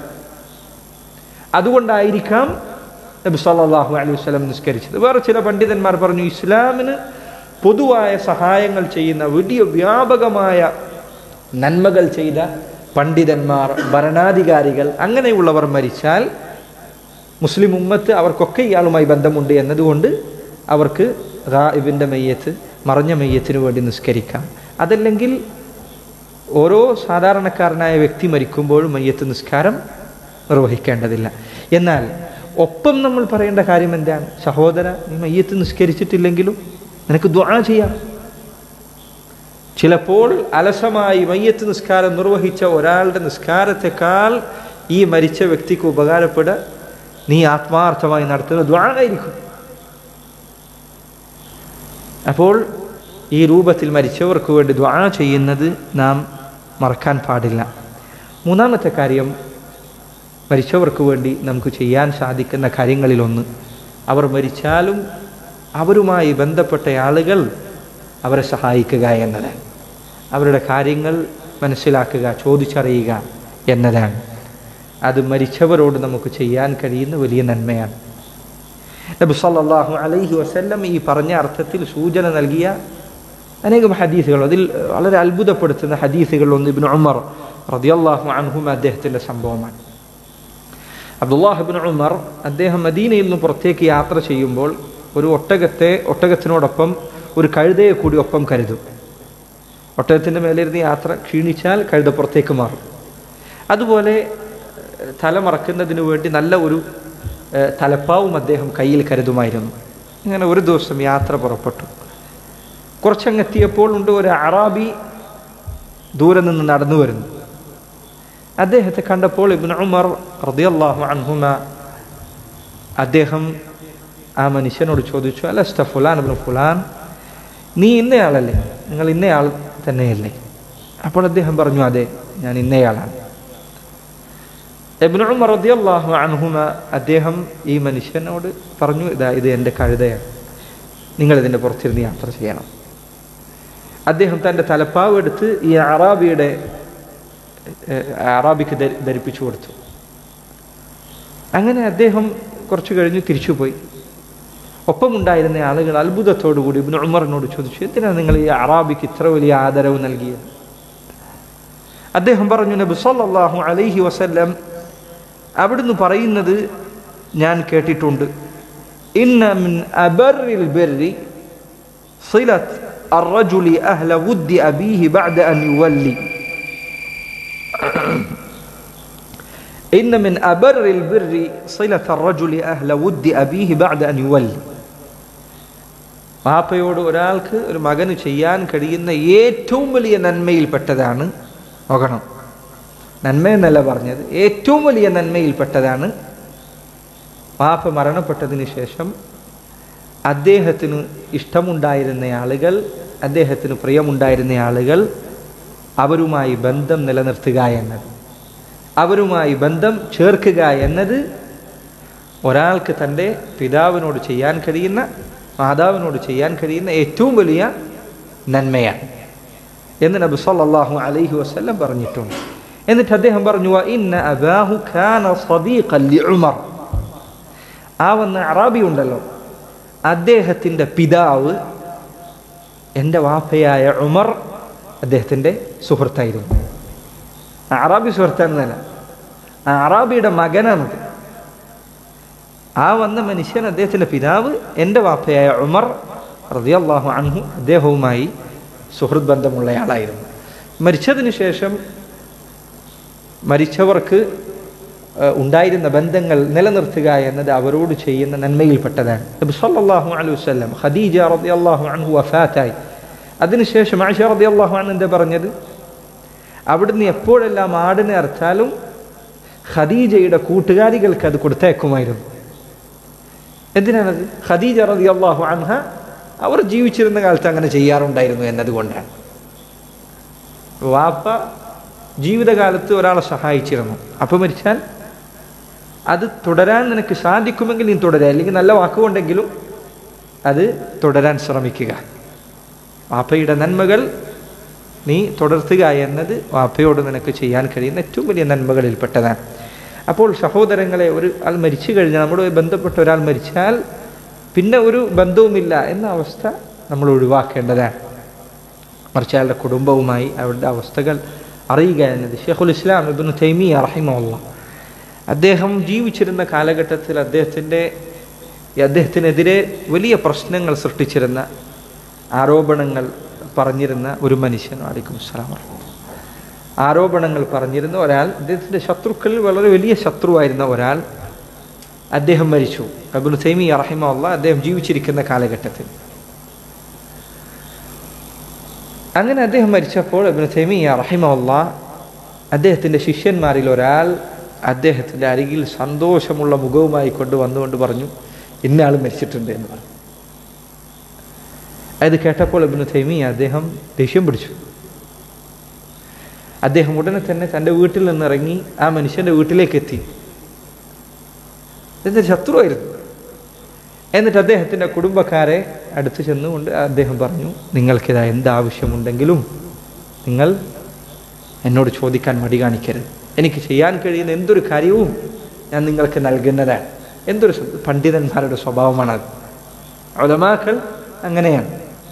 അതുകൊണ്ടായിരിക്കാം നബി സല്ലല്ലാഹു അലൈഹി വസല്ലം നിസ്കരിച്ചത് വേറെ ചില പണ്ഡിതന്മാർ പറഞ്ഞു ഇസ്ലാമിന് പൊതുവായ സഹായങ്ങൾ ചെയ്യുന്ന വലിയ വ്യാപകമായ നന്മകൾ ചെയ്ത പണ്ഡിതന്മാർ ഭരണാധികാരികൾ അങ്ങനെയുള്ളവർ മരിച്ചാൽ മുസ്ലിം ഉമ്മത്ത് അവർക്കൊക്കെ ഇയാളുമായി ബന്ധമുണ്ട് എന്നതുകൊണ്ട് അവർക്ക് റായിബിൻ്റെ മെയ്യത്ത് മറഞ്ഞ മെയ്യത്തിന് വേണ്ടി നിസ്കരിക്കാം അതല്ലെങ്കിൽ ഓരോ സാധാരണക്കാരനായ വ്യക്തി മരിക്കുമ്പോഴും മയ്യത്ത് നിസ്കാരം നിർവഹിക്കേണ്ടതില്ല എന്നാൽ ഒപ്പം നമ്മൾ പറയേണ്ട കാര്യം എന്താണ് സഹോദര നീ മയ്യത്ത് നിസ്കരിച്ചിട്ടില്ലെങ്കിലും നിനക്ക് ദ്വാ ചെയ്യാം ചിലപ്പോൾ അലസമായി മയ്യത്ത് നിസ്കാരം നിർവഹിച്ച ഒരാളുടെ നിസ്കാരത്തെക്കാൾ ഈ മരിച്ച വ്യക്തിക്ക് ഉപകാരപ്പെടുക നീ ആത്മാർത്ഥമായി നടത്തുന്ന ദ്വാ ആയിരിക്കും അപ്പോൾ ഈ രൂപത്തിൽ മരിച്ചവർക്ക് വേണ്ടി ദ്വാ ചെയ്യുന്നത് നാം മറക്കാൻ പാടില്ല മൂന്നാമത്തെ കാര്യം മരിച്ചവർക്ക് വേണ്ടി നമുക്ക് ചെയ്യാൻ സാധിക്കുന്ന കാര്യങ്ങളിലൊന്ന് അവർ മരിച്ചാലും അവരുമായി ബന്ധപ്പെട്ട ആളുകൾ അവരെ സഹായിക്കുക എന്നതാണ് അവരുടെ കാര്യങ്ങൾ മനസ്സിലാക്കുക ചോദിച്ചറിയുക എന്നതാണ് അത് മരിച്ചവരോട് നമുക്ക് ചെയ്യാൻ കഴിയുന്ന വലിയ നന്മയാണ് നബി സല്ലല്ലാഹു അലൈഹി വസല്ലം ഈ പറഞ്ഞ അർത്ഥത്തിൽ സൂചന നൽകിയ അനേകം ഹദീസുകൾ അതിൽ വളരെ അത്ഭുതപ്പെടുത്തുന്ന ഹദീസുകൾ ഒന്ന് ഇബ്നു ഉമർ റളിയല്ലാഹു അൻഹും അദ്ദേഹത്തിൻ്റെ സംഭവമാണ് അബ്ദുല്ലാഹിബിൻ ഉമർ അദ്ദേഹം മദീനയിൽ നിന്ന് പുറത്തേക്ക് യാത്ര ചെയ്യുമ്പോൾ ഒരു ഒട്ടകത്തെ ഒട്ടകത്തിനോടൊപ്പം ഒരു കഴുതയെ കൂടി ഒപ്പം കരുതും ഒട്ടകത്തിൻ്റെ മേലിരുന്ന് യാത്ര ക്ഷീണിച്ചാൽ കഴുത പുറത്തേക്ക് മാറും അതുപോലെ ഏഹ്, തല മറക്കുന്നതിന് വേണ്ടി നല്ല ഒരു ഏഹ്, തലപ്പാവും അദ്ദേഹം കയ്യിൽ കരുതുമായിരുന്നു ഇങ്ങനെ ഒരു ദിവസം യാത്ര പുറപ്പെട്ടു കുറച്ചങ്ങെത്തിയപ്പോൾ ഉണ്ട് ഒരു അറാബി ദൂരെ നിന്ന് നടന്നു വരുന്നു അദ്ദേഹത്തെ കണ്ടപ്പോൾ ഇബ്ൻ ഉമർ റളിയല്ലാഹു അൻഹുമ അദ്ദേഹം ആ മനുഷ്യനോട് ചോദിച്ചു അലസ്ത ഫുലാൻ ഇബ്നു ഫുലാൻ നീ ഇന്നയാളല്ലേ നിങ്ങൾ ഇന്നയാൾ തന്നെയല്ലേ അപ്പോൾ അദ്ദേഹം പറഞ്ഞു അതെ ഞാൻ ഇന്നയാളാണ് ഇബ്നു ഉമർ റളിയല്ലാഹു അൻഹുമ അദ്ദേഹം ഈ മനുഷ്യനോട് പറഞ്ഞു ഇതാ ഇത് എൻ്റെ കഴുതയാണ് നിങ്ങൾ ഇതിൻ്റെ പുറത്തിരുന്ന് യാത്ര ചെയ്യണം അദ്ദേഹം തൻ്റെ തലപ്പാവ് എടുത്ത് ഈ അറാബിയുടെ ഏഹ്, അറാബിക്ക് ധരി- ധരിപ്പിച്ചു കൊടുത്തു അങ്ങനെ അദ്ദേഹം കുറച്ച് കഴിഞ്ഞ് തിരിച്ചുപോയി ഒപ്പമുണ്ടായിരുന്ന ആളുകൾ അത്ഭുതത്തോടുകൂടി ഇബ്നു ഉമറിനോട് ചോദിച്ചു എന്തിനാണ് നിങ്ങൾ ഈ അറാബിക്ക് ഇത്ര വലിയ ആദരവ് നൽകിയത് അദ്ദേഹം പറഞ്ഞു നബി സല്ലല്ലാഹു അലൈഹി വസല്ലം അവിടുന്ന് പറയുന്നത് ഞാൻ കേട്ടിട്ടുണ്ട് ഇന്ന മിൻ അബറിൽ ബിർരി സിലത്ത് الرجل أهل ود أبيه بعد أن يولي إن من أبر البر صلة الرجل أهل ود أبيه بعد أن يولي വാപ്പയോട് ഒരാൾക്ക് ഒരു മകന് ചെയ്യാൻ കഴിയുന്ന ഏറ്റവും വലിയ നന്മയിൽപ്പെട്ടതാണ് നോക്കണം നന്മ എന്നല്ല പറഞ്ഞത് ഏറ്റവും വലിയ നന്മയിൽപ്പെട്ടതാണ് വാപ്പ മരണപ്പെട്ടതിന് ശേഷം അദ്ദേഹത്തിന് ഇഷ്ടമുണ്ടായിരുന്ന ആളുകൾ അദ്ദേഹത്തിന് പ്രിയമുണ്ടായിരുന്ന ആളുകൾ അവരുമായി ബന്ധം നിലനിർത്തുക എന്നത് അവരുമായി ബന്ധം ചേർക്കുക എന്നത് ഒരാൾക്ക് തൻ്റെ പിതാവിനോട് ചെയ്യാൻ കഴിയുന്ന മാതാവിനോട് ചെയ്യാൻ കഴിയുന്ന ഏറ്റവും വലിയ നന്മയാണ് എന്ന് നബി സല്ലല്ലാഹു അലൈഹി വസല്ലം പറഞ്ഞിട്ടുണ്ട് എന്നിട്ട് അദ്ദേഹം പറഞ്ഞു "വ ഇന്ന അബാഹു കാന സദീഖൻ ലിഉമർ ആ വന്ന അറാബി ഉണ്ടല്ലോ അദ്ദേഹത്തിൻ്റെ പിതാവ് എൻ്റെ വാപ്പയായ ഉമർ അദ്ദേഹത്തിൻ്റെ സുഹൃത്തായിരുന്നു ആ അറാബി സുഹൃത്താണെന്നല്ല ആ അറാബിയുടെ മകനാണത് ആ വന്ന മനുഷ്യൻ അദ്ദേഹത്തിൻ്റെ പിതാവ് എൻ്റെ വാപ്പയായ ഉമർ റളിയല്ലാഹു അൻഹു അദ്ദേഹവുമായി സുഹൃത്ത് ബന്ധമുള്ളയാളായിരുന്നു മരിച്ചതിന് ശേഷം മരിച്ചവർക്ക് ഏഹ്, ഉണ്ടായിരുന്ന ബന്ധങ്ങൾ നിലനിർത്തുക എന്നത് അവരോട് ചെയ്യുന്ന നന്മയിൽപ്പെട്ടതാണ് നബി സല്ലല്ലാഹു അലൈഹി വസല്ലം ഖദീജ റളിയല്ലാഹു അൻഹു വഫാത്തായി അതിനുശേഷം ആയിഷ റളിയല്ലാഹു അൻഹു എന്താ പറഞ്ഞത് അവിടുന്ന് എപ്പോഴെല്ലാം ആടിനെ അറുത്താലും ഖദീജയുടെ കൂട്ടുകാരികൾക്ക് അത് കൊടുത്തേക്കുമായിരുന്നു എന്തിനാണത് ഖദീജ റളിയല്ലാഹു അൻഹ അവർ ജീവിച്ചിരുന്ന കാലത്ത് അങ്ങനെ ചെയ്യാറുണ്ടായിരുന്നു എന്നതുകൊണ്ടാണ് വാപ്പ ജീവിതകാലത്ത് ഒരാളെ സഹായിച്ചിരുന്നു അപ്പം മരിച്ചാൽ അത് തുടരാൻ നിനക്ക് സാധിക്കുമെങ്കിൽ നീ തുടരുക അല്ലെങ്കിൽ നല്ല വാക്കുകൊണ്ടെങ്കിലും അത് തുടരാൻ ശ്രമിക്കുക വാപ്പയുടെ നന്മകൾ നീ തുടർത്തുക എന്നത് വാപ്പയോട് നിനക്ക് ചെയ്യാൻ കഴിയുന്ന ഏറ്റവും വലിയ നന്മകളിൽപ്പെട്ടതാണ് അപ്പോൾ സഹോദരങ്ങളെ ഒരു ആൾ മരിച്ചു കഴിഞ്ഞാൽ നമ്മുടെ ബന്ധപ്പെട്ട ഒരാൾ മരിച്ചാൽ പിന്നെ ഒരു ബന്ധവുമില്ല എന്ന അവസ്ഥ നമ്മൾ ഒഴിവാക്കേണ്ടതാണ് മറിച്ച് അയാളുടെ കുടുംബവുമായി അവരുടെ അവസ്ഥകൾ അറിയുക എന്നത് ഷെയ്ഖുൽ ഇസ്ലാം ഇബ്നു തൈമിയ റഹിമുള്ള അദ്ദേഹം ജീവിച്ചിരുന്ന കാലഘട്ടത്തിൽ അദ്ദേഹത്തിൻ്റെ ഈ അദ്ദേഹത്തിനെതിരെ വലിയ പ്രശ്നങ്ങൾ സൃഷ്ടിച്ചിരുന്ന ആരോപണങ്ങൾ പറഞ്ഞിരുന്ന ഒരു മനുഷ്യൻ അലൈക്കും അസ്സലാം വറഹ്മത്തുള്ളാഹി. ആരോപണങ്ങൾ പറഞ്ഞിരുന്ന ഒരാൾ അദ്ദേഹത്തിൻ്റെ ശത്രുക്കളിൽ വളരെ വലിയ ശത്രുവായിരുന്ന ഒരാൾ അദ്ദേഹം മരിച്ചു അബുൽ തൈമി റഹിമുള്ള അദ്ദേഹം ജീവിച്ചിരിക്കുന്ന കാലഘട്ടത്തിൽ അങ്ങനെ അദ്ദേഹം മരിച്ചപ്പോൾ അബിന് തൈമിയ റഹിമുള്ള അദ്ദേഹത്തിൻ്റെ ശിഷ്യന്മാരിൽ ഒരാൾ അദ്ദേഹത്തിൻ്റെ അരികിൽ സന്തോഷമുള്ള മുഖവുമായി കൊണ്ട് വന്നുകൊണ്ട് പറഞ്ഞു ഇന്നയാൾ മരിച്ചിട്ടുണ്ട് എന്ന് പറഞ്ഞു അത് കേട്ടപ്പോൾ അബിന് തൈമിയ അദ്ദേഹം ദേഷ്യം പിടിച്ചു അദ്ദേഹം ഉടനെ തന്നെ തൻ്റെ വീട്ടിൽ നിന്ന് ഇറങ്ങി ആ മനുഷ്യൻ്റെ വീട്ടിലേക്ക് എത്തി ഇതിൻ്റെ ശത്രുവായിരുന്നു എന്നിട്ട് അദ്ദേഹത്തിൻ്റെ കുടുംബക്കാരെ അടുത്ത് ചെന്നുകൊണ്ട് അദ്ദേഹം പറഞ്ഞു നിങ്ങൾക്കിതാ എന്താവശ്യമുണ്ടെങ്കിലും നിങ്ങൾ എന്നോട് ചോദിക്കാൻ മടി കാണിക്കരുത് എനിക്ക് ചെയ്യാൻ കഴിയുന്ന എന്തൊരു കാര്യവും ഞാൻ നിങ്ങൾക്ക് നൽകുന്നതാണ് എന്തൊരു സ്വ- പണ്ഡിതന്മാരുടെ സ്വഭാവമാണത് ഉലമാക്കൾ അങ്ങനെയാണ്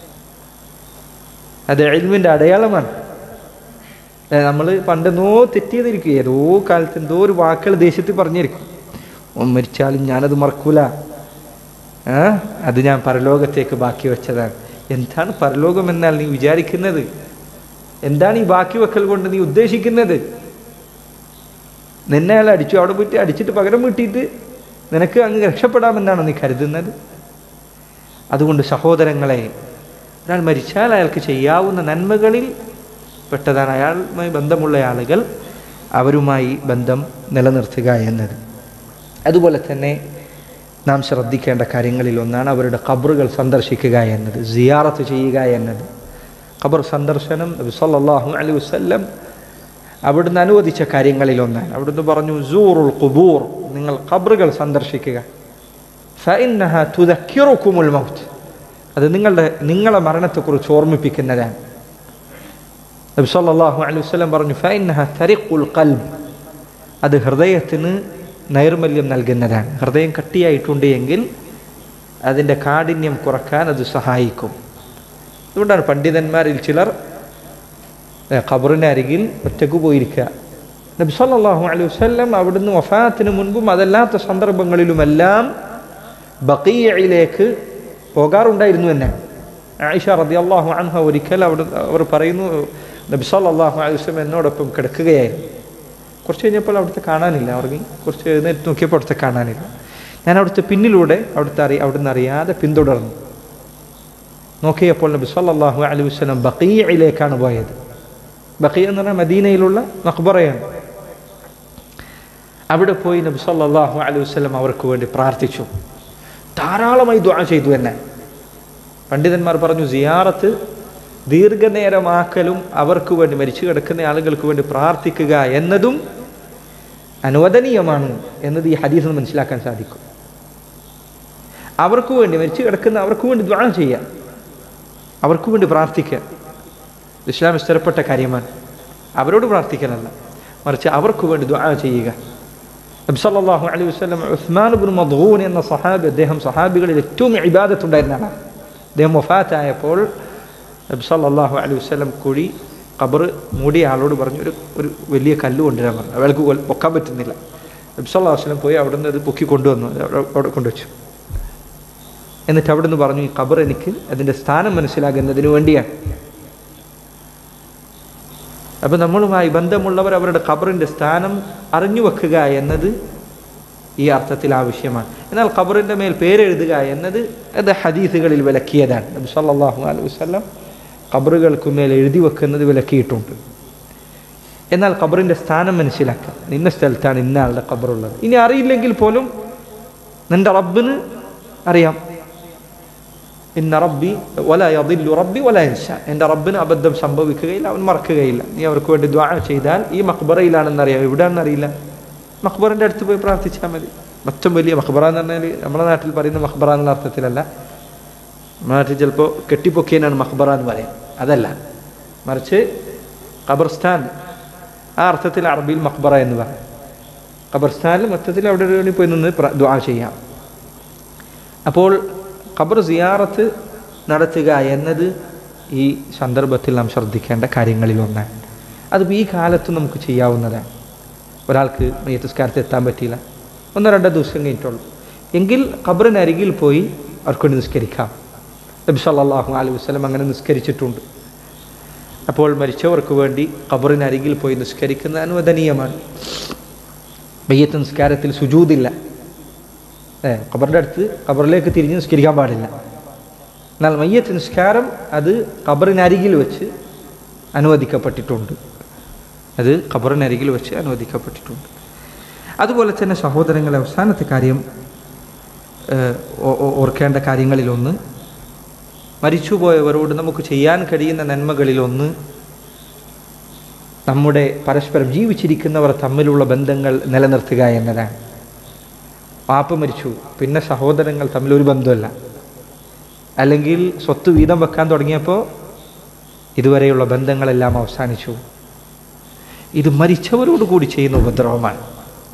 അത് എൽമിൻ്റെ അടയാളമാണ് നമ്മൾ പണ്ട് എന്തോ തെറ്റിയതിരിക്കും ഏതോ കാലത്ത് എന്തോ ഒരു വാക്കുകൾ ദേഷ്യത്തിൽ പറഞ്ഞിരിക്കും ഓൻ മരിച്ചാലും ഞാനത് മറക്കൂല ആ അത് ഞാൻ പരലോകത്തേക്ക് ബാക്കി വെച്ചതാണ് എന്താണ് പരലോകം എന്നാൽ നീ വിചാരിക്കുന്നത് എന്താണ് ഈ ബാക്കി വെക്കൽ കൊണ്ട് നീ ഉദ്ദേശിക്കുന്നത് നിന്നെ അയാൾ അടിച്ചു അവിടെ പോയിട്ട് അടിച്ചിട്ട് പകരം വീട്ടിയിട്ട് നിനക്ക് അങ്ങ് രക്ഷപ്പെടാമെന്നാണ് നീ കരുതുന്നത് അതുകൊണ്ട് സഹോദരങ്ങളെ ഒരാൾ മരിച്ചാൽ അയാൾക്ക് ചെയ്യാവുന്ന നന്മകളിൽ പെട്ടതാണ് അയാളുമായി ബന്ധമുള്ള ആളുകൾ അവരുമായി ബന്ധം നിലനിർത്തുക എന്നത് അതുപോലെ തന്നെ നാം ശ്രദ്ധിക്കേണ്ട കാര്യങ്ങളിൽ ഒന്നാണ് അവരുടെ ഖബറുകൾ സന്ദർശിക്കുക എന്നത് സിയാറത്ത് ചെയ്യുക എന്നത് ഖബർ സന്ദർശനം നബി സല്ലല്ലാഹു അലൈഹി വസല്ലം അവിടുന്ന് അനുവദിച്ച കാര്യങ്ങളിൽ ഒന്നാണ് അവിടുന്ന് പറഞ്ഞു സൂറുൽ ഖുബൂർ നിങ്ങൾ ഖബറുകൾ സന്ദർശിക്കുക ഫഇന്നഹ തുദക്കിറുക്കുമുൽ മൗത്ത് അത് നിങ്ങളുടെ നിങ്ങളെ മരണത്തെക്കുറിച്ച് ഓർമ്മിപ്പിക്കുന്നതാണ് നബി സല്ലല്ലാഹു അലൈഹി വസല്ലം പറഞ്ഞു ഫഇന്നഹ തരിഖുൽ ഖൽബ് അത് ഹൃദയത്തിന് നൈർമല്യം നൽകുന്നതാണ് ഹൃദയം കട്ടിയായിട്ടുണ്ട് എങ്കിൽ അതിൻ്റെ കാഠിന്യം കുറക്കാൻ അത് സഹായിക്കും അതുകൊണ്ടാണ് പണ്ഡിതന്മാരിൽ ചിലർ ഏ, ഖബറിൻ്റെ അരികിൽ ഒറ്റക്ക് പോയിരിക്കുക നബി സല്ലല്ലാഹു അലൈഹി വസല്ലം അവിടുന്ന് വഫാത്തിന് മുൻപും അതല്ലാത്ത സന്ദർഭങ്ങളിലുമെല്ലാം ബഖീയയിലേക്ക് പോകാറുണ്ടായിരുന്നു തന്നെ ആയിഷ റളിയല്ലാഹു അൻഹ ഒരിക്കൽ അവിടെ അവർ പറയുന്നു നബി സല്ലല്ലാഹു അലൈഹി വസല്ലം എന്നോടൊപ്പം കിടക്കുകയായിരുന്നു കുറച്ച് കഴിഞ്ഞപ്പോൾ അവിടുത്തെ കാണാനില്ല ഉറങ്ങി കുറച്ച് എഴുന്നേറ്റ് നോക്കിയപ്പോൾ അവിടുത്തെ കാണാനില്ല ഞാൻ അവിടുത്തെ പിന്നിലൂടെ അവിടുത്തെ അറി അവിടുന്ന് അറിയാതെ പിന്തുടർന്നു നോക്കിയപ്പോൾ നബി സല്ലല്ലാഹു അലൈഹി വസല്ലം ബഖീയയിലേക്കാണ് പോയത് ബഖീയ എന്ന് പറഞ്ഞാൽ മദീനയിലുള്ള മഖ്ബറയാണ് അവിടെ പോയി നബി സല്ലല്ലാഹു അലൈഹി വസല്ലം അവർക്ക് വേണ്ടി പ്രാർത്ഥിച്ചു ധാരാളമായി ദുആ ചെയ്തു എന്നെ പണ്ഡിതന്മാർ പറഞ്ഞു സിയാറത്ത് ദീർഘനേരമാക്കലും അവർക്ക് വേണ്ടി മരിച്ചു കിടക്കുന്ന ആളുകൾക്ക് വേണ്ടി പ്രാർത്ഥിക്കുക എന്നതും അനുവദനീയമാണ് എന്നത് ഈ ഹദീസിൽ നിന്ന് മനസ്സിലാക്കാൻ സാധിക്കും അവർക്ക് വേണ്ടി മരിച്ചു കിടക്കുന്ന അവർക്ക് വേണ്ടി ദ്വാ ചെയ്യാം അവർക്ക് വേണ്ടി പ്രാർത്ഥിക്കുക ഇസ്ലാം സ്ഥിരപ്പെട്ട കാര്യമാണ് അവരോട് പ്രാർത്ഥിക്കലല്ല മറിച്ച് അവർക്ക് വേണ്ടി ദ്വാ ചെയ്യുക നബ്സല്ലാഹു അലൈഹി വസ്ലം ഉസ്മാൻ ബിൻ മദ്ഹൂൻ എന്ന സഹാബി അദ്ദേഹം സഹാബികളിൽ ഏറ്റവും ഇബാദത്തുണ്ടായിരുന്ന ആളാണ് അദ്ദേഹം വഫാത്തായപ്പോൾ നബി സല്ലല്ലാഹു അലൈഹി വസല്ലം കുഴി ഖബർ മൂടിയ ആളോട് പറഞ്ഞു ഒരു ഒരു വലിയ കല്ല് കൊണ്ടുവരാൻ പറഞ്ഞു അവൾക്ക് കൊൽ- പൊക്കാൻ പറ്റുന്നില്ല നബി സല്ലല്ലാഹു അലൈഹി വസല്ലം പോയി അവിടെ നിന്ന് അത് പൊക്കി കൊണ്ടുവന്നു അത് അവിടെ അവിടെ കൊണ്ടുവച്ചു എന്നിട്ട് അവിടെ നിന്ന് പറഞ്ഞു ഈ ഖബർ എനിക്ക് അതിൻ്റെ സ്ഥാനം മനസ്സിലാകുന്നതിന് വേണ്ടിയാണ് അപ്പം നമ്മളുമായി ബന്ധമുള്ളവർ അവരുടെ ഖബറിൻ്റെ സ്ഥാനം അറിഞ്ഞു വെക്കുക എന്നത് ഈ അർത്ഥത്തിൽ ആവശ്യമാണ് എന്നാൽ ഖബറിൻ്റെ മേൽ പേരെഴുതുക എന്നത് അത് ഹദീസുകളിൽ വിലക്കിയതാണ് നബി സല്ലല്ലാഹു അലൈഹി വസല്ലം ഖബറുകൾക്ക് മേൽ എഴുതി വെക്കുന്നത് വിലക്കിയിട്ടുണ്ട് എന്നാൽ ഖബറിൻ്റെ സ്ഥാനം മനസ്സിലാക്കാം ഇന്ന സ്ഥലത്താണ് ഇന്ന ആളുടെ ഖബറുള്ളത് ഇനി അറിയില്ലെങ്കിൽ പോലും നിന്റെ റബ്ബിന് അറിയാം ഇന്ന റബ്ബി വല യദില്ലു റബ്ബി വല യൻസ എൻ്റെ റബ്ബിന് അബദ്ധം സംഭവിക്കുകയില്ല അവൻ മറക്കുകയില്ല നീ അവർക്ക് വേണ്ടി ദ്വാ ചെയ്താൽ ഈ മക്ബറയിലാണെന്ന് അറിയാം എവിടെയാണെന്ന് അറിയില്ല മക്ബറിൻ്റെ അടുത്ത് പോയി പ്രാർത്ഥിച്ചാൽ മതി ഏറ്റവും വലിയ മക്ബറ എന്ന് പറഞ്ഞാൽ നമ്മുടെ നാട്ടിൽ പറയുന്ന മക്ബറ എന്നുള്ള അർത്ഥത്തിലല്ല നമ്മുടെ നാട്ടിൽ ചിലപ്പോൾ കെട്ടിപ്പൊക്കിയനാണ് മക്ബറ എന്ന് പറയും അതല്ല മറിച്ച് ഖബർസ്ഥാൻ ആ അർത്ഥത്തിൽ അറബിയിൽ മക്ബറ എന്ന് പറയും ഖബർസ്ഥാനിൽ മൊത്തത്തിൽ അവിടെ ഒരു വേണ്ടി പോയി നിന്ന് പ്ര- ദുആ ചെയ്യാം അപ്പോൾ ഖബർ സിയാറത്ത് നടത്തുക എന്നത് ഈ സന്ദർഭത്തിൽ നാം ശ്രദ്ധിക്കേണ്ട കാര്യങ്ങളിൽ ഒന്നാണ് അതിപ്പോൾ ഈ കാലത്ത് നമുക്ക് ചെയ്യാവുന്നതാണ് ഒരാൾക്ക് മയ്യത്തുസ്കാരത്ത് എത്താൻ പറ്റിയില്ല ഒന്നോ രണ്ടോ ദിവസം കഴിഞ്ഞിട്ടുള്ളൂ എങ്കിൽ ഖബറിനരികിൽ പോയി അവർക്ക് വേണ്ടി നിസ്കരിക്കാം നബി സല്ലല്ലാഹു അലൈഹി വസല്ലം അങ്ങനെ നിസ്കരിച്ചിട്ടുണ്ട് അപ്പോൾ മരിച്ചവർക്ക് വേണ്ടി ഖബറിനരികിൽ പോയി നിസ്കരിക്കുന്ന അനുവദനീയമാണ് മയ്യത്ത് നിസ്കാരത്തിൽ സുജൂതില്ല ഏ ഖബറിൻ്റെ അടുത്ത് ഖബറിലേക്ക് തിരിഞ്ഞ് നിസ്കരിക്കാൻ പാടില്ല എന്നാൽ മയ്യത്ത് നിസ്കാരം അത് ഖബറിനരികിൽ വെച്ച് അനുവദിക്കപ്പെട്ടിട്ടുണ്ട് അത് ഖബറിനരികിൽ വെച്ച് അനുവദിക്കപ്പെട്ടിട്ടുണ്ട് അതുപോലെ തന്നെ സഹോദരങ്ങളെ അവസാനത്തെ കാര്യം ഏഹ്, ഓ- ഓ- ഓർക്കേണ്ട കാര്യങ്ങളിലൊന്ന് മരിച്ചുപോയവരോട് നമുക്ക് ചെയ്യാൻ കഴിയുന്ന നന്മകളിലൊന്ന് നമ്മുടെ പരസ്പരം ജീവിച്ചിരിക്കുന്നവർ തമ്മിലുള്ള ബന്ധങ്ങൾ നിലനിർത്തുക എന്നതാണ് പാപ്പ മരിച്ചു പിന്നെ സഹോദരങ്ങൾ തമ്മിൽ ഒരു ബന്ധമല്ല അല്ലെങ്കിൽ സ്വത്ത് വീതം വെക്കാൻ തുടങ്ങിയപ്പോൾ ഇതുവരെയുള്ള ബന്ധങ്ങളെല്ലാം അവസാനിച്ചു ഇത് മരിച്ചവരോട് കൂടി ചെയ്യുന്ന ഉപദ്രവമാണ്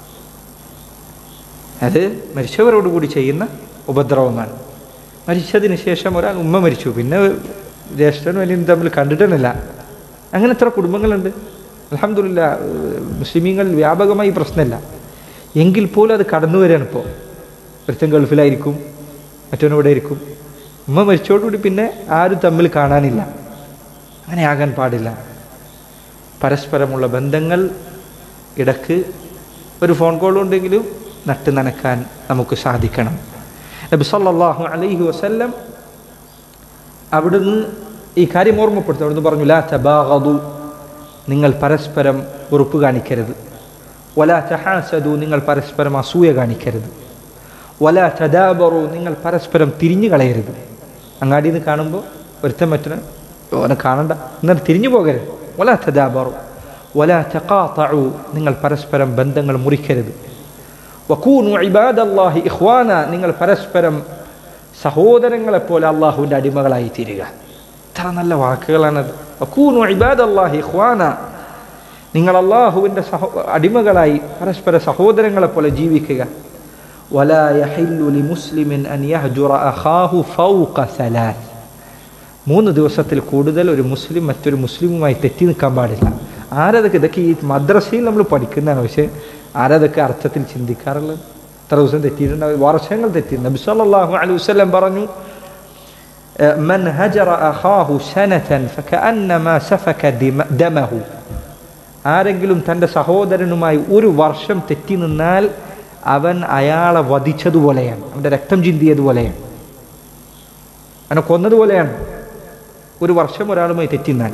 അത് മരിച്ചവരോട് കൂടി ചെയ്യുന്ന ഉപദ്രവമാണ് മരിച്ചതിന് ശേഷം ഒരാൾ ഉമ്മ മരിച്ചു പിന്നെ ജ്യേഷ്ഠനും വലിയും തമ്മിൽ കണ്ടിട്ടന്നില്ല അങ്ങനെ എത്ര കുടുംബങ്ങളുണ്ട് അലഹമില്ല മുസ്ലിമീങ്ങളിൽ വ്യാപകമായി ഈ പ്രശ്നമില്ല എങ്കിൽ പോലും അത് കടന്നു വരികയാണ് ഇപ്പോൾ ഒരുത്തൻ ഗൾഫിലായിരിക്കും മറ്റവൻ ഇവിടെ ഇരിക്കും ഉമ്മ മരിച്ചോടുകൂടി പിന്നെ ആരും തമ്മിൽ കാണാനില്ല അങ്ങനെ ആകാൻ പാടില്ല പരസ്പരമുള്ള ബന്ധങ്ങൾ ഇടക്ക് ഒരു ഫോൺ കോൾ ഉണ്ടെങ്കിലും നട്ട് നനക്കാൻ നമുക്ക് സാധിക്കണം നബി സല്ലല്ലാഹു അലൈഹി വസല്ലം അവിടുന്ന് ഈ കാര്യം ഓർമ്മപ്പെടുത്തും അവിടുന്ന് പറഞ്ഞു ലാ തബാഗദു നിങ്ങൾ പരസ്പരം വെറുപ്പ് കാണിക്കരുത് വലാ തഹാസദു നിങ്ങൾ പരസ്പരം അസൂയ കാണിക്കരുത് വലാ തദാബറു നിങ്ങൾ പരസ്പരം തിരിഞ്ഞു കളയരുത് അങ്ങാടിയിൽ നിന്ന് കാണുമ്പോൾ ഒരുത്തൻ മറ്റന് ഓനെ കാണണ്ട എന്നാൽ തിരിഞ്ഞു പോകരുത് വലാ തദാബറു വലാ തഖാതഉ നിങ്ങൾ പരസ്പരം ബന്ധങ്ങൾ മുറിക്കരുത് വക്കൂനു ഇബാദല്ലാഹി ഇഖ്വാന നിങ്ങൾ പരസ്പരം സഹോദരങ്ങളെപ്പോലെ അള്ളാഹുവിൻ്റെ അടിമകളായി തീരുക ഇത്ര നല്ല വാക്കുകളാണത് വക്കൂനു ഇബാദല്ലാഹി ഇഖ്വാന നിങ്ങൾ അള്ളാഹുവിൻ്റെ സഹോ അടിമകളായി പരസ്പര സഹോദരങ്ങളെപ്പോലെ ജീവിക്കുക ولا يحل لمسلم أن يهجر أخاه فوق ثلاث മൂന്ന് ദിവസത്തിൽ കൂടുതൽ ഒരു മുസ്ലിം മറ്റൊരു മുസ്ലിമുമായി തെറ്റി നിൽക്കാൻ പാടില്ല ആരതൊക്കെ ഇതൊക്കെ ഈ മദ്രസയിൽ നമ്മൾ പഠിക്കുന്നതാണ് പക്ഷേ ആരതൊക്കെ അർത്ഥത്തിൽ ചിന്തിക്കാറുള്ളത് എത്ര ദിവസം തെറ്റിയിട്ടുണ്ടാവും വർഷങ്ങൾ തെറ്റിയിട്ടുണ്ട് നബി സല്ലല്ലാഹു അലൈഹി വസല്ലം പറഞ്ഞു من هجر أخاه سنة فكأنما سفك دم- دمه ആരെങ്കിലും തൻ്റെ സഹോദരനുമായി ഒരു വർഷം തെറ്റി നിന്നാൽ അവൻ അയാളെ വധിച്ചതുപോലെയാണ് അവൻ്റെ രക്തം ചിന്തിയതുപോലെയാണ് അവനെ കൊന്നതുപോലെയാണ് ഒരു വർഷം ഒരാളുമായി തെറ്റിന്നാൽ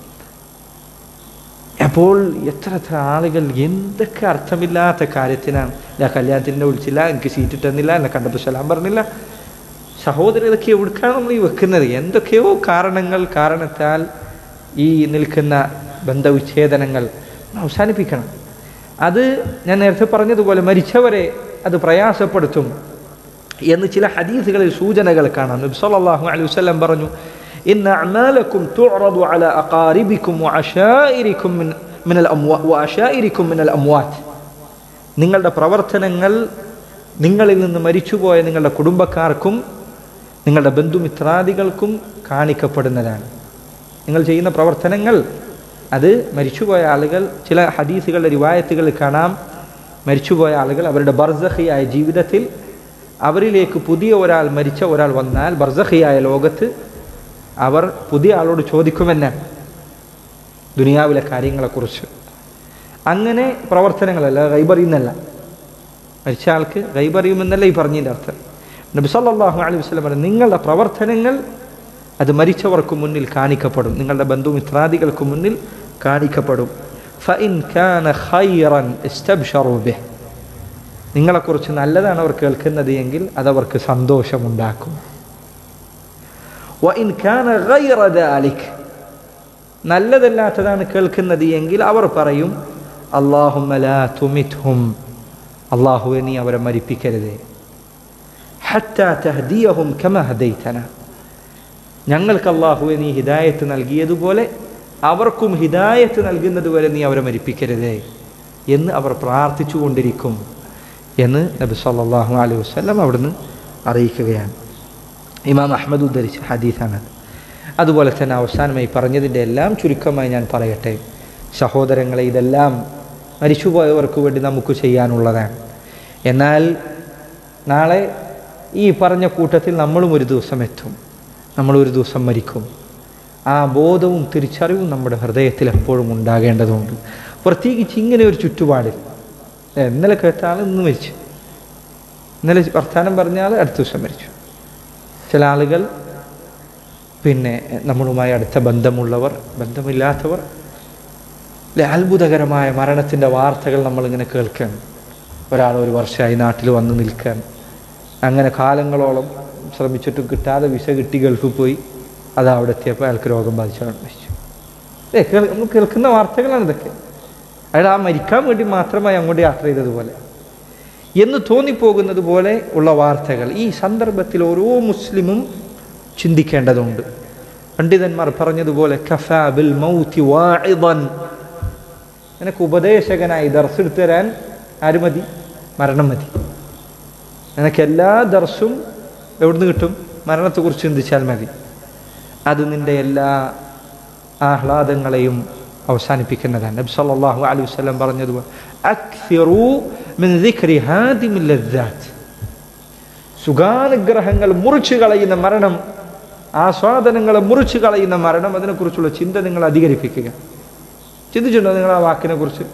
അപ്പോൾ എത്ര എത്ര ആളുകൾ എന്തൊക്കെ അർത്ഥമില്ലാത്ത കാര്യത്തിനാണ് ഞാൻ കല്യാണത്തിൻ്റെ വിളിച്ചില്ല എനിക്ക് സീറ്റ് ഇട്ടുന്നില്ല എന്നെ കണ്ടപ്പോൾ സലാം പറഞ്ഞില്ല സഹോദരൻ ഇതൊക്കെ എവിടുക്കാണ് നമ്മൾ ഈ വെക്കുന്നത് എന്തൊക്കെയോ കാരണങ്ങൾ കാരണത്താൽ ഈ നിൽക്കുന്ന ബന്ധവിച്ഛേദനങ്ങൾ അവസാനിപ്പിക്കണം അത് ഞാൻ നേരത്തെ പറഞ്ഞതുപോലെ മരിച്ചവരെ അത് പ്രയാസപ്പെടുത്തും എന്ന് ചില ഹദീസുകളിൽ സൂചനകൾ കാണാം നബി സല്ലല്ലാഹു അലൈഹി വസല്ലം പറഞ്ഞു ഇന്ന അഅമാലക്കും തുഅറദു അലാ അഖാരിബിക്കും വഅശായിരിക്കും മിൻ മിനൽ അംവാ വഅശായിരിക്കും മിനൽ അംവാത്ത് നിങ്ങളുടെ പ്രവർത്തനങ്ങൾ നിങ്ങളിൽ നിന്ന് മരിച്ചുപോയ നിങ്ങളുടെ കുടുംബക്കാർക്കും നിങ്ങളുടെ ബന്ധുമിത്രാദികൾക്കും കാണിക്കപ്പെടുന്നതാണ് നിങ്ങൾ ചെയ്യുന്ന പ്രവർത്തനങ്ങൾ അത് മരിച്ചുപോയ ആളുകൾ ചില ഹദീസുകളുടെ റിവായത്തുകളിൽ കാണാം മരിച്ചുപോയ ആളുകൾ അവരുടെ ബർസഹിയായ ജീവിതത്തിൽ അവരിലേക്ക് പുതിയ ഒരാൾ മരിച്ച ഒരാൾ വന്നാൽ ബർസഹിയായ ലോകത്ത് അവർ പുതിയ ആളോട് ചോദിക്കുമെന്നാണ് ദുനിയാവിലെ കാര്യങ്ങളെക്കുറിച്ച് അങ്ങനെ പ്രവർത്തനങ്ങളല്ല ഗൈബറിയുന്നല്ല മരിച്ച ആൾക്ക് ഗൈബറിയുമെന്നല്ല ഈ പറഞ്ഞതിൻ്റെ അർത്ഥം നബി സല്ലല്ലാഹു അലൈഹി വസല്ലം പറഞ്ഞു നിങ്ങളുടെ പ്രവർത്തനങ്ങൾ അത് മരിച്ചവർക്ക് മുന്നിൽ കാണിക്കപ്പെടും നിങ്ങളുടെ ബന്ധുമിത്രാദികൾക്ക് മുന്നിൽ കാണിക്കപ്പെടും ഫഇൻ കാന ഖൈറൻ ഇസ്തബ്ശറൂ ബിഹ് നിങ്ങളെക്കുറിച്ച് നല്ലതാണ് അവർ കേൾക്കുന്നത് എങ്കിൽ അതവർക്ക് സന്തോഷമുണ്ടാക്കും വഇൻ കാന ഗൈറ ദാലിക് നല്ലതല്ലാത്തതാണ് കേൾക്കുന്നത് എങ്കിൽ അവർ പറയും അള്ളാഹുമ്മ ലാ തുമിത്ഹും അള്ളാഹുവെ നീ അവരെ മരിപ്പിക്കരുതേ ഹത്താ തഹ്ദിയഹും കമ ഹദൈതന ഞങ്ങൾക്ക് അള്ളാഹുവെ നീ ഹിദായത്ത് നൽകിയതുപോലെ അവർക്കും ഹിദായത്ത് നൽകുന്നത് വരെ നീ അവരെ മരിപ്പിക്കരുതേ എന്ന് അവർ പ്രാർത്ഥിച്ചു കൊണ്ടിരിക്കും എന്ന് നബി സല്ലല്ലാഹു അലൈഹി വസല്ലം അവിടുന്ന് അറിയിക്കുകയാണ് ഇമാം അഹമ്മദ് ഉദ്ധരിച്ച ഹദീസാണത് അതുപോലെ തന്നെ അവസാനമായി പറഞ്ഞതിൻ്റെ എല്ലാം ചുരുക്കമായി ഞാൻ പറയട്ടെ സഹോദരങ്ങളെ ഇതെല്ലാം മരിച്ചുപോയവർക്ക് വേണ്ടി നമുക്ക് ചെയ്യാനുള്ളതാണ് എന്നാൽ നാളെ ഈ പറഞ്ഞ കൂട്ടത്തിൽ നമ്മളും ഒരു ദിവസം എത്തും നമ്മൾ ഒരു ദിവസം മരിക്കും ആ ബോധവും തിരിച്ചറിവും നമ്മുടെ ഹൃദയത്തിൽ എപ്പോഴും ഉണ്ടാകേണ്ടതുണ്ട് പ്രത്യേകിച്ച് ഇങ്ങനെ ഒരു ചുറ്റുപാടിൽ ഏ, ഇന്നലെ കേട്ട ആൾ ഇന്ന് മരിച്ചു ഇന്നലെ വർത്തമാനം പറഞ്ഞ ആൾ അടുത്ത ദിവസം മരിച്ചു ചില ആളുകൾ പിന്നെ നമ്മളുമായി അടുത്ത ബന്ധമുള്ളവർ ബന്ധമില്ലാത്തവർ അല്ലെ അത്ഭുതകരമായ മരണത്തിൻ്റെ വാർത്തകൾ നമ്മളിങ്ങനെ കേൾക്കുകയാണ് ഒരാൾ ഒരു വർഷമായി നാട്ടിൽ വന്ന് നിൽക്കാൻ അങ്ങനെ കാലങ്ങളോളം ശ്രമിച്ചിട്ടും കിട്ടാതെ വിസ കിട്ടി ഗൾഫിൽ പോയി അത് അവിടെ എത്തിയപ്പോൾ അയാൾക്ക് രോഗം ബാധിച്ചാൽ മരിച്ചു ഏ കേൾ- നമ്മൾ കേൾക്കുന്ന വാർത്തകളാണ് ഇതൊക്കെ അയാൾ ആ മരിക്കാൻ വേണ്ടി മാത്രമായി അങ്ങോട്ട് യാത്ര ചെയ്തതുപോലെ എന്ന് തോന്നിപ്പോകുന്നത് പോലെ ഉള്ള വാർത്തകൾ ഈ സന്ദർഭത്തിൽ ഓരോ മുസ്ലിമും ചിന്തിക്കേണ്ടതുണ്ട് പണ്ഡിതന്മാർ പറഞ്ഞതുപോലെ കഫാ ബിൽ മൗതി വാഇദൻ നിനക്ക് ഉപദേശകനായി ദർശെടുത്തു തരാൻ ആര് മതി മരണം മതി നിനക്ക് എല്ലാ ദർശും എവിടുന്ന് കിട്ടും മരണത്തെക്കുറിച്ച് ചിന്തിച്ചാൽ മതി അത് നിന്റെ എല്ലാ ആഹ്ലാദങ്ങളെയും അവസാനിപ്പിക്കുന്നതാണ് നബി സല്ലല്ലാഹു അലൈഹി വസല്ലം പറഞ്ഞതുപോലെ അക്സിറു മിൻ ദിക്രി ഹാദിമിൽ ലദ്ദാത്ത് സുഖാനുഗ്രഹങ്ങൾ മുറിച്ചു കളയുന്ന മരണം ആസ്വാദനങ്ങളെ മുറിച്ചു കളയുന്ന മരണം അതിനെക്കുറിച്ചുള്ള ചിന്ത നിങ്ങൾ അധികരിപ്പിക്കുക ചിന്തിച്ചിട്ടുണ്ടോ നിങ്ങൾ ആ വാക്കിനെ കുറിച്ച്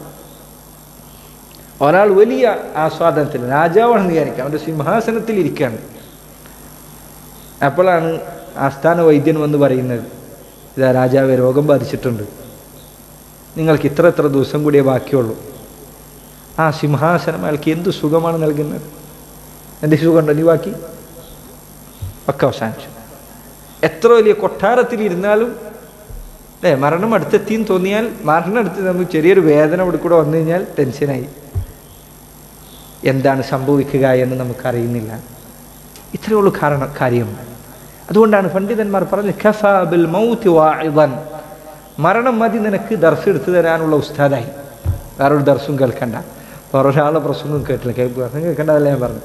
ഒരാൾ വലിയ ആസ്വാദനത്തിൽ രാജാവാണെന്ന് വിചാരിക്കാം അവൻ്റെ സിംഹാസനത്തിൽ ഇരിക്കുകയാണ് അപ്പോഴാണ് ആസ്ഥാന വൈദ്യൻ വന്ന് പറയുന്നത് ഇതാ രാജാവെ രോഗം ബാധിച്ചിട്ടുണ്ട് നിങ്ങൾക്ക് ഇത്ര ഇത്ര ദിവസം കൂടിയേ ബാക്കിയുള്ളൂ ആ സിംഹാസനം അയാൾക്ക് എന്ത് സുഖമാണ് നൽകുന്നത് എൻ്റെ സുഖമുണ്ടോ നീ ബാക്കി ഒക്കെ അവസാനിച്ചു എത്ര വലിയ കൊട്ടാരത്തിൽ ഇരുന്നാലും അല്ലേ മരണം അടുത്തെത്തിയെന്ന് തോന്നിയാൽ മരണം അടുത്ത് നമുക്ക് ചെറിയൊരു വേദന ഇവിടെ കൂടെ വന്നു കഴിഞ്ഞാൽ ടെൻഷനായി എന്താണ് സംഭവിക്കുക എന്ന് നമുക്കറിയുന്നില്ല ഇത്രയേ ഉള്ളൂ കാരണം കാര്യം അതുകൊണ്ടാണ് പണ്ഡിതന്മാർ പറഞ്ഞത് "കഫാ ബിൽ മൗതി വാഇദൻ." മരണം മതി നിനക്ക് ദർശ എടുത്തു തരാനുള്ള ഉസ്താദായി വേറൊരു ദർശം കേൾക്കണ്ട വേറൊരാളെ പ്രസംഗം കേട്ടില്ല കേൾക്കുക പ്രസംഗം കേൾക്കേണ്ടതല്ല ഞാൻ പറഞ്ഞു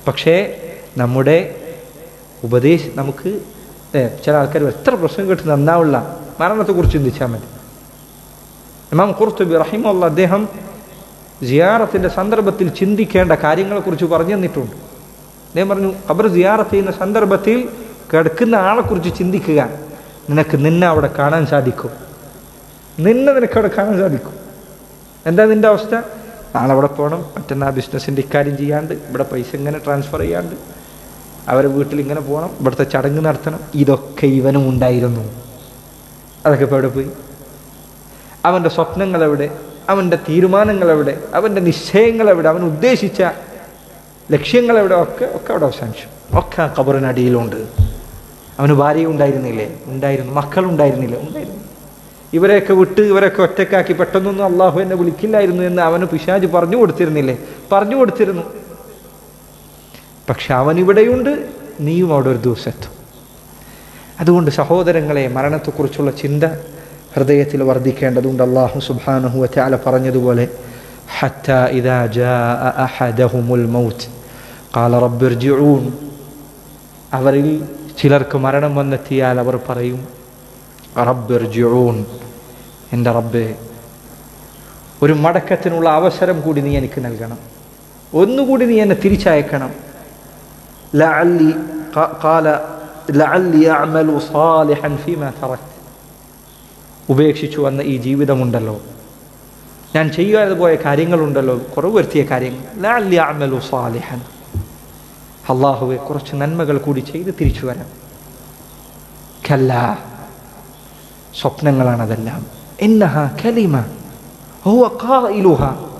പക്ഷേ നമ്മുടെ ഉപദേശം നമുക്ക് ഏ, ചില ആൾക്കാർ എത്ര പ്രശ്നം കേട്ട് നന്നാവില്ല മരണത്തെക്കുറിച്ച് ചിന്തിച്ചാൽ മതി ഇമാം ഖുർത്തുബി റഹിമുള്ള അദ്ദേഹം സിയാറത്തിൻ്റെ സന്ദർഭത്തിൽ ചിന്തിക്കേണ്ട കാര്യങ്ങളെക്കുറിച്ച് പറഞ്ഞു തന്നിട്ടുണ്ട് അദ്ദേഹം പറഞ്ഞു ഖബർ സിയാറത്ത് ചെയ്യുന്ന സന്ദർഭത്തിൽ കിടക്കുന്ന ആളെക്കുറിച്ച് ചിന്തിക്കുക നിനക്ക് നിന്നെ അവിടെ കാണാൻ സാധിക്കും നിന്നെ നിനക്ക് അവിടെ കാണാൻ സാധിക്കും എന്താ നിന്റെ അവസ്ഥ നാളെ അവിടെ പോകണം മറ്റന്നാ ബിസിനസ്സിൻ്റെ ഇക്കാര്യം ചെയ്യാണ്ട് ഇവിടെ പൈസ ഇങ്ങനെ ട്രാൻസ്ഫർ ചെയ്യാണ്ട് അവരെ വീട്ടിൽ ഇങ്ങനെ പോകണം ഇവിടുത്തെ ചടങ്ങ് നടത്തണം ഇതൊക്കെ ഇവനും ഉണ്ടായിരുന്നു അതൊക്കെ ഇപ്പോൾ എവിടെ പോയി അവൻ്റെ സ്വപ്നങ്ങൾ എവിടെ അവൻ്റെ തീരുമാനങ്ങൾ എവിടെ അവൻ്റെ നിശ്ചയങ്ങൾ എവിടെ അവൻ ഉദ്ദേശിച്ച ലക്ഷ്യങ്ങൾ എവിടെ ഒക്കെ ഒക്കെ അവിടെ അവസാനിച്ചു ഒക്കെ ആ കബറിനടിയിലുണ്ട് അവന് ഭാര്യ ഉണ്ടായിരുന്നില്ലേ ഉണ്ടായിരുന്നു മക്കളുണ്ടായിരുന്നില്ലേ ഉണ്ടായിരുന്നു ഇവരെയൊക്കെ വിട്ട് ഇവരൊക്കെ ഒറ്റക്കാക്കി പെട്ടെന്നൊന്നും അള്ളാഹു എന്നെ വിളിക്കില്ലായിരുന്നു എന്ന് അവന് പിശാജ് പറഞ്ഞു കൊടുത്തിരുന്നില്ലേ പറഞ്ഞു കൊടുത്തിരുന്നു പക്ഷെ അവൻ ഇവിടെയുണ്ട് നീയും അവിടെ ഒരു ദിവസമെത്തും അതുകൊണ്ട് സഹോദരങ്ങളെ മരണത്തെക്കുറിച്ചുള്ള ചിന്ത ഹൃദയത്തിൽ വർദ്ധിക്കേണ്ടതുണ്ട് അള്ളാഹു സുബ്ഹാനഹു വതആല പറഞ്ഞതുപോലെ حتى إذا جاء أحدهم الموت قال رب ارجعون അവരിൽ ചിലർക്ക് മരണം വന്നെത്തിയാൽ അവർ പറയും റബ്ബ് ഇർജിഊൻ എൻ്റെ റബ്ബേ ഒരു മടക്കത്തിനുള്ള അവസരം കൂടി നീ എനിക്ക് നൽകണം ഒന്നുകൂടി നീ എന്നെ തിരിച്ചയക്കണം ലഅല്ലി ക- قال لعلي أعمل صالحا فيما تركت ഉപേക്ഷിച്ചു വന്ന ഈ ജീവിതമുണ്ടല്ലോ ഞാൻ ചെയ്യാതെ പോയ കാര്യങ്ങളുണ്ടല്ലോ കുറവ് വരുത്തിയ കാര്യങ്ങൾ ലഅല്ലി അഅമലു സാലിഹൻ അള്ളാഹുവെ കുറച്ച് നന്മകൾ കൂടി ചെയ്ത് തിരിച്ചു വരാം കല്ല സ്വപ്നങ്ങളാണ് അതെല്ലാം ഇന്നഹ കലിമ ഹുവ ഖായിലുഹ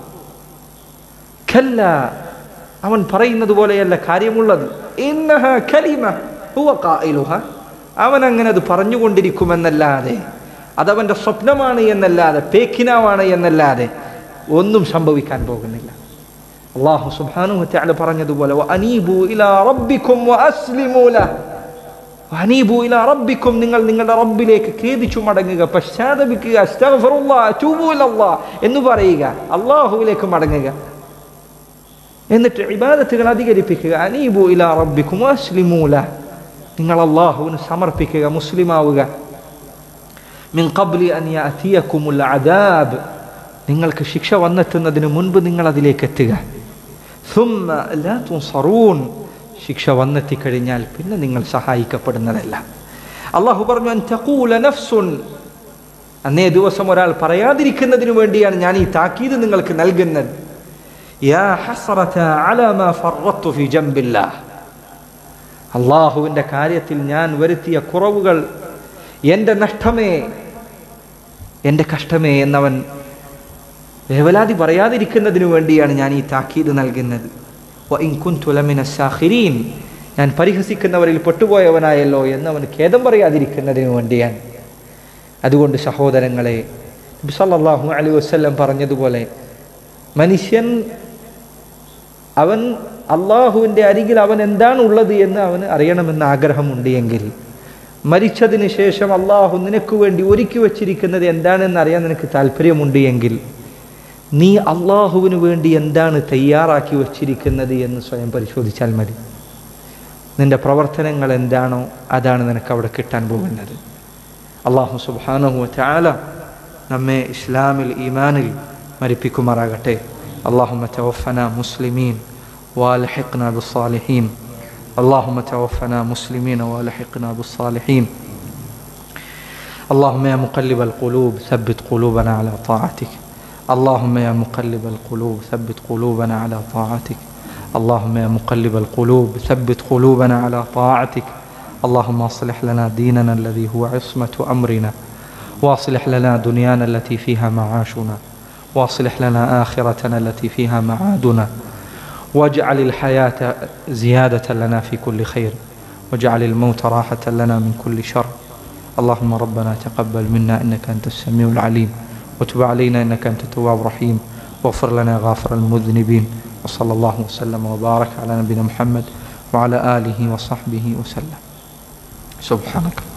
കല്ല അവൻ പറയുന്നത് പോലെയല്ല കാര്യമുള്ളത് ഇന്നഹ കലിമ ഹുവ ഖായിലുഹ അവൻ അങ്ങനെ അത് പറഞ്ഞുകൊണ്ടിരിക്കുമെന്നല്ലാതെ അതവൻ്റെ സ്വപ്നമാണ് എന്നല്ലാതെ പേക്കിനാവാണ് എന്നല്ലാതെ ഒന്നും സംഭവിക്കാൻ പോകുന്നില്ല അള്ളാഹു സുബ്ഹാനഹു വതആല പറഞ്ഞതുപോലെ വഅനീബു ഇലാ റബ്ബിക്കും വഅസ്ലിമൂ ലഹ് വഅനീബു ഇലാ റബ്ബിക്കും നിങ്ങൾ നിങ്ങളുടെ റബ്ബിലേക്ക് ഖേദിച്ചു മടങ്ങുക പശ്ചാത്തപിക്കുക അസ്തഗ്ഫിറുല്ലാഹ് അതൂബു ഇലല്ലാഹ് എന്ന് പറയുക അള്ളാഹുവിലേക്ക് മടങ്ങുക എന്നിട്ട് ഇബാദത്തുകൾ അധികരിപ്പിക്കുക അനീബു ഇലാ റബ്ബിക്കും വഅസ്ലിമൂ ലഹ് നിങ്ങൾ അള്ളാഹുവിന് സമർപ്പിക്കുക മുസ്ലിമാവുക മിൻ ഖബ്ലി അൻ യഅതിയകുമുൽ അദാബ് നിങ്ങൾക്ക് ശിക്ഷ വന്നെത്തുന്നതിന് മുൻപ് നിങ്ങൾ അതിലേക്ക് എത്തുക ثم لا تنصرون ശിക്ഷ വന്നെത്തിക്കഴിഞ്ഞാൽ പിന്നെ നിങ്ങൾ സഹായിക്കപ്പെടുന്നതല്ല അള്ളാഹു പറഞ്ഞു അൻ തഖൂല നഫ്സുൻ അന്നേ ദിവസം ഒരാൾ പറയാതിരിക്കുന്നതിന് വേണ്ടിയാണ് ഞാൻ ഈ താക്കീത് നിങ്ങൾക്ക് നൽകുന്നത് യാ ഹസ്റത അലാ മാ ഫറത്തു ഫി ജംബില്ലാഹ് അള്ളാഹുവിൻ്റെ കാര്യത്തിൽ ഞാൻ വരുത്തിയ കുറവുകൾ എൻ്റെ നഷ്ടമേ എൻ്റെ കഷ്ടമേ എന്നവൻ വേവലാതി പറയാതിരിക്കുന്നതിനു വേണ്ടിയാണ് ഞാൻ ഈ താക്കീത് നൽകുന്നത് വഇൻ കുൻതു ലമിന സാഖിരീൻ ഞാൻ പരിഹസിക്കുന്നവരിൽ പെട്ടുപോയവനായല്ലോ എന്നവൻ ഖേദം പറയാതിരിക്കുന്നതിനു വേണ്ടിയാണ് അതുകൊണ്ട് സഹോദരങ്ങളെ നബി സല്ലല്ലാഹു അലൈഹി വസല്ലം പറഞ്ഞതുപോലെ മനുഷ്യൻ അവൻ അള്ളാഹുവിൻ്റെ അരികിൽ അവൻ എന്താണ് ഉള്ളത് എന്ന് അവന് അറിയണമെന്ന് ആഗ്രഹമുണ്ട് എങ്കിൽ മരിച്ചതിന് ശേഷം അള്ളാഹു നിനക്ക് വേണ്ടി ഒരുക്കി വച്ചിരിക്കുന്നത് എന്താണെന്ന് അറിയാൻ നിനക്ക് താല്പര്യമുണ്ട് എങ്കിൽ നീ അള്ളാഹുവിന് വേണ്ടി എന്താണ് തയ്യാറാക്കി വച്ചിരിക്കുന്നത് എന്ന് സ്വയം പരിശോധിച്ചാൽ മതി നിന്റെ പ്രവർത്തനങ്ങൾ എന്താണോ അതാണ് നിനക്ക് അവിടെ കിട്ടാൻ പോകുന്നത് അള്ളാഹു സുബാനഹു ചാല നമ്മെ ഇസ്ലാമിൽ ഈമാനിൽ മരിപ്പിക്കുമാറാകട്ടെ اللهم توفنا مسلمين والحقنا بالصالحين اللهم توفنا مسلمين والحقنا بالصالحين اللهم يا مقلب القلوب ثبت قلوبنا على طاعتك اللهم يا مقلب القلوب ثبت قلوبنا على طاعتك اللهم يا مقلب القلوب ثبت قلوبنا على طاعتك اللهم اصلح لنا ديننا الذي هو عصمة أمرنا واصلح لنا دنيانا التي فيها معاشنا واصلح لنا آخرتنا التي فيها معادنا واجعل الحياة زيادة لنا في كل خير واجعل الموت راحة لنا من كل شر اللهم ربنا تقبل منا إنك أنت السميع العليم وتب علينا إنك أنت التواب الرحيم واغفر لنا غافر المذنبين وصلى الله وسلم وبارك على نبينا محمد وعلى آله وصحبه وسلم سبحانك